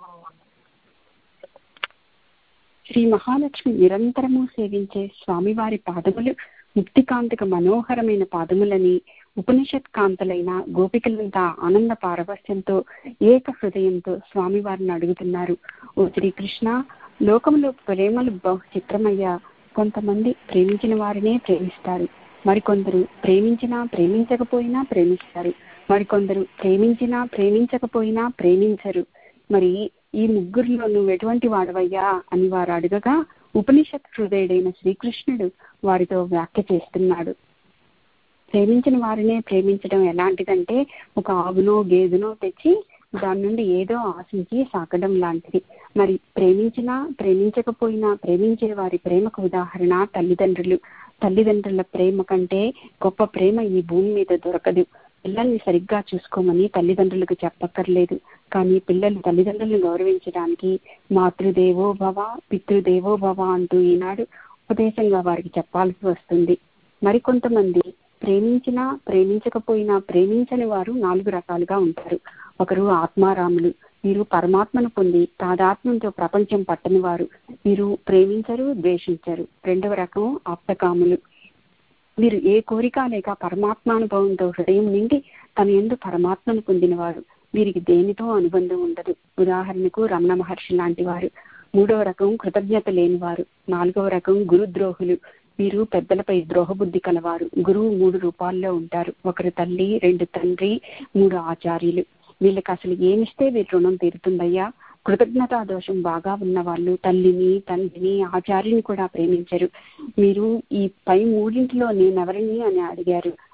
శ్రీ మహాలక్ష్మి నిరంతరము సేవించే స్వామివారి పాదములు ముక్తికాంతిక మనోహరమైన పాదములని ఉపనిషత్ కాంతలైన గోపికలంతా ఆనంద పారవస్యంతో ఏక హృదయంతో స్వామివారిని అడుగుతున్నారు ఓ శ్రీకృష్ణ లోకంలో ప్రేమలు బహు చిత్రమయ్యా కొంతమంది ప్రేమించిన వారినే ప్రేమిస్తారు మరికొందరు ప్రేమించినా ప్రేమించకపోయినా ప్రేమిస్తారు మరికొందరు ప్రేమించినా ప్రేమించకపోయినా ప్రేమించరు మరి ఈ ముగ్గురిలో నువ్వు ఎటువంటి వాడవయ్యా అని వారు అడగగా ఉపనిషత్ హృదయుడైన శ్రీకృష్ణుడు వారితో వ్యాఖ్య చేస్తున్నాడు ప్రేమించిన వారినే ప్రేమించడం ఎలాంటిదంటే ఒక ఆవునో గేదెనో తెచ్చి దాని నుండి ఏదో ఆశించి సాకడం లాంటిది మరి ప్రేమించినా ప్రేమించకపోయినా ప్రేమించే వారి ప్రేమకు ఉదాహరణ తల్లిదండ్రులు తల్లిదండ్రుల ప్రేమ కంటే గొప్ప ప్రేమ ఈ భూమి మీద దొరకదు పిల్లల్ని సరిగ్గా చూసుకోమని తల్లిదండ్రులకు చెప్పక్కర్లేదు కానీ పిల్లలు తల్లిదండ్రులను గౌరవించడానికి మాతృదేవో భవ పితృదేవో భవ అంటూ ఈనాడు ఉపదేశంగా వారికి చెప్పాల్సి వస్తుంది మరికొంతమంది ప్రేమించినా ప్రేమించకపోయినా ప్రేమించని వారు నాలుగు రకాలుగా ఉంటారు ఒకరు ఆత్మారాములు వీరు పరమాత్మను పొంది తాదాత్మ్యంతో ప్రపంచం పట్టని వారు వీరు ప్రేమించరు ద్వేషించరు రెండవ రకం ఆప్తకాములు వీరు ఏ కోరిక లేక పరమాత్మానుభవంతో హృదయం నిండి తన ఎందు పరమాత్మను పొందినవారు వీరికి దేనితో అనుబంధం ఉండదు ఉదాహరణకు రమణ మహర్షి లాంటి వారు మూడవ రకం కృతజ్ఞత లేనివారు నాలుగవ రకం గురుద్రోహులు వీరు పెద్దలపై ద్రోహబుద్ధి కలవారు గురువు మూడు రూపాల్లో ఉంటారు ఒకరు తల్లి రెండు తండ్రి మూడు ఆచార్యులు వీళ్ళకి అసలు ఏమిస్తే వీరి రుణం తీరుతుందయ్యా కృతజ్ఞతా దోషం బాగా ఉన్న వాళ్ళు తల్లిని తండ్రిని ఆచార్యుని కూడా ప్రేమించరు మీరు ఈ పై మూడింటిలో నేనెవరిని అని అడిగారు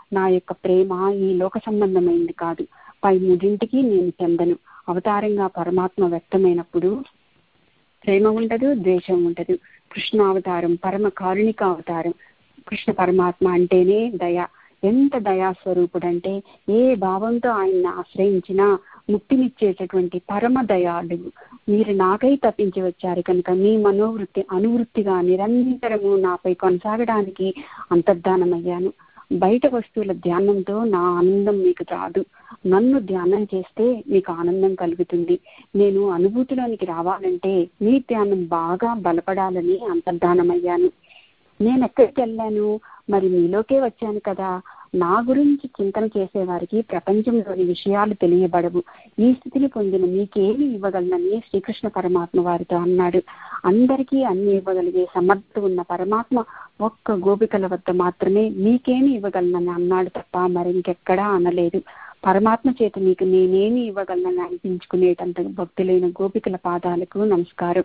నా యొక్క ప్రేమ ఈ లోక సంబంధమైంది కాదు పై మూడింటికి నేను చెందను అవతారంగా పరమాత్మ వ్యక్తమైనప్పుడు ప్రేమ ఉండదు ద్వేషం ఉండదు కృష్ణ అవతారం పరమ కారుణిక అవతారం కృష్ణ పరమాత్మ అంటేనే దయ ఎంత దయా స్వరూపుడంటే ఏ భావంతో ఆయన్ని ఆశ్రయించినా ముక్తినిచ్చేటటువంటి పరమ దయాళు మీరు నాకై తప్పించి వచ్చారు కనుక మీ మనోవృత్తి అనువృత్తిగా నిరంతరము నాపై కొనసాగడానికి అంతర్ధానమయ్యాను బయట వస్తువుల ధ్యానంతో నా ఆనందం మీకు రాదు నన్ను ధ్యానం చేస్తే మీకు ఆనందం కలుగుతుంది నేను అనుభూతిలోనికి రావాలంటే మీ ధ్యానం బాగా బలపడాలని అంతర్ధానమయ్యాను నేను ఎక్కడికి వెళ్ళాను మరి మీలోకే వచ్చాను కదా నా గురించి చింతన చేసేవారికి ప్రపంచంలోని విషయాలు తెలియబడవు ఈ స్థితిని పొందిన మీకేమి ఇవ్వగలనని శ్రీకృష్ణ పరమాత్మ వారితో అన్నాడు అందరికీ అన్ని ఇవ్వగలిగే సమర్థ ఉన్న పరమాత్మ ఒక్క గోపికల వద్ద మాత్రమే మీకేమి ఇవ్వగలనని అన్నాడు తప్ప మరి ఇంకెక్కడా అనలేదు పరమాత్మ చేత మీకు నేనేమి ఇవ్వగలనని అనిపించుకునేటంత భక్తులైన గోపికల పాదాలకు నమస్కారం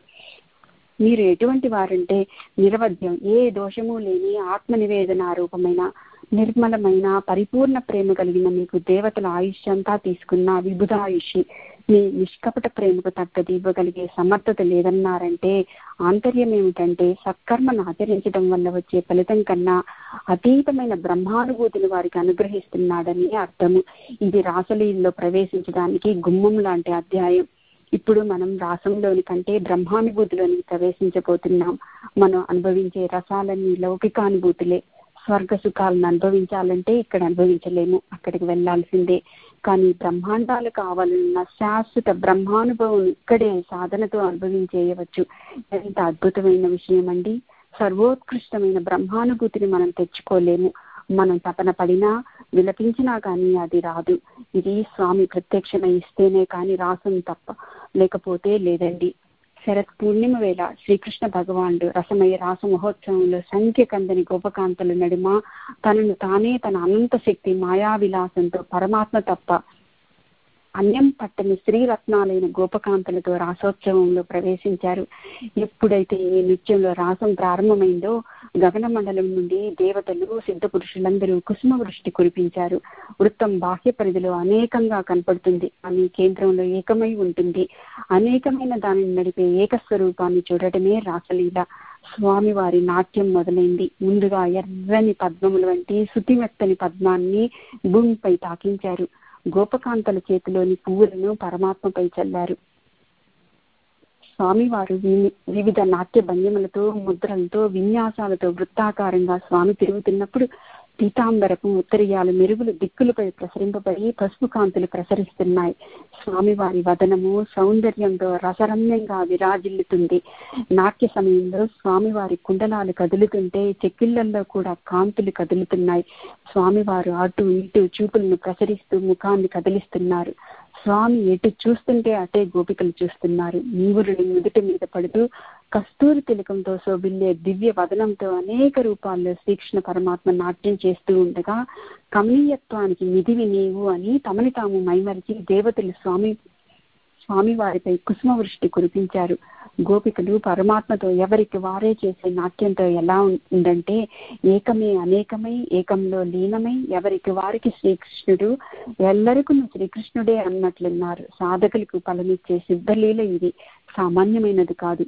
మీరు ఎటువంటి వారంటే నిరవధ్యం ఏ దోషము లేని ఆత్మ నివేదన రూపమైన నిర్మలమైన పరిపూర్ణ ప్రేమ కలిగిన మీకు దేవతల ఆయుష్ అంతా తీసుకున్న విబుధాయుషి మీ నిష్కపట ప్రేమకు తగ్గది ఇవ్వగలిగే సమర్థత లేదన్నారంటే ఆంతర్యం ఏమిటంటే సత్కర్మను ఆచరించడం వల్ల వచ్చే ఫలితం కన్నా అతీతమైన బ్రహ్మానుభూతిని వారికి అనుగ్రహిస్తున్నాడని అర్థము ఇది రాసలీలలో ప్రవేశించడానికి గుమ్మం లాంటి అధ్యాయం ఇప్పుడు మనం రాసంలోని కంటే బ్రహ్మానుభూతిలోనికి ప్రవేశించబోతున్నాం మనం అనుభవించే రసాలన్నీ లౌకికానుభూతులే స్వర్గ సుఖాలను అనుభవించాలంటే ఇక్కడ అనుభవించలేము అక్కడికి వెళ్లాల్సిందే కానీ బ్రహ్మాండాలు కావాలన్న శాశ్వత బ్రహ్మానుభవం ఇక్కడే సాధనతో అనుభవించేయవచ్చు ఎంత అద్భుతమైన విషయం అండి సర్వోత్కృష్టమైన బ్రహ్మానుభూతిని మనం తెచ్చుకోలేము మనం తపన పడినా విలపించినా కానీ అది రాదు ఇది స్వామి ప్రత్యక్షణ ఇస్తేనే కానీ రాసం తప్ప లేకపోతే లేదండి శరత్ పూర్ణిమ వేళ శ్రీకృష్ణ భగవానుడు రసమయ రాస మహోత్సవంలో సంఖ్య కందని గోపకాంతల నడుమ తనను తానే తన అనంత శక్తి మాయా విలాసంతో పరమాత్మ తప్ప అన్యం పట్టని శ్రీరత్నాలైన గోపకాంతలతో రాసోత్సవంలో ప్రవేశించారు ఎప్పుడైతే ఈ నృత్యంలో రాసం ప్రారంభమైందో గగన మండలం నుండి దేవతలు సిద్ధ పురుషులందరూ కుసుమ వృష్టి కురిపించారు వృత్తం బాహ్య పరిధిలో అనేకంగా కనపడుతుంది కానీ కేంద్రంలో ఏకమై ఉంటుంది అనేకమైన దానిని నడిపే ఏకస్వరూపాన్ని చూడటమే రాసలీల స్వామివారి నాట్యం మొదలైంది ముందుగా ఎర్రని పద్మముల వంటి శుతిమెత్తని పద్మాన్ని భూమిపై తాకించారు గోపకాంతల చేతిలోని పువ్వులను పరమాత్మపై చల్లారు స్వామివారు వివిధ నాట్య భంగిమలతో ముద్రలతో విన్యాసాలతో వృత్తాకారంగా స్వామి తిరుగుతున్నప్పుడు పీతాంబరపు ఉత్తరీయాలు మెరుగులు దిక్కులపై ప్రసరింపబడి పసుపు కాంతులు ప్రసరిస్తున్నాయి స్వామివారి వదనము సౌందర్యంతో రసరమ్యంగా విరాజిల్లుతుంది నాట్య సమయంలో స్వామివారి కుండలాలు కదులుతుంటే చెక్కిళ్లలో కూడా కాంతులు కదులుతున్నాయి స్వామివారు అటు ఇటు చూపులను ప్రసరిస్తూ ముఖాన్ని కదిలిస్తున్నారు స్వామి ఎటు చూస్తుంటే అటే గోపికలు చూస్తున్నారు నీవురుని నుదుటి మీద పడుతూ కస్తూరి తిలకంతో శోభిల్లే దివ్య వదనంతో అనేక రూపాల్లో శ్రీకృష్ణ పరమాత్మ నాట్యం చేస్తూ ఉండగా కమనీయత్వానికి నిధివి నీవు అని తమని తాము మైమరిచి దేవతలు స్వామి స్వామి వారిపై కుసుమ వృష్టి కురిపించారు గోపికలు పరమాత్మతో ఎవరికి వారే చేసే నాట్యంతో ఎలా ఉందంటే ఏకమే అనేకమై ఏకంలో లీనమై ఎవరికి వారికి శ్రీకృష్ణుడు ఎల్లరికూ శ్రీకృష్ణుడే అన్నట్లున్నారు సాధకులకు ఫలమిచ్చే సిద్ధలీల ఇది సామాన్యమైనది కాదు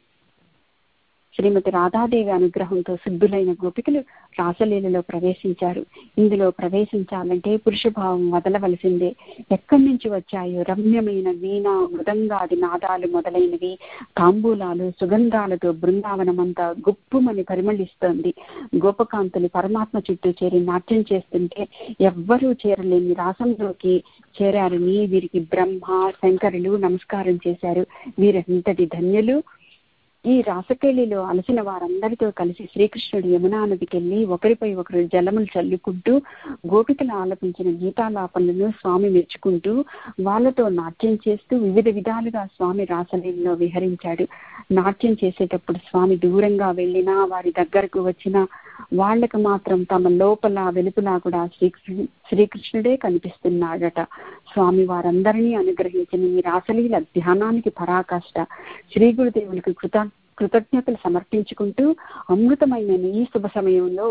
శ్రీమతి రాధాదేవి అనుగ్రహంతో సిద్ధులైన గోపికలు రాసలీలలో ప్రవేశించారు ఇందులో ప్రవేశించాలంటే పురుషభావం వదలవలసిందే ఎక్కడి నుంచి వచ్చాయో రమ్యమైన వీణ మృదంగాది నాదాలు మొదలైనవి తాంబూలాలు సుగంధాలతో బృందావనమంతా గుప్పుమని పరిమళిస్తోంది గోపకాంతులు పరమాత్మ చుట్టూ చేరి నాట్యం చేస్తుంటే ఎవ్వరూ చేరలేని రాసంలోకి చేరారని వీరికి బ్రహ్మ శంకరులు నమస్కారం చేశారు వీరంతటి ధన్యులు ఈ రాసకేళిలో అలసిన వారందరితో కలిసి శ్రీకృష్ణుడు యమునా నదికెళ్లి ఒకరిపై ఒకరు జలములు చల్లుకుంటూ గోపికలు ఆలపించిన గీతాలాపనలను స్వామి మెచ్చుకుంటూ వాళ్ళతో నాట్యం చేస్తూ వివిధ విధాలుగా స్వామి రాసలీలలో విహరించాడు నాట్యం చేసేటప్పుడు స్వామి దూరంగా వెళ్ళినా వారి దగ్గరకు వచ్చినా వాళ్ళకు మాత్రం తమ లోపల వెలుపులా కూడా శ్రీకృష్ణు శ్రీకృష్ణుడే కనిపిస్తున్నాడట స్వామి వారందరినీ అనుగ్రహించిన ఈ రాసలీల ధ్యానానికి పరాకాష్ట శ్రీ గురుదేవులకు కృత కృతజ్ఞతలు సమర్పించుకుంటూ అమృతమైన ఈ శుభ సమయంలో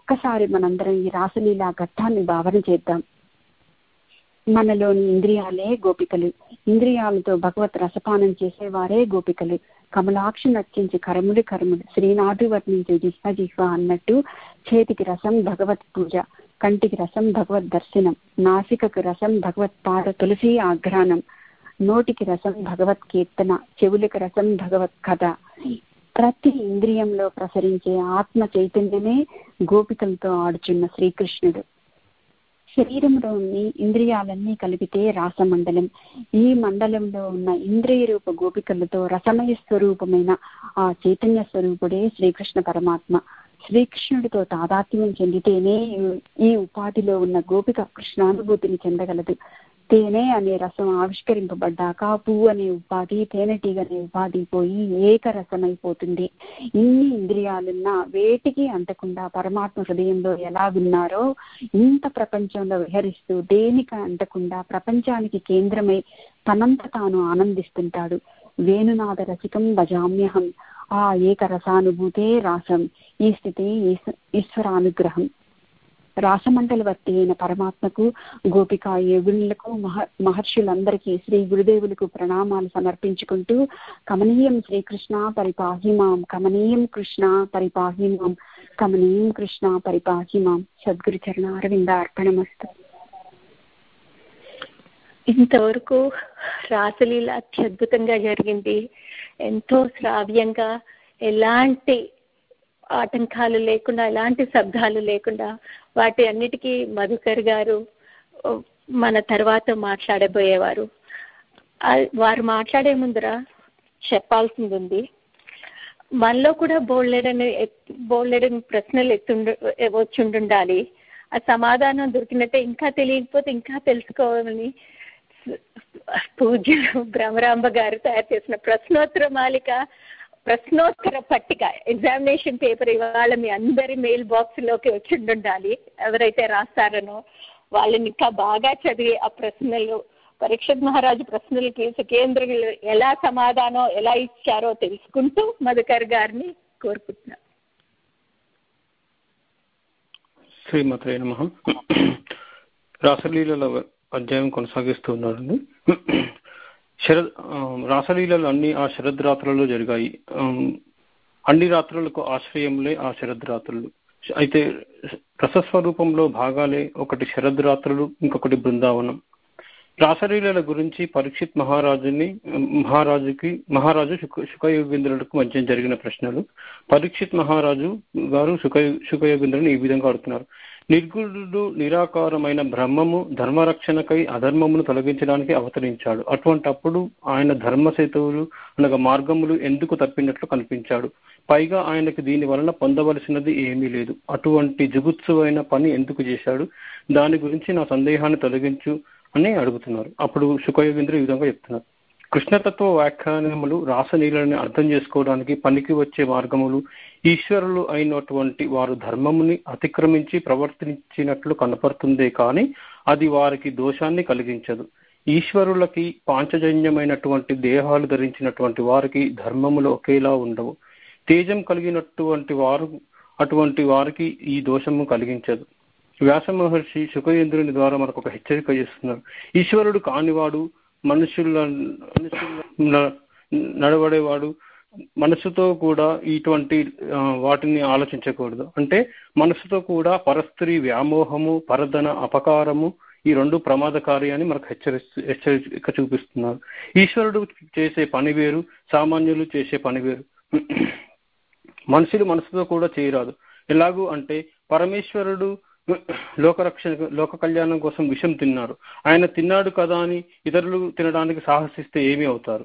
ఒక్కసారి మనందరం ఈ రాసలీలా ఘట్టాన్ని భావన చేద్దాం మనలోని ఇంద్రియాలే గోపికలు ఇంద్రియాలతో భగవత్ రసపానం చేసేవారే గోపికలు కమలాక్షి నర్చించి కరములు కరములు శ్రీనాథు వర్ణించే జిహ్వ జిహ్వ అన్నట్టు చేతికి రసం భగవత్ పూజ కంటికి రసం భగవద్ దర్శనం నాసికకు రసం భగవత్ పాద తులసి ఆఘ్రానం నోటికి రసం భగవత్ కీర్తన చెవులకు రసం భగవత్ కథ ప్రతి ఇంద్రియంలో ప్రసరించే ఆత్మ చైతన్యమే గోపికలతో ఆడుచున్న శ్రీకృష్ణుడు శరీరంలోని ఇంద్రియాలన్నీ కలిపితే రాసమండలం ఈ మండలంలో ఉన్న ఇంద్రియ రూప గోపికలతో రసమయ స్వరూపమైన ఆ చైతన్య స్వరూపుడే శ్రీకృష్ణ పరమాత్మ శ్రీకృష్ణుడితో తాదాత్మ్యం చెందితేనే ఈ ఉపాధిలో ఉన్న గోపిక కృష్ణానుభూతిని చెందగలదు తేనె అనే రసం ఆవిష్కరింపబడ్డాక పువ్వు అనే ఉపాధి తేనెటీగ అనే ఉపాధి పోయి ఏకరసమైపోతుంది ఇన్ని ఇంద్రియాలున్నా వేటికి అంటకుండా పరమాత్మ హృదయంలో ఎలా ఉన్నారో ఇంత ప్రపంచంలో విహరిస్తూ దేనికి అంటకుండా ప్రపంచానికి కేంద్రమై తనంత తాను ఆనందిస్తుంటాడు వేణునాద రసికం భజామ్యహం ఆ ఏకరసానుభూతే రాసం ఈ స్థితి ఈశ్వరానుగ్రహం రాసమండలవర్తి అయిన పరమాత్మకు గోపికా యోగులకు మహ మహర్షులందరికీ శ్రీ గురుదేవులకు ప్రణామాలు సమర్పించుకుంటూ కమనీయం శ్రీకృష్ణ పరిపాహిమాం కమనీయం కృష్ణ పరిపాహిమాం కమనీయం కృష్ణ పరిపాహిమాం సద్గురు చరణ అరవింద అర్పణమస్తు ఇంతవరకు రాసలీల అత్యద్భుతంగా జరిగింది ఎంతో శ్రావ్యంగా ఎలాంటి ఆటంకాలు లేకుండా ఎలాంటి శబ్దాలు లేకుండా వాటి అన్నిటికీ మధుకర్ గారు మన తర్వాత మాట్లాడబోయేవారు వారు మాట్లాడే ముందర చెప్పాల్సింది ఉంది మనలో కూడా బోల్డెడని బోల్డెడని ప్రశ్నలు ఎత్తుండ వచ్చిండుండాలి ఆ సమాధానం దొరికినట్టే ఇంకా తెలియకపోతే ఇంకా తెలుసుకోవాలని పూజ్యులు భ్రమరాంబ గారు తయారు చేసిన ప్రశ్నోత్తర మాలిక ప్రశ్నోత్తర పట్టిక ఎగ్జామినేషన్ పేపర్ ఇవాళ మీ అందరి మెయిల్ బాక్స్ లోకి వచ్చి ఉండాలి ఎవరైతే రాస్తారనో వాళ్ళని ఇంకా బాగా చదివి ఆ ప్రశ్నలు పరీక్షత్ మహారాజు ప్రశ్నలకి సుకేంద్రులు ఎలా సమాధానం ఎలా ఇచ్చారో తెలుసుకుంటూ మధుకర్ గారిని కోరుకుంటున్నాం శ్రీమతే నమ రాసలీల అధ్యాయం కొనసాగిస్తూ ఉన్నారండి శరద్ రాసలీలలు అన్ని ఆ శరద్ రాత్రులలో జరిగాయి అన్ని రాత్రులకు ఆశ్రయంలే ఆ శరద్ రాత్రులు అయితే రసస్వరూపంలో భాగాలే ఒకటి శరద్ రాత్రులు ఇంకొకటి బృందావనం రాసలీలల గురించి పరీక్షిత్ మహారాజుని మహారాజుకి మహారాజు శుక శుకయోగేంద్రులకు మధ్య జరిగిన ప్రశ్నలు పరీక్షిత్ మహారాజు గారు శుక శుకయోగేంద్రుని ఈ విధంగా అడుగుతున్నారు నిర్గుణుడు నిరాకారమైన బ్రహ్మము ధర్మరక్షణకై అధర్మమును తొలగించడానికి అవతరించాడు అటువంటప్పుడు ఆయన ధర్మసేతువులు అనగా మార్గములు ఎందుకు తప్పినట్లు కనిపించాడు పైగా ఆయనకి దీని వలన పొందవలసినది ఏమీ లేదు అటువంటి జుగుత్సువైన పని ఎందుకు చేశాడు దాని గురించి నా సందేహాన్ని తొలగించు అని అడుగుతున్నారు అప్పుడు శుకయోగేంద్ర ఈ విధంగా చెప్తున్నారు కృష్ణతత్వ వ్యాఖ్యానములు రాసనీలని అర్థం చేసుకోవడానికి పనికి వచ్చే మార్గములు ఈశ్వరులు అయినటువంటి వారు ధర్మముని అతిక్రమించి ప్రవర్తించినట్లు కనపడుతుందే కానీ అది వారికి దోషాన్ని కలిగించదు ఈశ్వరులకి పాంచజన్యమైనటువంటి దేహాలు ధరించినటువంటి వారికి ధర్మములు ఒకేలా ఉండవు తేజం కలిగినటువంటి వారు అటువంటి వారికి ఈ దోషము కలిగించదు వ్యాస మహర్షి శుకయేంద్రుని ద్వారా మనకు ఒక హెచ్చరిక చేస్తున్నారు ఈశ్వరుడు కానివాడు మనుషుల మనుషుల నడవడేవాడు మనసుతో కూడా ఇటువంటి వాటిని ఆలోచించకూడదు అంటే మనసుతో కూడా పరస్త్రీ వ్యామోహము పరధన అపకారము ఈ రెండు ప్రమాదకారి అని మనకు హెచ్చరి హెచ్చరిక చూపిస్తున్నారు ఈశ్వరుడు చేసే పని వేరు సామాన్యులు చేసే పని వేరు మనుషులు మనసుతో కూడా చేయరాదు ఎలాగూ అంటే పరమేశ్వరుడు లోకరక్షణ లోక కళ్యాణం కోసం విషం తిన్నారు ఆయన తిన్నాడు కదా అని ఇతరులు తినడానికి సాహసిస్తే ఏమి అవుతారు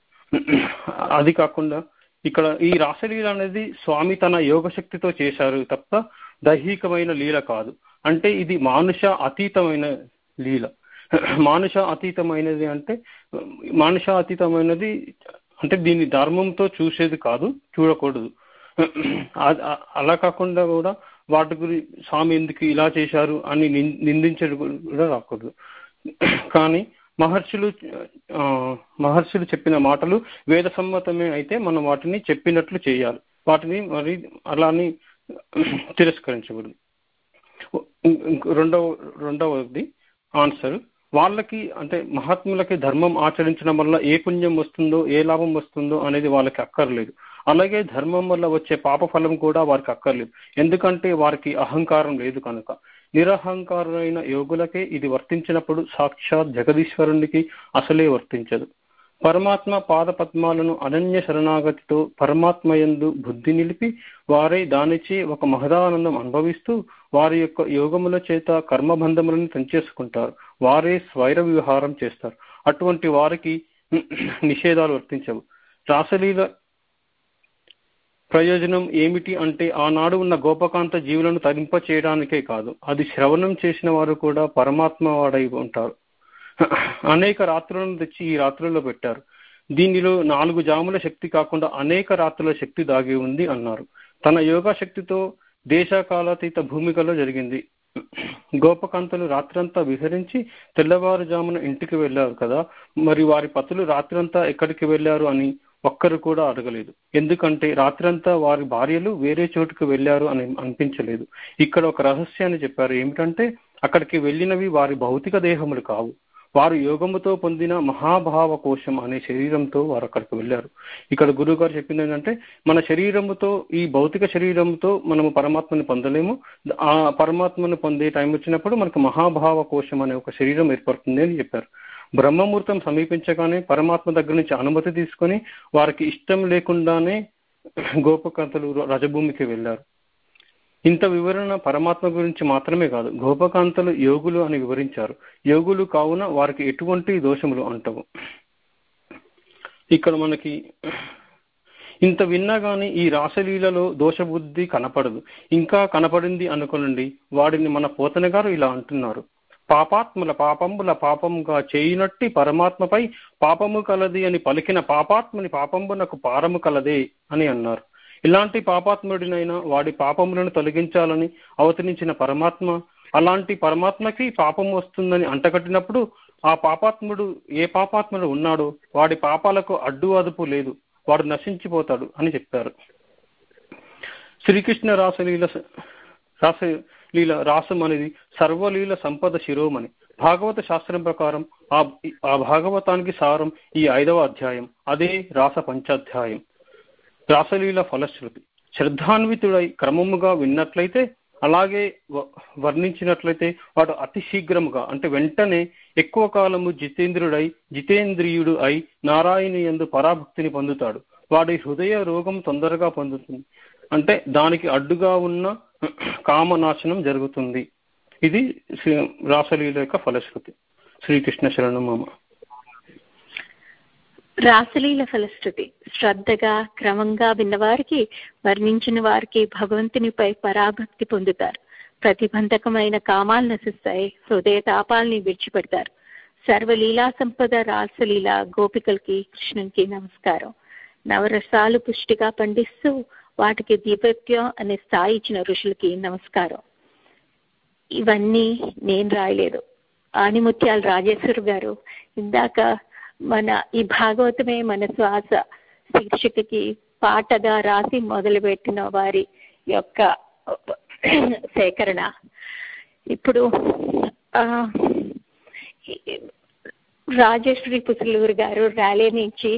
అది కాకుండా ఇక్కడ ఈ రాసలీల అనేది స్వామి తన యోగ శక్తితో చేశారు తప్ప దైహికమైన లీల కాదు అంటే ఇది మానుష అతీతమైన లీల మానుష అతీతమైనది అంటే మానుష అతీతమైనది అంటే దీన్ని ధర్మంతో చూసేది కాదు చూడకూడదు అలా కాకుండా కూడా వాటి గురించి స్వామి ఎందుకు ఇలా చేశారు అని నిందించడం కూడా రాకూడదు కానీ మహర్షులు మహర్షులు చెప్పిన మాటలు వేద సమ్మతమే అయితే మనం వాటిని చెప్పినట్లు చేయాలి వాటిని మరి అలాని తిరస్కరించకూడదు ఇంక- రెండవ రెండవది ఆన్సర్ వాళ్ళకి అంటే మహాత్ములకి ధర్మం ఆచరించడం వల్ల ఏ పుణ్యం వస్తుందో ఏ లాభం వస్తుందో అనేది వాళ్ళకి అక్కర్లేదు అలాగే ధర్మం వల్ల వచ్చే పాప ఫలం కూడా వారికి అక్కర్లేదు ఎందుకంటే వారికి అహంకారం లేదు కనుక నిరహంకారులైన యోగులకే ఇది వర్తించినప్పుడు సాక్షాత్ జగదీశ్వరునికి అసలే వర్తించదు పరమాత్మ పాద పద్మాలను అనన్య శరణాగతితో పరమాత్మయందు బుద్ధి నిలిపి వారై దానిచే ఒక మహదానందం అనుభవిస్తూ వారి యొక్క యోగముల చేత కర్మబంధములను తెంచేసుకుంటారు వారే స్వైర విహారం చేస్తారు అటువంటి వారికి నిషేధాలు వర్తించవు రాసలీల ప్రయోజనం ఏమిటి అంటే ఆనాడు ఉన్న గోపకాంత జీవులను తరింప చేయడానికే కాదు అది శ్రవణం చేసిన వారు కూడా పరమాత్మ వాడై ఉంటారు అనేక రాత్రులను తెచ్చి ఈ రాత్రుల్లో పెట్టారు దీనిలో నాలుగు జాముల శక్తి కాకుండా అనేక రాత్రుల శక్తి దాగి ఉంది అన్నారు తన యోగా శక్తితో దేశకాలాతీత భూమికలో జరిగింది గోపకాంతలు రాత్రంతా విహరించి తెల్లవారుజామున ఇంటికి వెళ్ళారు కదా మరి వారి పతులు రాత్రంతా ఎక్కడికి వెళ్ళారు అని ఒక్కరు కూడా అడగలేదు ఎందుకంటే రాత్రంతా వారి భార్యలు వేరే చోటుకు వెళ్ళారు అని అనిపించలేదు ఇక్కడ ఒక రహస్యాన్ని చెప్పారు ఏమిటంటే అక్కడికి వెళ్ళినవి వారి భౌతిక దేహములు కావు వారు యోగముతో పొందిన మహాభావ కోశం అనే శరీరంతో వారు అక్కడికి వెళ్ళారు ఇక్కడ గురువు గారు చెప్పింది ఏంటంటే మన శరీరముతో ఈ భౌతిక శరీరంతో మనము పరమాత్మని పొందలేము ఆ పరమాత్మను పొందే టైం వచ్చినప్పుడు మనకు మహాభావ కోశం అనే ఒక శరీరం ఏర్పడుతుంది అని చెప్పారు బ్రహ్మముహూర్తం సమీపించగానే పరమాత్మ దగ్గర నుంచి అనుమతి తీసుకొని వారికి ఇష్టం లేకుండానే గోపకంతలు రజభూమికి వెళ్ళారు ఇంత వివరణ పరమాత్మ గురించి మాత్రమే కాదు గోపకాంతలు యోగులు అని వివరించారు యోగులు కావున వారికి ఎటువంటి దోషములు అంటవు ఇక్కడ మనకి ఇంత విన్నా గాని ఈ రాసలీలలో దోషబుద్ధి కనపడదు ఇంకా కనపడింది అనుకోనండి వాడిని మన పోతన గారు ఇలా అంటున్నారు పాపాత్ముల పాపంబుల పాపముగా చేయునట్టి పరమాత్మపై పాపము కలది అని పలికిన పాపాత్ముని పాపంబునకు పారము కలదే అని అన్నారు ఇలాంటి పాపాత్ముడినైనా వాడి పాపములను తొలగించాలని అవతరించిన పరమాత్మ అలాంటి పరమాత్మకి పాపం వస్తుందని అంటగట్టినప్పుడు ఆ పాపాత్ముడు ఏ పాపాత్ముడు ఉన్నాడో వాడి పాపాలకు అడ్డు అదుపు లేదు వాడు నశించిపోతాడు అని చెప్పారు శ్రీకృష్ణ రాసలీల రాసలీల రాసం అనేది సర్వలీల సంపద శిరోమణి భాగవత శాస్త్రం ప్రకారం ఆ ఆ భాగవతానికి సారం ఈ ఐదవ అధ్యాయం అదే రాస పంచాధ్యాయం రాసలీల ఫలశ్రుతి శ్రద్ధాన్వితుడై క్రమముగా విన్నట్లయితే అలాగే వర్ణించినట్లయితే వాడు అతి శీఘ్రముగా అంటే వెంటనే ఎక్కువ కాలము జితేంద్రుడై జితేంద్రియుడు అయి నారాయణి ఎందు పరాభక్తిని పొందుతాడు వాడి హృదయ రోగం తొందరగా పొందుతుంది అంటే దానికి అడ్డుగా ఉన్న కామనాశనం జరుగుతుంది ఇది రాసలీల యొక్క ఫలశ్రుతి శ్రీకృష్ణ శరణం మామ రాసలీల ఫలశ్రుతి శ్రద్ధగా క్రమంగా విన్నవారికి వర్ణించిన వారికి భగవంతునిపై పరాభక్తి పొందుతారు ప్రతిబంధకమైన కామాలు నశిస్తాయి హృదయ తాపాలని విడిచిపెడతారు సర్వలీలా సంపద రాసలీల గోపికలకి కృష్ణునికి నమస్కారం నవరసాలు పుష్టిగా పండిస్తూ వాటికి దీపత్యం అనే స్థాయి ఇచ్చిన ఋషులకి నమస్కారం ఇవన్నీ నేను రాయలేదు ఆనిముత్యాల రాజేశ్వర్ గారు ఇందాక మన ఈ భాగవతమే మన శ్వాస శీర్షికకి పాటగా రాసి మొదలుపెట్టిన వారి యొక్క సేకరణ ఇప్పుడు రాజేశ్వరి పుసులూరు గారు ర్యాలీ నుంచి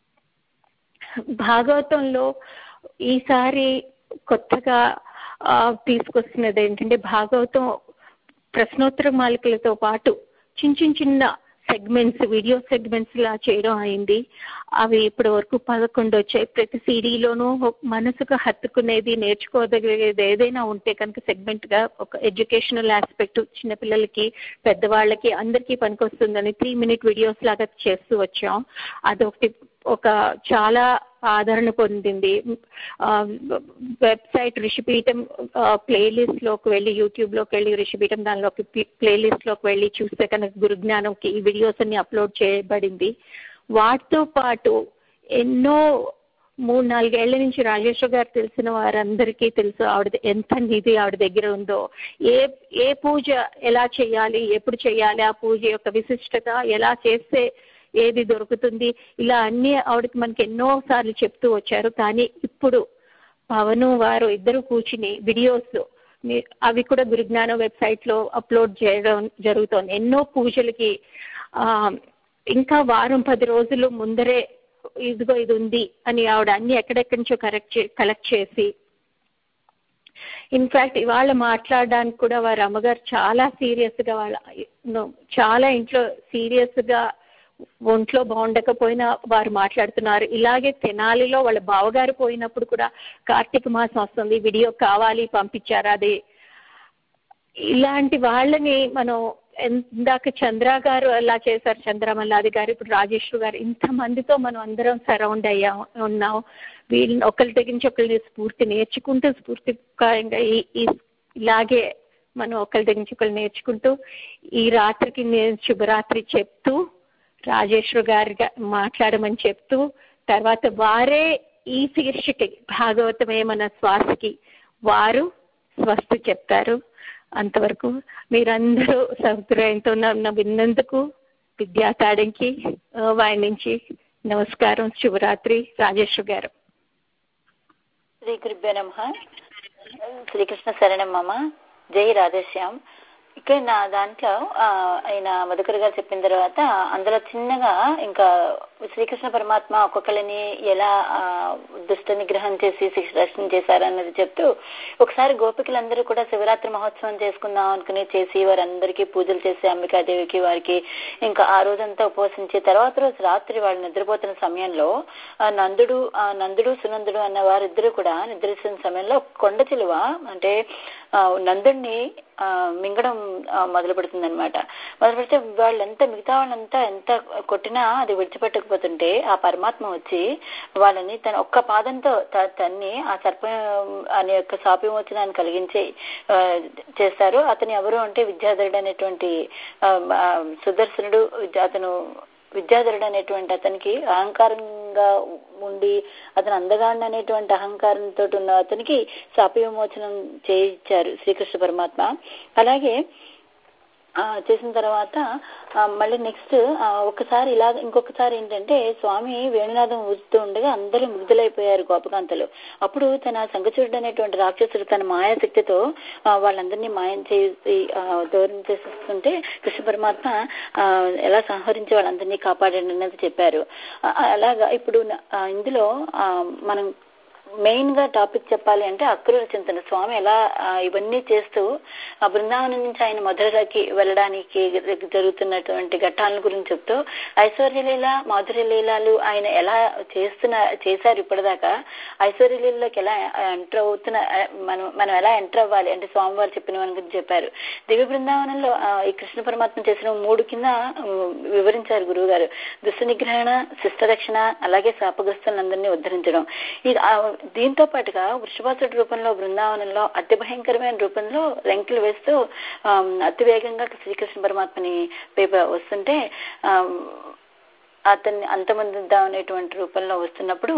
భాగవతంలో ఈసారి కొత్తగా తీసుకొస్తున్నది ఏంటంటే భాగవతం ప్రశ్నోత్తర మాలికలతో పాటు చిన్న చిన్న చిన్న సెగ్మెంట్స్ వీడియో సెగ్మెంట్స్ లా చేయడం అయింది అవి ఇప్పటి వరకు పదకొండు వచ్చాయి ప్రతి సిడీలోనూ మనసుకు హత్తుకునేది నేర్చుకోదగేది ఏదైనా ఉంటే కనుక సెగ్మెంట్ గా ఒక ఎడ్యుకేషనల్ ఆస్పెక్ట్ చిన్నపిల్లలకి పెద్దవాళ్ళకి అందరికీ పనికొస్తుందని త్రీ మినిట్ వీడియోస్ లాగా చేస్తూ వచ్చాం అదొకటి ఒక చాలా ఆదరణ పొందింది వెబ్సైట్ ఋషిపీఠం ప్లేలిస్ట్ లోకి వెళ్ళి యూట్యూబ్ లోకి వెళ్ళి ఋషిపీఠం దానిలోకి ప్లేలిస్ట్ లోకి వెళ్ళి చూస్తే కనుక గురుజ్ఞానంకి ఈ వీడియోస్ అన్ని అప్లోడ్ చేయబడింది వాటితో పాటు ఎన్నో మూడు నాలుగేళ్ల నుంచి రాజేశ్వర్ గారు తెలిసిన వారందరికీ తెలుసు ఆవిడ ఎంత నిధి ఆవిడ దగ్గర ఉందో ఏ ఏ పూజ ఎలా చేయాలి ఎప్పుడు చేయాలి ఆ పూజ యొక్క విశిష్టత ఎలా చేస్తే ఏది దొరుకుతుంది ఇలా అన్ని ఆవిడకి మనకి ఎన్నో సార్లు చెప్తూ వచ్చారు కానీ ఇప్పుడు పవను వారు ఇద్దరు కూర్చుని వీడియోస్ మీ- అవి కూడా గురుజ్ఞానం వెబ్సైట్ లో అప్లోడ్ చేయడం జరుగుతోంది ఎన్నో పూజలకి ఆ ఇంకా వారం పది రోజులు ముందరే ఇదిగో ఇది ఉంది అని ఆవిడ అన్ని ఎక్కడెక్కడి నుంచో కరెక్ట్ కలెక్ట్ చేసి ఇన్ఫాక్ట్ ఇవాళ మాట్లాడడానికి కూడా వారి అమ్మగారు చాలా సీరియస్ గా వాళ్ళ no, చాలా ఇంట్లో సీరియస్ గా ఒంట్లో బాగుండకపోయినా వారు మాట్లాడుతున్నారు ఇలాగే తెనాలిలో వాళ్ళ బావగారు పోయినప్పుడు కూడా కార్తీక మాసం వస్తుంది వీడియో కావాలి పంపించారు అది ఇలాంటి వాళ్ళని మనం ఇందాక చంద్ర గారు అలా చేశారు చంద్రమల్లాది గారు ఇప్పుడు రాజేశ్వర్ గారు ఇంత మందితో మనం అందరం సరౌండ్ అయ్యాం ఉన్నాం వీళ్ళని ఒకరి దగ్గర నుంచి ఒకరిని స్ఫూర్తి నేర్చుకుంటూ స్ఫూర్తికరంగా ఈ ఈ- ఇలాగే మనం ఒకరి దగ్గర నుంచి ఒకరు నేర్చుకుంటూ ఈ రాత్రికి నేను శుభరాత్రి చెప్తూ రాజేశ్వర్ గారి మాట్లాడమని చెప్తూ తర్వాత వారే ఈ శీర్షిక భాగవతమే మన శ్వాసకి వారు స్వస్తి చెప్తారు అంతవరకు మీరందరూ సహృదయంతో నన్ను విన్నందుకు విద్యాతాడంకి ఆ, వారి నుంచి నమస్కారం శుభరాత్రి రాజేశ్వర్ గారు శ్రీ గురుభ్యో నమ శ్రీకృష్ణ శరణం మమ జై రాధేశ్యామ్ ఇక్కడ నా దాంట్లో ఆ, ఆయన మధుకర్ గారు చెప్పిన తర్వాత అందులో చిన్నగా ఇంకా శ్రీకృష్ణ పరమాత్మ ఒక్కొక్కరిని ఎలా ఆ, దుష్ట నిగ్రహం చేసి శిక్షణ చేశారన్నది చెప్తూ ఒకసారి గోపికలందరూ కూడా శివరాత్రి మహోత్సవం చేసుకుందాం అనుకుని చేసి వారందరికీ పూజలు చేసి అంబికాదేవికి వారికి ఇంకా ఆ రోజంతా ఉపవసించి తర్వాత రోజు రాత్రి వాళ్ళు నిద్రపోతున్న సమయంలో ఆ నందుడు ఆ నందుడు సునందుడు అన్న వారిద్దరూ కూడా నిద్రిస్తున్న సమయంలో కొండ చిలువ అంటే ఆ, నందుడిని ఆ, మింగడం మొదలు పెడుతుంది అనమాట మొదలు పెడితే వాళ్ళంతా మిగతా వాళ్ళంతా ఎంత కొట్టినా అది విడిచిపెట్టకపోతుంటే ఆ పరమాత్మ వచ్చి వాళ్ళని తన ఒక్క పాదంతో త- తన్ని ఆ సర్పం అనే యొక్క శాపవిమోచనాన్ని కలిగించి ఆ, చేస్తారు అతను ఎవరు అంటే విద్యాధరుడు అనేటువంటి ఆ, ఆ, సుదర్శనుడు విద్యా- అతను విద్యాధరుడు అనేటువంటి అతనికి అహంకారంగా ఉండి అతను అందగాండి అనేటువంటి అహంకారంతో ఉన్న అతనికి శాప విమోచనం చేయించారు శ్రీకృష్ణ పరమాత్మ అలాగే ఆ, చేసిన తర్వాత ఆ, మళ్ళీ నెక్స్ట్ ఒకసారి ఇలా ఇంకొకసారి ఏంటంటే స్వామి వేణునాథం ఊదుతూ ఉండగా అందరూ ముగ్ధులైపోయారు గోపకాంతలు అప్పుడు తన సంగచుడు అనేటువంటి రాక్షసుడు తన మాయాశక్తితో ఆ, వాళ్ళందరినీ మాయం చేసి ఆ, దూరం చేసేస్తుంటే కృష్ణ పరమాత్మ ఆ, ఎలా సంహరించి వాళ్ళందరినీ కాపాడండి అన్నది చెప్పారు ఆ, అలాగా ఇప్పుడు న- ఆ, ఇందులో ఆ, మనం మెయిన్ గా టాపిక్ చెప్పాలి అంటే అక్రూర చింతన స్వామి ఎలా ఆ, ఇవన్నీ చేస్తూ ఆ బృందావనం నుంచి ఆయన మధురకి వెళ్ళడానికి జరుగుతున్నటువంటి ఘట్టాల గురించి చెప్తూ ఐశ్వర్యలీల మాధుర్య లీలాలు ఆయన ఎలా చేస్తున్న చేశారు ఇప్పటిదాకా ఐశ్వర్యలీలలోకి ఎలా ఎంటర్ అవుతున్న ఆ, మనం మనం ఎలా ఎంటర్ అవ్వాలి అంటే స్వామివారు చెప్పిన మన గురించి చెప్పారు దివ్య బృందావనంలో ఆ, ఈ కృష్ణ పరమాత్మ చేసిన మూడు కింద ఉమ్, వివరించారు గురువు గారు దుష్ట నిగ్రహణ శిష్ట రక్షణ అలాగే శాపగ్రస్తులందరినీ ఉద్ధరించడం ఇది ఆ, దీంతో పాటుగా వృషభాసుడి రూపంలో బృందావనంలో అతి భయంకరమైన రూపంలో రంకెలు వేస్తూ ఆమ్, అతి వేగంగా శ్రీకృష్ణ పరమాత్మని వైపు వస్తుంటే ఆమ్, అతన్ని అంతమందిద్దాం అనేటువంటి రూపంలో వస్తున్నప్పుడు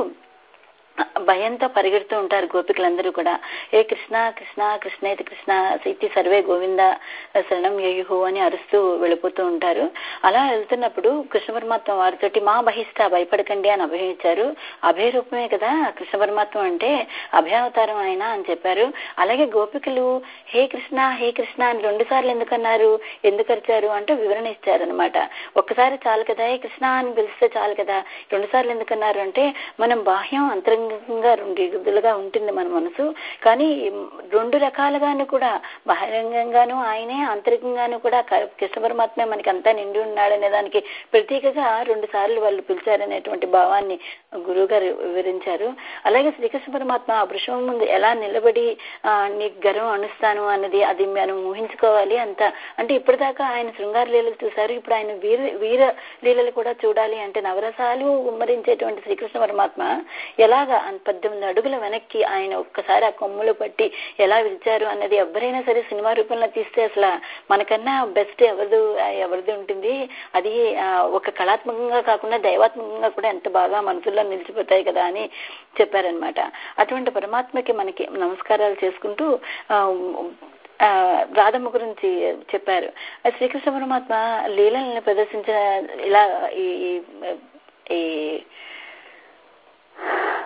భయంతో పరిగెడుతూ ఉంటారు గోపికలందరూ కూడా ఏ కృష్ణ కృష్ణ కృష్ణేతి కృష్ణ ఇతి సర్వే గోవింద శరణం యయుహు అని అరుస్తూ వెళ్ళిపోతూ ఉంటారు అలా వెళ్తున్నప్పుడు కృష్ణ పరమాత్మ వారితోటి మా బహిష్ట భయపడకండి అని అభయించారు అభయ రూపమే కదా కృష్ణ పరమాత్మ అంటే అభయావతారం ఆయన అని చెప్పారు అలాగే గోపికలు హే కృష్ణ హే కృష్ణ అని రెండు సార్లు ఎందుకన్నారు ఎందుకు అరిచారు అంటూ వివరణ ఇచ్చారనమాట ఒక్కసారి చాలు కదా హే కృష్ణ అని పిలిస్తే చాలు కదా రెండు సార్లు ఎందుకన్నారు అంటే మనం బాహ్యం అంతరంగంగా రెండు విధులుగా ఉంటుంది మన మనసు కానీ రెండు రకాలుగాను కూడా బహిరంగంగాను ఆయనే అంతరంగంగాను కూడా క- కృష్ణ పరమాత్మ మనకి అంతా నిండి ఉన్నాడనే దానికి ప్రత్యేకగా రెండు సార్లు వాళ్ళు పిలిచారనేటువంటి భావాన్ని గురువు గారు వివరించారు అలాగే శ్రీకృష్ణ పరమాత్మ ఆ వృషభం ముందు ఎలా నిలబడి ఆ, నీకు గర్వం అనుస్తాను అన్నది అది మనం ఊహించుకోవాలి అంత అంటే ఇప్పటిదాకా ఆయన శృంగార లీలలు చూశారు ఇప్పుడు ఆయన వీర వీర లీలలు కూడా చూడాలి అంటే నవరసాలు ఉమ్మరించేటువంటి శ్రీకృష్ణ పరమాత్మ ఎలాగా అన్- పద్దెనిమిది అడుగుల వెనక్కి ఆయన ఒక్కసారి ఆ కొమ్ములు పట్టి ఎలా విరిచారు అన్నది ఎవరైనా సరే సినిమా రూపంలో తీస్తే అసలు మనకన్నా బెస్ట్ ఎవరిది ఎవరిది ఉంటుంది అది ఆ, ఒక కళాత్మకంగా కాకుండా దైవాత్మకంగా కూడా ఎంత బాగా మనసుల్లో నిలిచిపోతాయి కదా అని చెప్పారనమాట అటువంటి పరమాత్మకి మనకి నమస్కారాలు చేసుకుంటూ ఆ, ఆ, రాధమ్మ గురించి చెప్పారు ఆ శ్రీకృష్ణ పరమాత్మ లీలల్ని ప్రదర్శించిన ఇలా ఈ ఈ- ఈ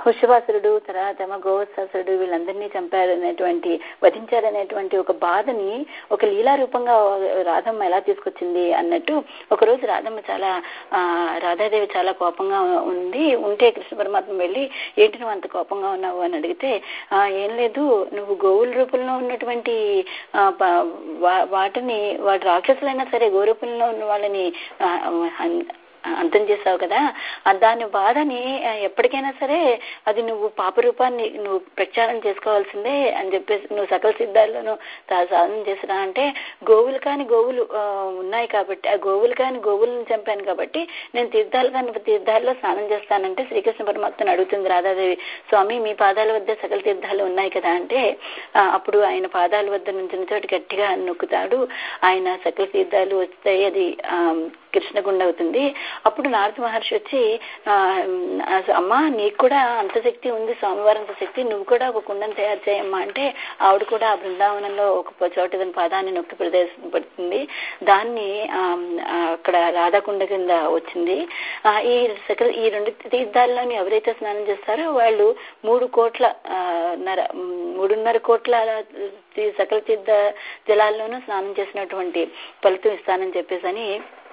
హుషవాసురుడు తర్వాత ఏమో గోవత్సాసురుడు వీళ్ళందరినీ చంపారనేటువంటి వధించారనేటువంటి ఒక బాధని ఒక లీలా రూపంగా రాధమ్మ ఎలా తీసుకొచ్చింది అన్నట్టు ఒకరోజు రాధమ్మ చాలా ఆ, రాధాదేవి చాలా కోపంగా ఉంది ఉంటే కృష్ణ పరమాత్మ వెళ్ళి ఏంటి నువ్వు అంత కోపంగా ఉన్నావు అని అడిగితే "ఆ, ఏం లేదు నువ్వు గోవుల రూపంలో ఉన్నటువంటి ఆ, ప- వా- వాటిని వాటి రాక్షసులైనా సరే గో రూపంలో ఉన్న వాళ్ళని ఆ, అన్- అర్థం చేసావు కదా ఆ దాని బాధని ఆ, ఎప్పటికైనా సరే అది నువ్వు పాప రూపాన్ని నువ్వు ప్రచారం చేసుకోవాల్సిందే అని చెప్పేసి నువ్వు సకల సిద్ధాల్లోనూ తా- సాధన చేసినా అంటే గోవులు కాని గోవులు ఆ, ఉన్నాయి కాబట్టి ఆ గోవులు కాని గోవులను చంపాను కాబట్టి నేను తీర్థాలు కాని తీర్థాల్లో స్నానం చేస్తానంటే శ్రీకృష్ణ పరమాత్మను అడుగుతుంది రాధాదేవి స్వామి మీ పాదాల వద్ద సకల తీర్థాలు ఉన్నాయి కదా అంటే ఆ, అప్పుడు ఆయన పాదాల వద్ద నుంచి చోటు గట్టిగా నొక్కుతాడు ఆయన సకల తీర్థాలు వస్తాయి అది ఆ, కృష్ణగుండ అవుతుంది అప్పుడు నారద మహర్షి వచ్చి ఆ, ఆ, అమ్మా నీకు కూడా అంత శక్తి ఉంది స్వామివారి అంత శక్తి నువ్వు కూడా ఒక కుండను తయారు చేయమ్మా అంటే ఆవిడ కూడా ఆ బృందావనంలో ఒక చోట దాని పాదాన్ని నొక్కి ప్రదేశపడుతుంది దాన్ని ఆ, ఆ, అక్కడ రాధాకుండ కింద వచ్చింది ఆ, ఈ సకల ఈ రెండు తీర్థాల్లోని ఎవరైతే స్నానం చేస్తారో వాళ్ళు మూడు కోట్ల ఆ, నర మూడున్నర కోట్ల తీ- సకల తీర్థ జలాల్లోనూ స్నానం చేసినటువంటి ఫలితం ఇస్తానని చెప్పేసి అని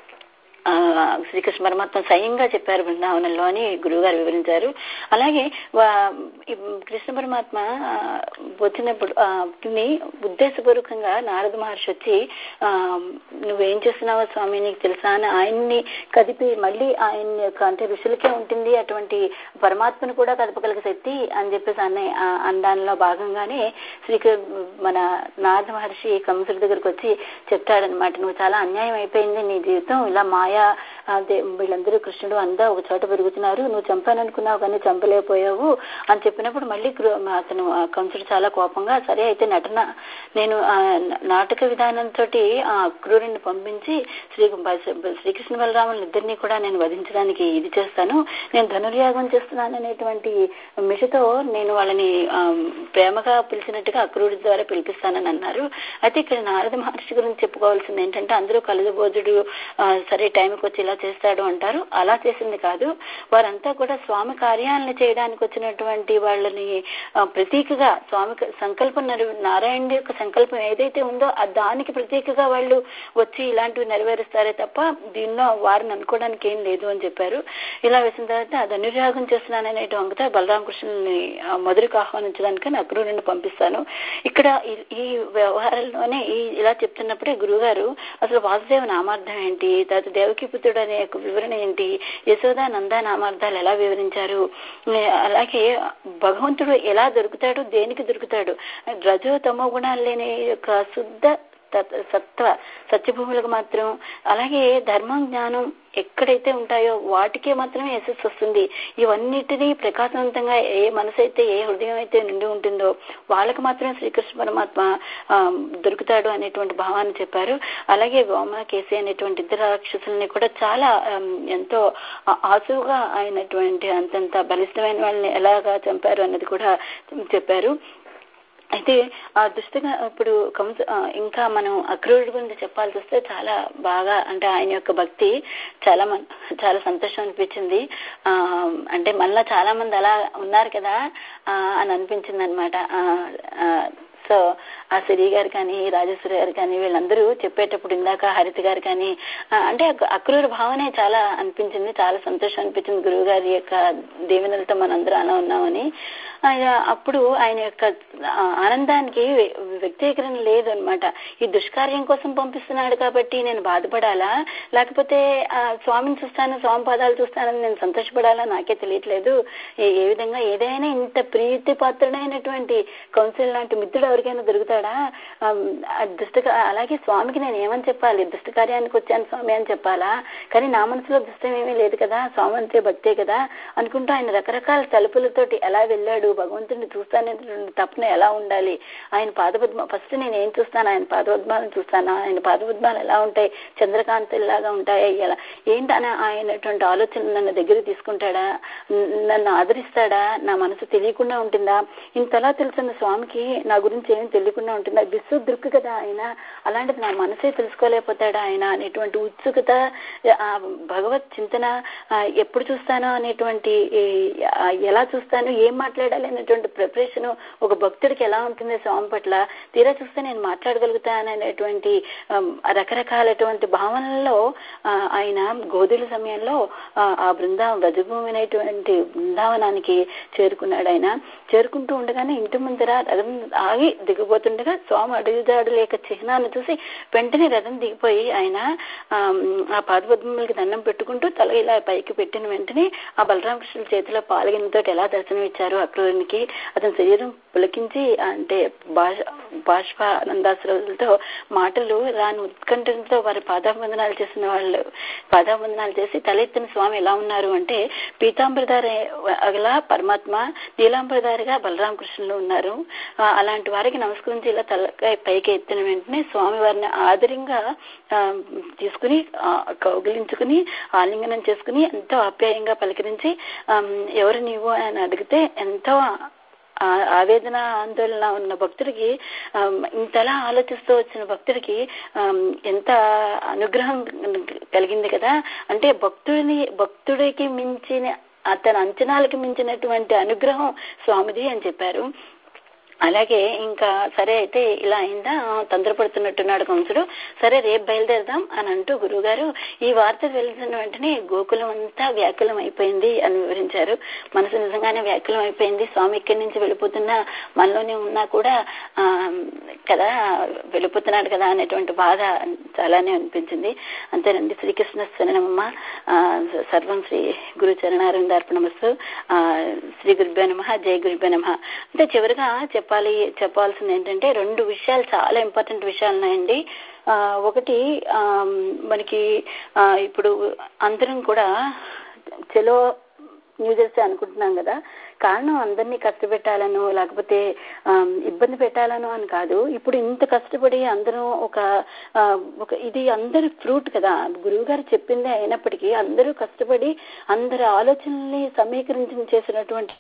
ఆ, శ్రీకృష్ణ పరమాత్మ స్వయంగా చెప్పారు బృందావనంలో అని గురువుగారు వివరించారు అలాగే వా- ఈ కృష్ణ పరమాత్మ ఆ, వచ్చినప్పుడు ఆ, ని ఉద్దేశపూర్వకంగా నారద మహర్షి వచ్చి ఆ, నువ్వేం చేస్తున్నావో స్వామి నీకు తెలుసా అని ఆయన్ని కదిపి మళ్ళీ ఆయన యొక్క అంటే ఋషులకే ఉంటుంది అటువంటి పరమాత్మను కూడా కదపగలిగే శక్తి అని చెప్పేసి అన్న ఆ- అనడంలో భాగంగానే శ్రీకృ మన నారద మహర్షి కంసుడి దగ్గరికి వచ్చి చెప్తాడనమాట నువ్వు చాలా అన్యాయం అయిపోయింది నీ జీవితం ఇలా మాయా ఆ, దే- వీళ్ళందరూ కృష్ణుడు అందా ఒక చోట పెరుగుతున్నారు నువ్వు చంపాననుకున్నావు కానీ చంపలేకపోయావు అని చెప్పినప్పుడు మళ్ళీ కృ- అతను ఆ కంసుడు చాలా కోపంగా సరే అయితే నటన నేను ఆ న- నాటక విధానంతో ఆ క్రూరుని పంపించి శ్రీ శ్రీకృష్ణ బలరాములు ఇద్దరిని కూడా నేను వధించడానికి ఇది చేస్తాను నేను ధనుర్యాగం చేస్తున్నాను అనేటువంటి మిషతో నేను వాళ్ళని ఆ, ప్రేమగా పిలిచినట్టుగా అక్రూరి ద్వారా పిలిపిస్తానని అన్నారు అయితే ఇక్కడ నారద మహర్షి గురించి చెప్పుకోవాల్సింది ఏంటంటే అందరూ కలుదబోధుడు ఆ, సరే టైంకి వచ్చి ఇలా చేస్తాడు అంటారు అలా చేసింది కాదు వారంతా కూడా స్వామి కార్యాలను చేయడానికి వచ్చినటువంటి వాళ్ళని ఆ, ప్రతీకగా స్వామి క- సంకల్పం నెరవే నారాయణుడి యొక్క సంకల్పం ఏదైతే ఉందో ఆ దానికి ప్రతీకగా వాళ్ళు వచ్చి ఇలాంటివి నెరవేరుస్తారే తప్ప దీనిలో వారిని అనుకోవడానికి ఏం లేదు అని చెప్పారు ఇలా వేసిన తర్వాత ధనుర్యాగం చేస్తున్నాననే వంకత బలరామకృష్ణుని మధురకు ఆహ్వానించడానికి నేను అక్రూరుని పంపిస్తాను ఇక్కడ ఈ- ఈ వ్యవహారంలోనే ఈ ఇలా చెప్తున్నప్పుడే గురుగారు అసలు వాసుదేవ నామార్థం ఏంటి తర్వాత దేవకి పుత్రుడు అనే యొక్క వివరణ ఏంటి యశోద నంద నామార్థాలు ఎలా వివరించారు ఏ, అలాగే భగవంతుడు ఎలా దొరుకుతాడు దేనికి దొరుకుతాడు రజో తమో గుణాలు లేని యొక్క శుద్ధ తత్- సత్వ సత్యభూములకు మాత్రం అలాగే ధర్మం జ్ఞానం ఎక్కడైతే ఉంటాయో వాటికే మాత్రమే యశస్సు వస్తుంది ఇవన్నిటినీ ప్రకాశవంతంగా ఏ మనసు అయితే ఏ హృదయం అయితే నిండి ఉంటుందో వాళ్ళకి మాత్రమే శ్రీకృష్ణ పరమాత్మ ఆ, దొరుకుతాడు అనేటువంటి భావాన్ని చెప్పారు అలాగే గోమ కేసి అనేటువంటి ఇద్దరు రాక్షసుల్ని కూడా చాలా ఆమ్, ఎంతో ఆ- ఆసువుగా అయినటువంటి అంతంత బలిష్టమైన వాళ్ళని ఎలాగా చంపారు అన్నది కూడా చెప్పారు అయితే ఆ దుష్టగా ఇప్పుడు కంస ఆ, ఇంకా మనం అక్రూరుడి గురించి చెప్పాల్సి వస్తే చాలా బాగా అంటే ఆయన యొక్క భక్తి చాలా మన్ చాలా సంతోషం అనిపించింది ఆ అంటే మనలో చాలా మంది అలా ఉన్నారు కదా ఆ, అని అనిపించింది అనమాట సో ఆ సిరి గారు కానీ రాజేశ్వరి గారు కానీ వీళ్ళందరూ చెప్పేటప్పుడు ఇందాక హరిత గారు కానీ ఆ, అంటే అక్- అక్రూర భావనే చాలా అనిపించింది చాలా సంతోషం అనిపించింది గురువు గారి యొక్క దీవెనలతో మనందరూ అలా ఉన్నామని ఆయన అప్పుడు ఆయన యొక్క ఆ, ఆనందానికి వ్య- వ్యక్తీకరణ లేదు అనమాట ఈ దుష్కార్యం కోసం పంపిస్తున్నాడు కాబట్టి నేను బాధపడాలా లేకపోతే ఆ, స్వామిని చూస్తాను స్వామి పాదాలు చూస్తానని నేను సంతోషపడాలా నాకే తెలియట్లేదు ఏ- ఏ విధంగా ఏదైనా ఇంత ప్రీతి పాత్రుడైనటువంటి కౌన్సిల్ లాంటి మిత్రుడు ఎవరికైనా దొరుకుతాడా ఆమ్, ఆ దుష్ట అలాగే స్వామికి నేను ఏమని చెప్పాలి దుష్ట కార్యానికి వచ్చాను స్వామి అని చెప్పాలా కానీ నా మనసులో దుష్టం ఏమీ లేదు కదా స్వామి అంటే భక్తే కదా అనుకుంటూ ఆయన రకరకాల తలుపులతోటి ఎలా వెళ్ళాడు భగవంతుడిని చూస్తాననేటువంటి తప్పున ఎలా ఉండాలి ఆయన పాదపద్మ ఫస్ట్ నేను ఏం చూస్తాను ఆయన పాదపద్మాలను చూస్తాను ఆయన పాదపద్మాలు ఎలా ఉంటాయి చంద్రకాంతుల్లాగా ఉంటాయి ఎలా ఏంటని ఆయనటువంటి ఆలోచన నన్ను దగ్గరికి తీసుకుంటాడా న- నన్ను ఆదరిస్తాడా నా మనసు తెలియకుండా ఉంటుందా ఇంతలా తెలుసున్న స్వామికి నా గురించి గురించి ఏం తెలియకుండా ఉంటుంది అది విశ్వ దృక్కు కదా ఆయన అలాంటిది నా మనసే తెలుసుకోలేకపోతాడా ఆయన అనేటువంటి ఉత్సుకత ఆ భగవత్ చింతన ఆ, ఎప్పుడు చూస్తానో అనేటువంటి ఈ, ఆ, ఎలా చూస్తాను ఏం మాట్లాడాలి అనేటువంటి ప్రిపరేషన్ ఒక భక్తుడికి ఎలా ఉంటుంది స్వామి పట్ల తీరా చూస్తే నేను మాట్లాడగలుగుతాను అనేటువంటి ఆమ్, రకరకాలటువంటి భావనల్లో ఆ, ఆయన గోధుల సమయంలో ఆ, ఆ బృందావనం వ్రజభూమి అనేటువంటి బృందావనానికి చేరుకున్నాడు ఆయన చేరుకుంటూ ఉండగానే ఇంటి ముందర రథం ఆగి దిగిపోతుండగా స్వామి అడుగుదాడు లేక చిహ్నాన్ని చూసి వెంటనే రథం దిగిపోయి ఆయన ఆమ్, ఆ పాదపద్మలకి దండం పెట్టుకుంటూ తల ఇలా పైకి పెట్టిన వెంటనే ఆ బలరామకృష్ణుల చేతిలో పాలగినతో ఎలా దర్శనం ఇచ్చారు అక్రూరునికి అతని శరీరం పులకించి అంటే భాష బాష్పానందాశ్రులతో మాటలు రాని ఉత్కంఠంతో వారి పాదాబంధనాలు చేసిన వాళ్ళు పాదాబంధనాలు చేసి తలెత్తిన స్వామి ఎలా ఉన్నారు అంటే పీతాంబరధారి అగల పరమాత్మ నీలాంబరధారిగా బలరామకృష్ణులు ఉన్నారు ఆ, అలాంటి వారికి నమస్కరించి ఇలా తలకాయ పైకి ఎత్తిన వెంటనే స్వామి వారిని ఆదరంగా ఆ, తీసుకుని ఆ, కౌగిలించుకుని ఆలింగనం చేసుకుని ఎంతో ఆప్యాయంగా పలకరించి ఆమ్, ఎవరు నీవు అని అడిగితే ఎంతో ఆ ఆవేదన ఆందోళన ఉన్న భక్తుడికి ఆమ్, ఇంతలా ఆలోచిస్తూ వచ్చిన భక్తుడికి ఆమ్, ఎంత అనుగ్రహం కలిగింది కదా అంటే భక్తుడిని భక్తుడికి మించిన అతని అంచనాలకి మించినటువంటి అనుగ్రహం స్వామిది అని చెప్పారు అలాగే ఇంకా సరే అయితే ఇలా అయిందా ఆ, తొందరపడుతున్నట్టున్నాడు కంసుడు సరే రేపు బయలుదేరదాం అని అంటూ గురువుగారు ఈ వార్త తెలిసిన వెంటనే గోకులం అంతా వ్యాకులం అయిపోయింది అని వివరించారు మనసు నిజంగానే వ్యాకులం అయిపోయింది స్వామి ఇక్కడి నుంచి వెళ్ళిపోతున్న మనలోనే ఉన్నా కూడా ఆ, కదా వెళ్ళిపోతున్నాడు కదా అనేటువంటి బాధ చాలానే అనిపించింది అంతేనండి శ్రీకృష్ణ శరణమ్మ ఆ, సర్వం శ్రీ గురు చరణారందార్పణమస్తు ఆ, శ్రీ గురుభ్యో నమ జయ గురుభ్యో నమ అంటే చివరిగా చెప్పాలి చెప్పాల్సింది ఏంటంటే రెండు విషయాలు చాలా ఇంపార్టెంట్ విషయాలు ఉన్నాయండి ఆ, ఒకటి ఆ, మనకి ఆ, ఇప్పుడు అందరం కూడా చలో న్యూ జెర్సీ అనుకుంటున్నాం కదా కారణం అందరినీ కష్టపెట్టాలను లేకపోతే ఆమ్, ఇబ్బంది పెట్టాలను అని కాదు ఇప్పుడు ఇంత కష్టపడి అందరం ఒక ఆ, ఒక ఇది అందరి ఫ్రూట్ కదా గురువు గారు చెప్పిందే అయినప్పటికీ అందరూ కష్టపడి అందరి ఆలోచనల్ని సమీకరించి చేసినటువంటి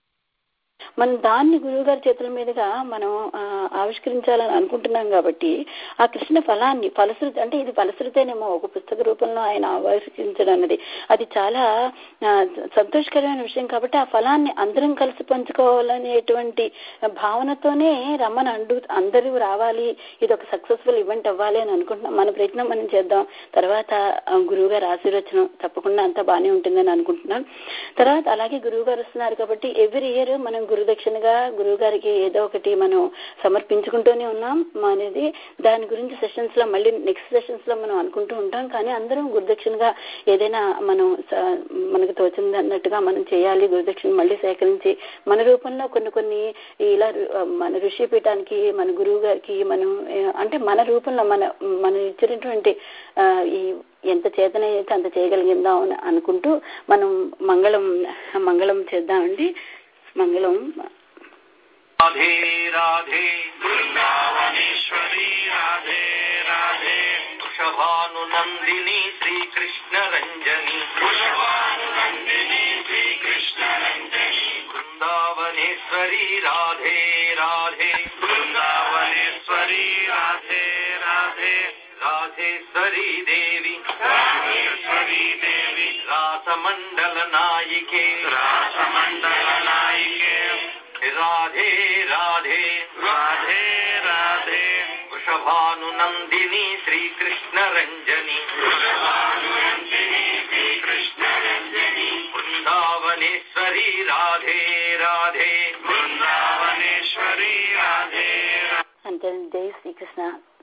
మనం దాన్ని గురువు గారి చేతుల మీదుగా మనం ఆ, ఆవిష్కరించాలని అనుకుంటున్నాం కాబట్టి ఆ కృష్ణ ఫలాన్ని ఫలశ్రుతి అంటే ఇది ఫలశ్రుతేనేమో ఒక పుస్తక రూపంలో ఆయన ఆవిష్కరించడం అన్నది అది చాలా ఆ, సంతోషకరమైన విషయం కాబట్టి ఆ ఫలాన్ని అందరం కలిసి పంచుకోవాలనేటువంటి భావనతోనే రమ్మని అండు అందరూ రావాలి ఇది ఒక సక్సెస్ఫుల్ ఈవెంట్ అవ్వాలి అని అనుకుంటున్నాం మన ప్రయత్నం మనం చేద్దాం తర్వాత ఆ, గురువు గారు ఆశీర్వచనం తప్పకుండా అంతా బాగానే ఉంటుందని అనుకుంటున్నాం తర్వాత అలాగే గురువు గారు వస్తున్నారు కాబట్టి ఎవ్రీ ఇయర్ మనం గురుదక్షిణగా గురువు గారికి ఏదో ఒకటి మనం సమర్పించుకుంటూనే ఉన్నాం అనేది దాని గురించి సెషన్స్ లో మళ్ళీ నెక్స్ట్ సెషన్స్ లో మనం అనుకుంటూ ఉంటాం కానీ అందరం గురుదక్షిణగా ఏదైనా మనం స- మనకు తోచింది అన్నట్టుగా మనం చేయాలి గురుదక్షిణ మళ్ళీ సేకరించి మన రూపంలో కొన్ని కొన్ని ఇలా రు- మన ఋషి పీఠానికి మన గురువు గారికి మనం ఏ, అంటే మన రూపంలో మన మనం ఇచ్చినటువంటి ఆ, ఈ ఎంత చేతనైతే అంత చేయగలిగిందాం అని అనుకుంటూ మనం మంగళం మంగళం చేద్దామండి మంగళం राधे राधे वृंदावनेश्वरी राधे राधे वृषभानुनन्दिनी श्रीकृष्ण रञ्जनी वृषभानुनन्दिनी श्रीकृष्ण रञ्जनी वृन्दावनेश्वरी राधे राधे वृन्दावनेश्वरी राधे राधे राधेश्वरी देवी राधेश्वरी देवी रासमण्डल नायिके रासमण्डल नायिके राधे राधे राधे राधे वृषभानुनन्दिनी श्रीकृष्ण रञ्जनी वृषभानुनन्दिनी श्रीकृष्ण रञ्जनी वृन्दावनेश्वरी राधे राधे वृन्दावनेश्वरी राधे అంతే జై శ్రీకృష్ణ